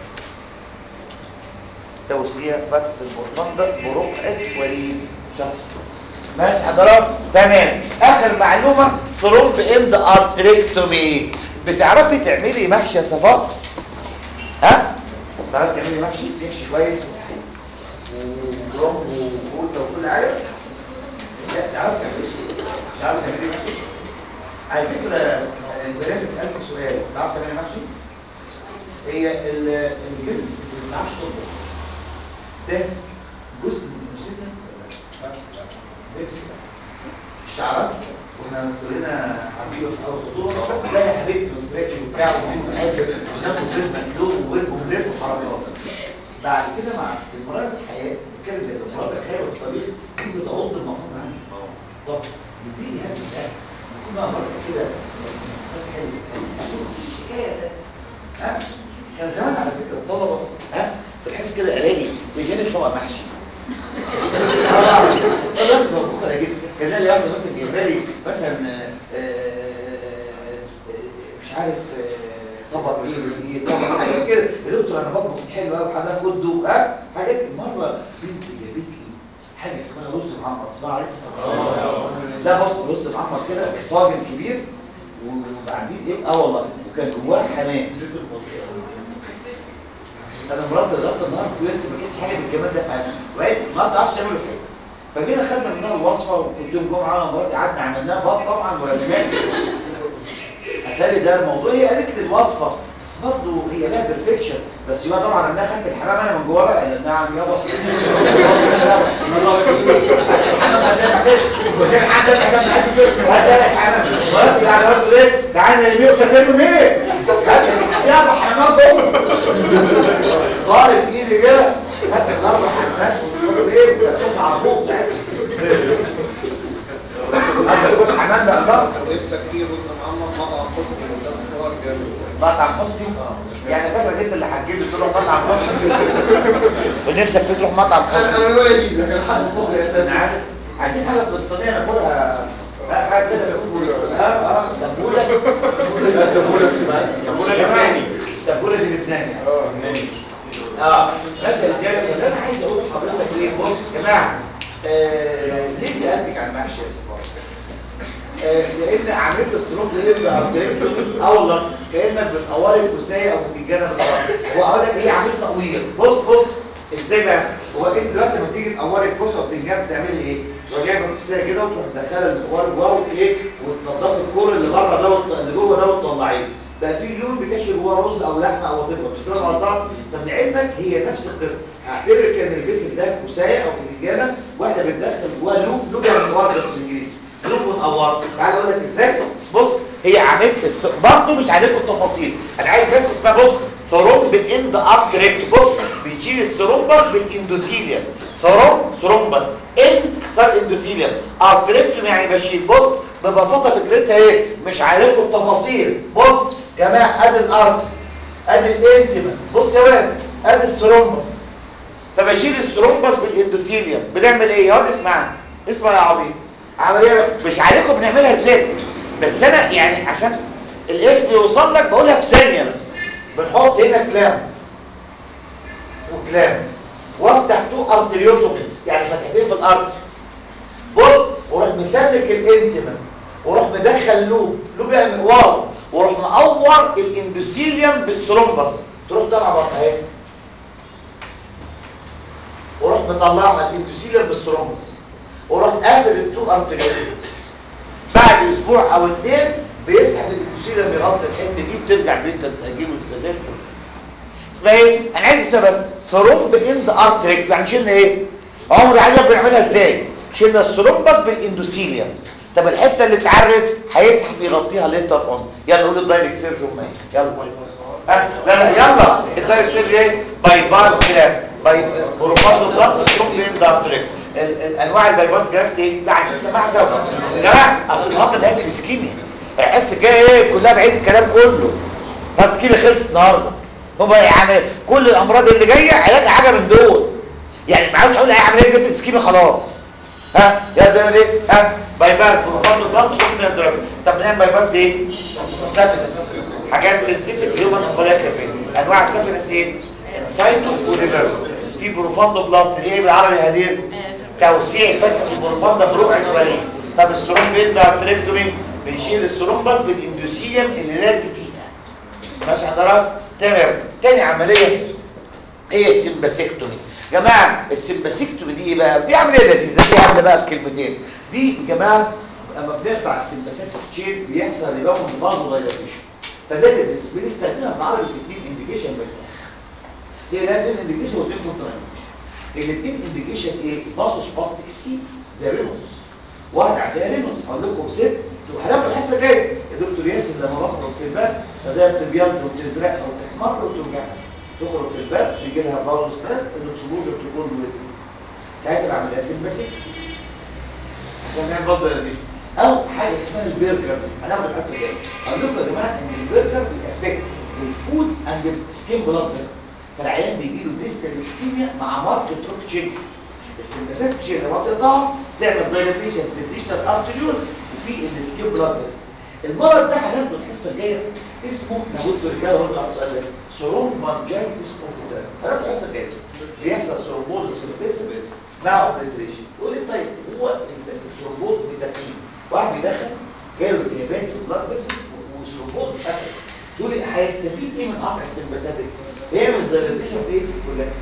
توسيع فتحه البروفاندا برقعه وريد شخص ماشي حضرات تمام اخر معلومه ثرومب امد ارتريكتومي بتعرفي تعملي محشي يا صفاء ها بتعرفي تعملي محشي تحشي كويس وجرام وكوسه وكل حاجه لا تعرفي تعملي تعرفي تعملي محشي على فكره البنات سالت سؤال تعرفي تعملي محشي هي ال- البنت اللي ما بتعرفش تطبخ ده جزء من نفسنا ولا لا؟ الشعرات واحنا كلنا حبيبه في اول خطوه زي حبيبتي وفريتش وبتاع وبنعمل حاجه وناكل بيض مسلوق وبيض اومليت وحركات بعد كده مع استمرار الحياه نتكلم زي الامراض الخير والطبيعي دي بتعوض المفروض عنه طب يديني هذا الاكل يكون بقى مرة كده بس حلو الحكايه ده ها كان زمان على فكره الطلبه ها بتحس كده الاقي بيجيلك طبق محشي الراجل موجود اجيب كذلك واحده مثلا جايبه لي مثلا آه، آه، مش عارف آه، طبق ايه ايه طبق حاجات كده قلت له انا بطبخ حلو قوي حدا خده ها حاجات مره بنتي جابت لي حاجه اسمها رز معمر اسمها عارف لا بص رز معمر كده طاجن كبير وبعدين ايه اه والله وكان جواه حمام انا مراتي لغايه النهارده لسه ما كانتش حاجه بالجمال ده في حياتي وقالت ما تعرفش تعمله حاجه فجينا خدنا منها الوصفه وكنت يوم جمعه انا ومراتي قعدنا عملناها باص طبعا ورجعنا اتاري ده الموضوع هي قالت لي الوصفه بس برضه هي لها بيرفكشن بس هو طبعا انا خدت الحمام انا من جوه بقى لانها عم يابا مراتي قاعده برضه ليه؟ تعالى نرميه وكتبه ليه؟ يابا حمام فوق طالب ايدي كده خدت الاربع حمامات وقلت له ايه؟ كانت عربوط ساعتها حمام بقى خلاص نفسك فيه رز معمر مطعم حسني قدام الصور جامد مطعم حسني يعني فاكر انت اللي هتجيب لي تروح مطعم حسني ونفسك فيه تروح مطعم انا حسني انا ماشي لكن حد مخي انا اساسا عارف عايزين حاجه فلسطينيه ناكلها لا، حاجه كده اه اه دبوله الدبولة اجتماعي دبوله لبناني دبوله دي لبناني اه ماشي يا رجاله فده انا عايز اقول لحضرتك ايه بص يا جماعه آه ليه سالتك عن المحشي يا سفاره آه لان عمليه السلوك دي يبدا اه والله كانك بتقوري الكوسايه او بتنجانه بالظبط هو اقول لك هي عمليه تقوير بص بص ازاي بقى هو انت دلوقتي لما تيجي تقوري الكوسه والبتنجان بتعملي ايه تروح جايبه الكوسايه كده وتروح مدخله المقوار جوه وايه وتنضفي الكور اللي بره ده والط- اللي جوه ده وتطلعيه بقى في اليوم بتحشي جوه رز او لحمه او وطبخ مش فاهم غلطان طب لعلمك هي نفس القصه هعتبر كان البيسك ده كوسايه او بتنجانه واحنا بندخل جواها لوب لوب يعني المواد بس بالانجليزي لوب ونقور تعال اقول لك ازاي بص هي عملت الس- برضه مش عليكم التفاصيل انا عايز بس اسمها بص ثرومب اند اب تريكت بص بيشيل الثرومبس بالاندوثيليوم ثرومب ثرومبس اند اختصار اندوثيليوم ارتريكتوم يعني بشيل بص ببساطه فكرتها ايه مش عليكم التفاصيل بص جماعه ادي الارض ادي الانتما بص يا ولد ادي الثرومبس فبشيل الثرومبس بالاندوثيليوم بنعمل ايه يا واد اسمعني اسمع يا عبيط عمليه مش عليكم بنعملها ازاي بس انا يعني عشان الاسم يوصل لك بقولها في ثانيه بس بنحط هنا كلام وكلام وافتح تو ارتريوتوميز يعني فتحتين في الارض بص وروح مسلك الانتما وروح مدخل لوب لوب يعني مقوار وروح مقور الاندوثيليوم بالثرومبس تروح طالعه بره اهي وروح مطلعها الاندوثيليوم بالثرومبس وروح قافل التو ارتريوتوميز بعد اسبوع او اثنين بيسحب الاندوثيليوم يغطي الحته دي بترجع بنت تجيله تبقى زي الفل اسمها ايه انا عايز اسمها بس ثرومب اند ارتريك يعني شلنا ايه عمر عجب بنعملها ازاي شلنا الثرومبس بالاندوثيليوم طب الحته اللي اتعرف هيسحب يغطيها ليتر اون يلا قول الدايركت سيرجون ماي يلا ها لا لا يلا الدايركت سيرجون ايه باي باس جراف باي بروفاندو بلس ثرومب اند ارتريك ال- الانواع البايباس جرافت ايه ده عايزين نسمعها سوا يا جماعه اصل النهارده الهاتف اسكيميا الحس الجاي ايه كلها بعيد الكلام كله خلاص كده خلص النهارده هو يعني كل الامراض اللي جايه علاج حاجه من دول يعني ما عاوز اقول اي عمليه دي في الاسكيميا خلاص ها يا بنعمل ايه ها باي باس بروفاندو بلس ثرومب اند طب نعمل باي باس بايه سافنس حاجات سنسيتيف هيومن امبوليكافي انواع السافنس ايه انسايتو وريفرس في بروفاندو بلس اللي ايه بالعربي يا هدير توسيع فتحه البروفاندا بربع الوريد طب السروم بيبدا تريكتومي بنشيل السرومبس بالاندوثيليوم اللي لازم فيها ماشي حضرات تمام تاني عمليه هي السمباسيكتومي جماعه السمباسيكتومي دي ايه بقى دي عمليه لذيذه دي عامله بقى في كلمتين دي يا جماعه لما بنقطع السمباسات تشين بيحصل ريباوند بازو دايلاتيشن فده اللي بنس- بنستخدمها بالعربي في اتنين انديكيشن بالاخر هي لها اتنين انديكيشن واتنين كونترا الاثنين انديكيشن ايه بازوس باستيك سي زي رينولدز واحد عندها رينولدز اقول لكم ست وهناخد الحصه الجايه يا دكتور ياسر لما بخرج في الباب فده بتبيض وبتزرق او تحمر وترجع تخرج في الباب يجي لها بازوس بس الاكسبوجر تكون وزن ساعتها بعمل لها سمباسيك عشان نعمل برضه ريليشن او حاجه اسمها البرجر هناخد الحصه الجايه اقول لكم يا جماعه ان البرجر بيأفكت الفود اند السكين بلاد فيسل فالعيان بيجي له ديستال اسكيميا مع ماركت روك تشينجز السمباسات تشيل لما بتقطعها تعمل دايلاتيشن في الديجيتال ارتريولز وفي السكين بلاد فيسل المرض ده هناخده الحصه الجايه اسمه لو قلت رجاله برضه على السؤال ده سرومبانجايتس اوبترانس هناخده الحصه الجايه بيحصل سرومبوزس في الفيسل مع اوبريتريشن تقول لي طيب هو الفيسل سرومبوز بتدخين واحد بيدخن جاله التهابات في البلاد فيسل وسرومبوز اتقفل تقول لي هيستفيد ايه من قطع السمباساتيك بيعمل دايلاتيشن في ايه في الكولات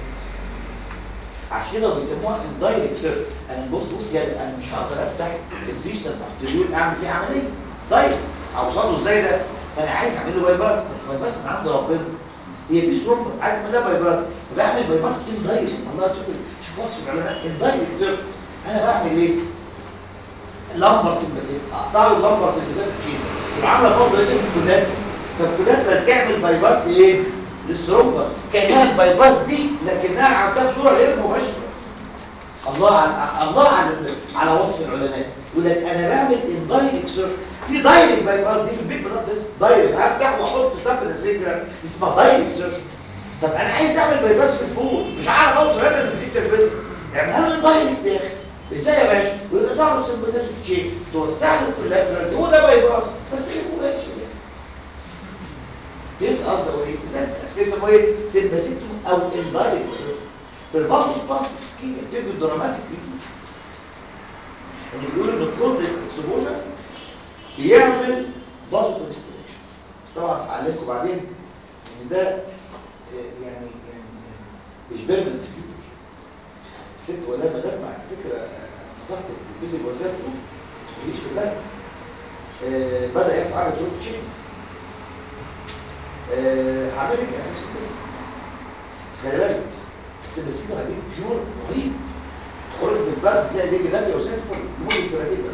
عشان كده بيسموها اندايركت سيرت انا بص بص يعني انا مش هقدر افتح الديجيتال ارتريول اعمل فيه عمليه طيب اوصل له ازاي ده فانا عايز اعمل له باي باس بس باي باس من عند ربنا هي في ثرومبس عايز اعمل لها باي باس بعمل باي باس اندايركت الله شوف شوف وصف العلماء اندايركت سيرت انا بعمل ايه لمبر سمباسيت اقطع له اللمبر سمباسيت تشيل يبقى عامله برضه لازم في الكلات فالكلات بتعمل باي باس لايه للثرومبس كانها الباي باس دي لكنها عندها بصوره غير مباشره الله على الله على على وصف العلماء يقول لك انا بعمل اندايركت سيرش في دايركت باي باس دي في البيت بلاد فيس دايركت هفتح واحط سبلس فيجرا اسمها دايركت سيرش طب انا عايز اعمل باي باس في الفول مش عارف اوصل انا للديجيتال فيس اعملها له دايركت يا اخي ازاي يا باشا ويبقى تعرف سمباسيك تشين توسع له الكولاترالز هو ده باي باس بس ايه هو ايه فهمت قصدي هو ايه؟ اذا اساسا هو ايه؟ سمباسيكتوم او اندايركت سيرش في الفاسوس باستيك سكيم بتدي دراماتيك ريفيو اللي بيقول ان الكورد اكسبوجر بيعمل فازو كونستريكشن طبعا هعلمكم بعدين ان ده آه، يعني يعني مش بيرمنت الست ولا مدام على فكره آه، نصحت الجزء الوزير تشوف ما تجيش في البلد آه، بدا يحصل على دروس تشينز هعمل لك اساس بس بس خلي بالك السباسيكو هديك بيور رهيب تخرج في البلد تلاقي ديك دافيه وزي الفل لمده سنتين بس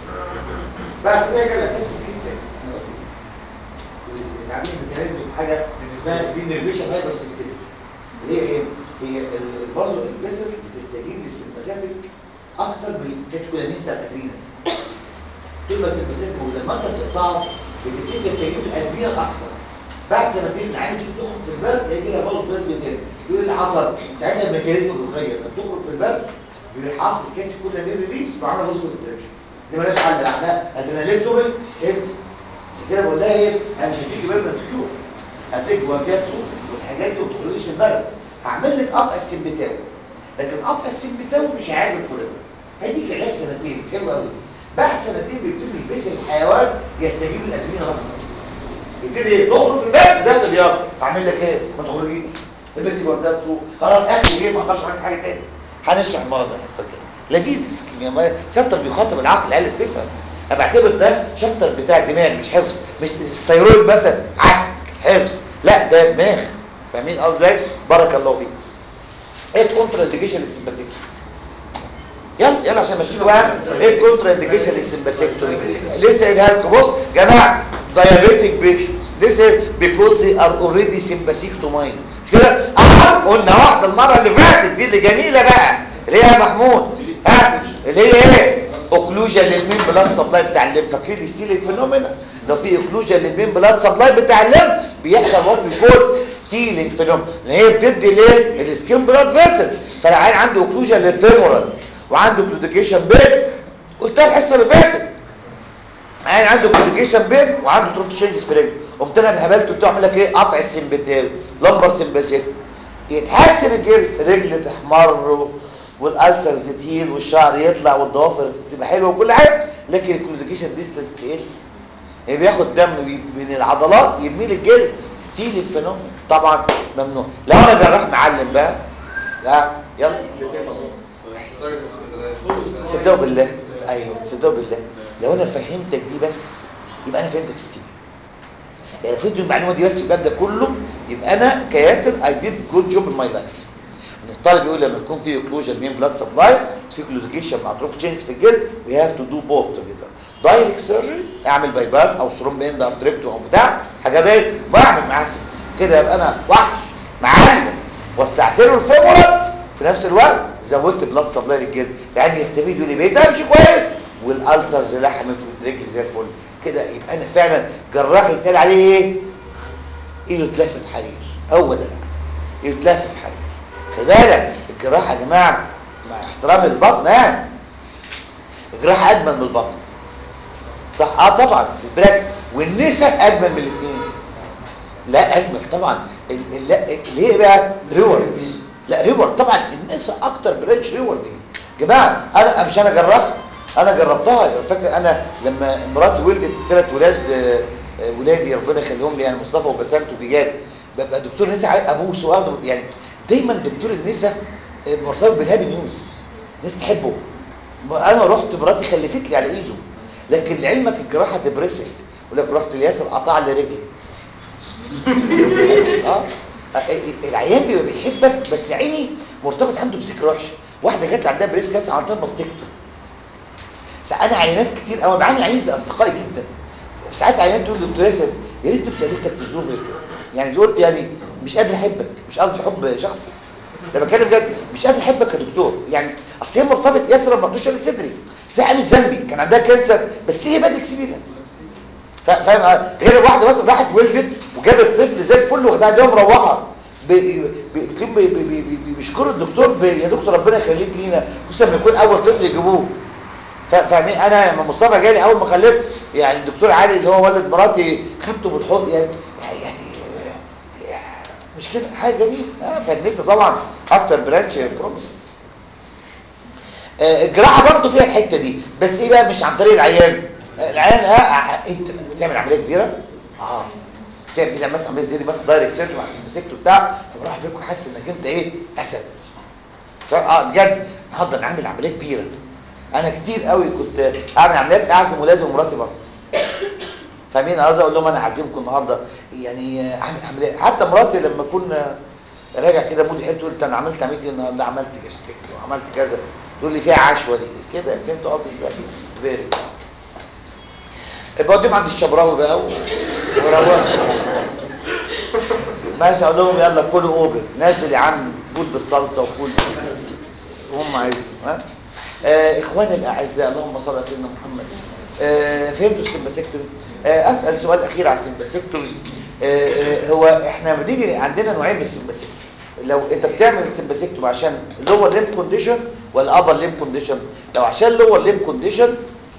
بعد سنه جالك تاكسي فيه تاني انا قلت لك. تعميم ميكانيزم حاجه اسمها دينرفيشن هايبر سنسيتيفيتي اللي هي ايه؟ هي الفازو الفيسلز بتستجيب للسمباثيك اكتر من الكاتيكولامين بتاع الادرينال طول ما السمباثيك موجود لما انت بتقطعه بتبتدي تستجيب للادرينال اكتر بعد سنتين العين تيجي تخرج في البرد تلاقي كده فازو بس بالتاني يقول اللي حصل ساعتها الميكانيزم بيتغير لما تخرج في البرد بيروح حاصل كاتيكولامين ريليس وعمل فازو كونستريكشن دي مالهاش حل احنا ادرينالين شايف عشان كده بقول لها ايه انا مش هديكي بيرمنت كيور هديك جوانتيات صوف والحاجات دي ما بتخرجش من البلد هعمل لك قطع السمبتاوي لكن قطع السمبتاوي مش هيعجبك فوريفر هيديك علاج سنتين حلو قوي بعد سنتين بيبتدي الفيس الحيوان يستجيب للادرينال اكتر يبتدي ايه تخرج من البلد ده الرياضه هعمل لك ايه ما تخرجيش البسي جوانتيات صوف خلاص اخر ايه ما اقدرش اعمل حاجه تاني هنشرح المرض ده الحصه الجايه لذيذ السكين شابتر بيخاطب العقل العقل بتفهم انا بعتبر ده شابتر بتاع دماغ مش حفظ مش الثيرويد مثلا عك حفظ لا ده دماغ فاهمين قصدي ازاي بارك الله فيك ايه الكونترا انديكيشن للسمباسيك يلا يلا عشان ماشيين بقى ايه الكونترا انديكيشن للسمباسيكتومي لسه قايلها لكم بص جماعه diabetic patients listen because they are already sympathectomized مش كده اه قلنا واحده المره اللي فاتت دي اللي جميله بقى اللي هي يا محمود ها اللي هي ايه اوكلوجن للمين بلاد سبلاي بتاع الليم فاكرين الستيلينج فينومينا لو في اوكلوجن للمين بلاد سبلاي بتاع الليم بيحصل وات بيكون ستيلينج فينومينا ان هي بتدي ليه السكين بلاد فيسل فالعيان عنده اوكلوجن للفيمورال وعنده كلوديكيشن بين قلتها الحصه اللي فاتت عيان عنده كلوديكيشن بين وعنده تروف تشينجز في رجله قمت انا بهبلته بتاع اعمل لك ايه قطع السمبتاوي لمبر سمباسيك يتحسن الجلد رجل تحمر والالسر تهيل والشعر يطلع والضوافر تبقى حلوه وكل حاجه لكن الكلوديكيشن ديستنس تقل يعني بياخد دم من العضلات يرمي لي الجلد ستيل فينومين طبعا ممنوع لو انا جراح معلم بقى لا يلا صدقوا بالله ايوه صدقوا بالله لو انا فهمتك دي بس يبقى انا فهمتك سكيم يعني لو فهمت المعلومه دي بس الباب ده كله يبقى انا كياسر اي ديد جود جوب ان ماي لايف الطالب يقول لما يكون في اوكلوجن مين بلاد سبلاي في كلوديكيشن مع دروب تشينز في الجلد وي هاف تو دو بوث توجذر دايركت سيرجري اعمل باي باس او سروم بين ارتريبتو او بتاع حاجه دي واعمل معاها سيبس كده يبقى انا وحش معلم وسعت له الفيمورال في نفس الوقت زودت بلاد سبلاي للجلد يعني يستفيد يقول لي بقيت امشي كويس والالسرز لحمت والرجل زي الفل كده يبقى انا فعلا جراح يتقال عليه ايه؟ ايده تلف في حرير هو ده ايده تلف في حرير خلي بالك الجراحه يا جماعه مع احترام البطن يعني الجراحه اجمل من البطن صح اه طبعا في البراكتس والنساء اجمل من الاثنين لا اجمل طبعا ال- ال- لا ليه بقى ريورد لا ريورد طبعا النساء اكتر بريتش ريورد دي جماعه انا مش انا جربت انا جربتها فاكر انا لما مراتي ولدت ثلاث ولاد آه، آه، ولادي ربنا يخليهم لي يعني مصطفى وبسنت وبجاد ببقى دكتور نساء ابوس واخده يعني دايما دكتور النساء آه، مرتبط بالهابي نيوز الناس تحبه انا رحت مراتي خلفت لي على ايده لكن لعلمك الجراحه ديبريسنج ولك رحت لياسر قطع لي رجلي اه العيان بيبقى بيحبك بس عيني مرتبط عنده بذكرى وحشه واحده جت لي عندها بريس كاس عملتها ماستكتو انا عينات كتير قوي بعمل عينين زي اصدقائي جدا ساعات عينات تقول لي دكتور ياسر يا ريت كنت قابلتك في الظروف كده يعني قلت يعني مش قادر احبك مش قصدي حب شخصي لما بتكلم بجد مش قادر احبك يا دكتور يعني اصل هي مرتبط ياسر ما رضوش لصدري تلاقي مش ذنبي كان عندها كانسر بس هي باد اكسبيرينس فاهم غير واحده مثلا راحت ولدت وجابت طفل زي الفل واخدها عندها مروحه بي- بي- بتلاقيهم بي- بي- بي- بي- بيشكروا الدكتور ب- يا دكتور ربنا يخليك لينا خصوصا لما يكون اول طفل يجيبوه فا- فاهمين انا لما مصطفى جالي اول ما خلفت يعني الدكتور علي اللي هو ولد مراتي خدته بالحضن يعني يعني مش كده حاجه جميله آه فالنسا طبعا اكتر برانش بروميس آه، الجراحه برضه فيها الحته دي بس ايه بقى مش عن طريق العيان آه، العيان اه آه، انت بتعمل عمليه كبيره اه بتعمل كده مثلا عمليه زي دي مثلا دايركت سيرجري مع السمسكت وبتاع فراح بيكون حاسس انك انت ايه اسد ف- اه بجد النهارده انا عامل عمليه كبيره انا كتير قوي كنت اعمل عمليات اعزم ولادي ومراتي برضه فاهمين عاوز اقول لهم انا عازمكم النهارده يعني آه، اعمل عمليه حتى مراتي لما كنا راجع كده مودي حلو قلت انا عملت عمليه إيه النهارده عملت جاستريك وعملت كذا تقول لي فيها عشوه دي كده فهمت قصدي ازاي فيري بوديهم عند الشبراوي بقى و- وروح ماشي اقول لهم يلا كلوا اوبر نازل يا عم فول بالصلصه وفول هم عايزين ها آه اخواني الاعزاء اللهم صل على سيدنا محمد آه فهمتوا السمباسيكتومي آه اسال سؤال اخير على السمباسيكتومي آه آه هو احنا لما بنيجي عندنا نوعين من السمباسيكتومي لو انت بتعمل السمباسيكتومي عشان لور ليم كونديشن ولا ابر ليم كونديشن لو عشان لور ليم كونديشن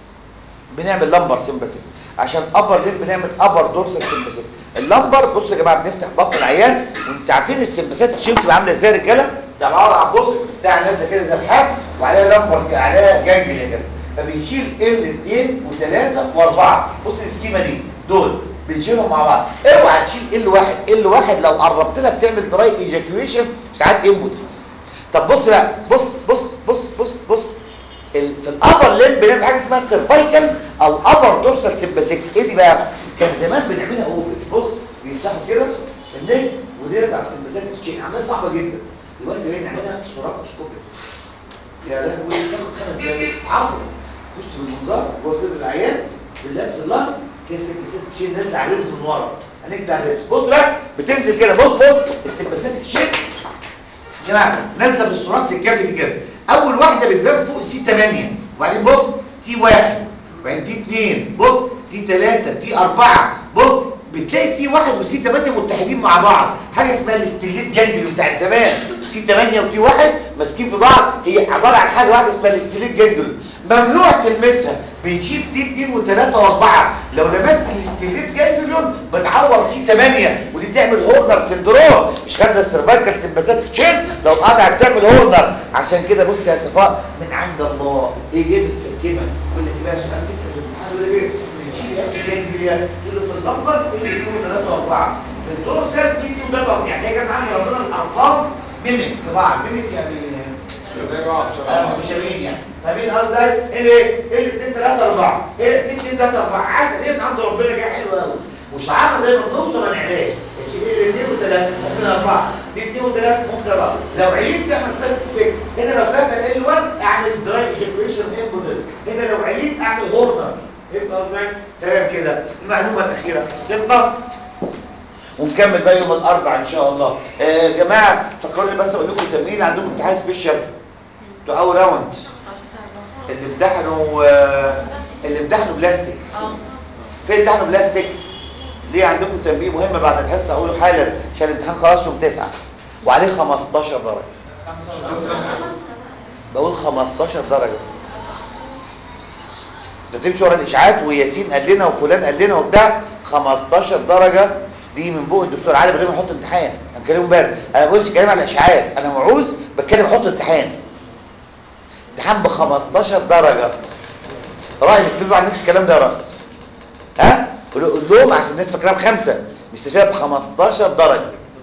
بنعمل لمبر سمباسيك عشان ابر ليم بنعمل ابر دورسال سمباسيك اللمبر بصوا يا جماعه بنفتح بطن العيان وانت عارفين السمباسات الشيب بتبقى عامله ازاي يا رجاله بتبقى عباره عن بص بتاع نازله كده زي الحب وعليها لمبر كده، عليها جانجل كده فبنشيل ال 2 و3 و4 بص السكيمه دي دول بنشيلهم مع بعض اوعى تشيل ال واحد ال واحد لو قربت لها بتعمل دراي ايجاكيويشن ساعات امبوتنس طب بص بقى بص بص بص بص بص ال- في الابر ليم بنعمل حاجه اسمها سيرفايكال او ابر دورسال سمباسيك ايه دي بقى كان زمان بنعملها اوبن بص بيفتحوا كده النجم ونرجع السمباسيك تشين عمليه صعبه جدا دلوقتي بقينا نعملها سوراكوسكوبي يا لهوي تاخد خمس دقايق عصر خش بالمنظار جوه صدر العيان باللبس الله كده السمباسيك تشين نازله على اللبس من ورا هنجدع اللبس بص بقى بتنزل كده بص بص السمباسيك تشين يا جماعه نازله في الصراط الكافي دي كده اول واحده بتبان فوق السي 8 وبعدين بص تي 1 وبعدين تي 2 بص تي 3 تي 4 بص بتلاقي تي 1 وسي 8 متحدين مع بعض حاجه اسمها الاستليت جانجليون بتاعت زمان سي 8 وتي 1 ماسكين في بعض هي عباره عن حاجه واحده اسمها الاستليت جانجليون ممنوع تلمسها بنشيل تي 2 و3 و4 لو لمست الاستليت جانجليون بتعور سي 8 ودي بتعمل هورنر سندروم مش خدنا السيرفايكال سمباسات تشين لو اتقطعت تعمل هورنر عشان كده بص يا صفاء من عند الله ايه جابت سكيمه يقول لك بقى سؤال كده في الامتحان يقول لك ايه بنشيل اكس جانجليا تقول له في اللمبر اللي 2 و3 و4 في الدورسال تي 2 و3 يعني يا جماعه ربنا الارقام ميميك في بعض ميميك يعني زي بعض اه متشابهين يعني فاهمين قصدي ازاي ايه ايه ايه الاثنين ثلاثه اربعه ايه الاثنين اثنين ثلاثه اربعه عسل ايه من عند ربنا جاي حلو قوي وشعارنا دايما نقطه ما نعلاش ايه الاثنين وثلاثه ممكن اربعه دي اثنين وثلاثه ممكن اربعه لو عليت تعمل سيلف فيك هنا لو ثلاثه ال 1 اعمل دراي ايجاكيويشن انبوت هنا لو عليت اعمل هورنر فهمت قصدي تمام كده المعلومه الاخيره في السبقه ونكمل بقى يوم الاربعاء ان شاء الله آه يا جماعه فكروني بس اقول لكم تمرين عندكم امتحان سبيشال تو اول راوند اللي امتحنوا آه، اللي امتحنوا بلاستيك فين امتحنوا بلاستيك ليه عندكم تنبيه مهم بعد الحصه اقوله حالا عشان الامتحان خلاص يوم 9 وعليه 15 درجه بقول 15 درجه ده تمشي ورا الاشاعات وياسين قال لنا وفلان قال لنا وبتاع 15 درجه دي من بوق الدكتور علي ابراهيم يحط امتحان انا بكلمه امبارح انا ما بقولش كلام على الاشاعات انا موعوظ بتكلم احط امتحان امتحان ب 15 درجه رايك تكتبوا عندك الكلام ده يا راجل ها قول قول لهم عشان الناس فاكراها بخمسه مستشفى ب 15 درجه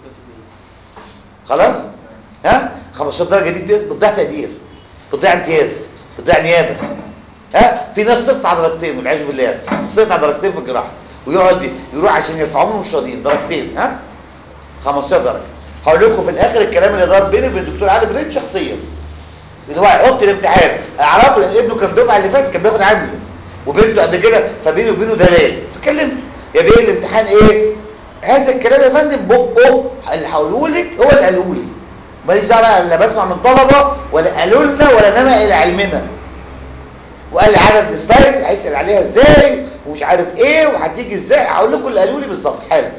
خلاص ها 15 درجه دي بتضيع- بتضيع تقدير بتضيع امتياز بتضيع نيابه ها في ناس سقط على درجتين والعياذ بالله سقط على درجتين في الجراحه ويقعد يروح عشان يرفعوه مش راضيين درجتين ها 15 درجه هقول لكم في الاخر الكلام اللي دار بيني وبين الدكتور علي ابراهيم شخصيا اللي هو هيحط الامتحان اعرفه لان ابنه كان الدفعه اللي فاتت كان بياخد عندي وبنته قبل كده فبيني وبينه دلال فكلمني يا بيه الامتحان ايه هذا الكلام يا فندم بقه اللي هقوله لك هو اللي قاله لي ماليش دعوه بقى لا بسمع من طلبه ولا قالوا لنا ولا نما الى علمنا وقال لي عدد السلايد هيسال عليها ازاي ومش عارف ايه وهتيجي ازاي هقول لكم اللي قالوا لي بالظبط حالا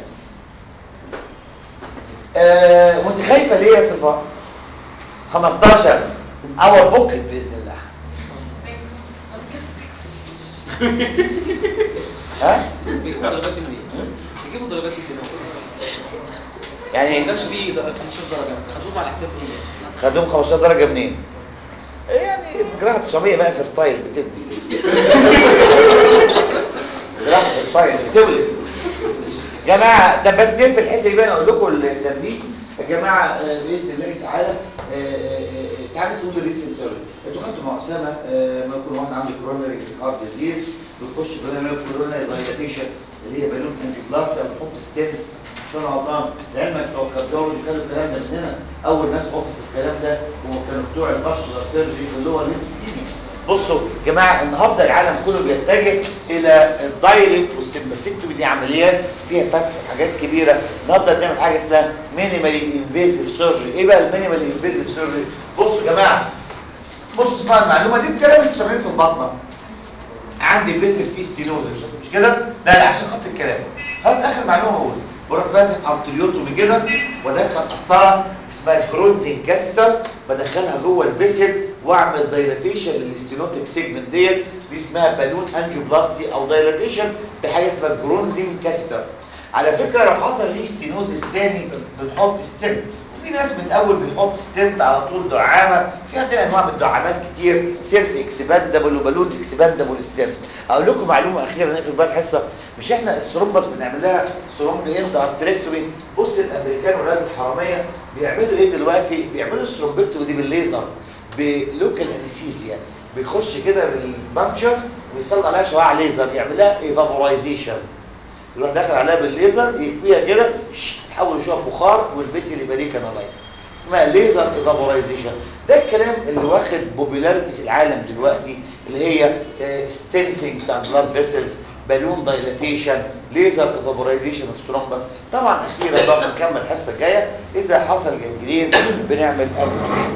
آه وانت خايفه ليه يا صفاء 15 اور بوكت باذن الله ها بيجيبوا درجات دي منين؟ بيجيبوا درجات دي منين؟ ما يعني كانش فيه درجات 15 درجه خدوهم على حساب ايه؟ خدوهم 15 درجه منين يعني جراحه 900 بقى فيرتايل بتدي جراحه فيرتايل بتولد جماعه طب بس نقفل الحته دي بقى أنا اقول لكم التمرين يا جماعه آه، باذن الله تعالى آه، آه، آه، تعالوا نقول الريكسل سيرفي انتوا خدتوا مع اسامه آه، ما يكون واحد عنده كوروناري هارت ديزيز بيخش بالون كوروناري دايلاتيشن اللي هي بالون انجيوبلاستيا بنحط ستيم عشان غلطان لعلمك لو الكارديولوجي كانوا الكلام ده مننا اول ناس وصفوا الكلام ده هم كانوا بتوع الباسكولار سيرجي اللي هو الليمس بصوا يا جماعه النهارده العالم كله بيتجه الى الدايركت والسيمباسيكتومي دي عمليات فيها فتح وحاجات كبيره النهارده بنعمل حاجه اسمها مينيمالي انفيزيف سيرجري ايه بقى المينيمالي انفيزيف سيرجري بصوا يا جماعه بصوا اسمعوا المعلومه دي بكلام انتوا سامعين في البطنه عندي بيزل فيه ستينوزس مش كده لا لا عشان خاطر الكلام خلاص اخر معلومه هقول بروح فاتح ارتريوتومي كده وادخل قسطره اسمها الكرونزين كاستر بدخلها جوه الفيسل واعمل دايلاتيشن للستينوتيك سيجمنت ديت دي اسمها بالون انجيوبلاستي او دايلاتيشن بحاجه اسمها الكرونزين كاستر على فكره لو حصل ليه ستينوزس تاني بنحط ستيم وفي ناس من الاول بيحط ستنت على طول دعامه في عندنا انواع من الدعامات كتير سيلف اكسباندبل وبالون اكسباندبل ستنت اقول لكم معلومه اخيره نقفل بقى الحصه مش احنا الثرومبس بنعمل لها ثرومب اند ارتريكتومي بص الامريكان ولاد الحراميه بيعملوا ايه دلوقتي بيعملوا الثرومبكتومي دي بالليزر بلوكال انستيزيا بيخش كده بالبانكشر ويصلي عليها شعاع ليزر يعمل لها ايفابورايزيشن يروح داخل عليها بالليزر يكويها كده شش، تحول شويه بخار والفيسل يبقى ليه كانالايزد اسمها ليزر ايفابورايزيشن ده الكلام اللي واخد بوبيلاريتي في العالم دلوقتي اللي هي ستنتنج بتاع بلاد فيسلز بالون دايلاتيشن ليزر ايفابورايزيشن اوف ثرومبس طبعا اخيرا بقى نكمل الحصه الجايه اذا حصل جنجرين بنعمل امبوتيشن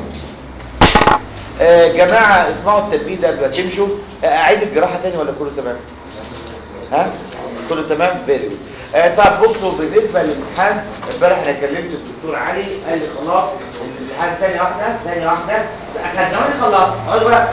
آه جماعه اسمعوا التنبيه ده قبل ما تمشوا آه، اعيد الجراحه تاني ولا كله تمام ها كله تمام فيري جود آه طب بصوا بالنسبه للامتحان امبارح انا كلمت الدكتور علي قال لي خلاص الامتحان ثانيه واحده ثانيه واحده كان زمان خلص اقعدوا بقى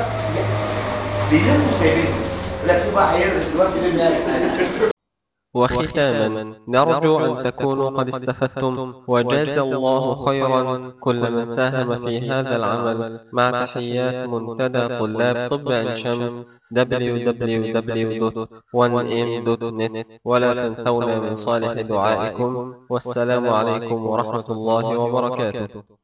بيلموا سايبينه يقول لك سيبها هيرمي دلوقتي لم يا وختاما نرجو أن تكونوا قد استفدتم وجاز الله خيرا كل من ساهم في هذا العمل مع تحيات منتدى طلاب طب عين شمس www.1m.net ولا تنسونا من صالح دعائكم والسلام عليكم ورحمة الله وبركاته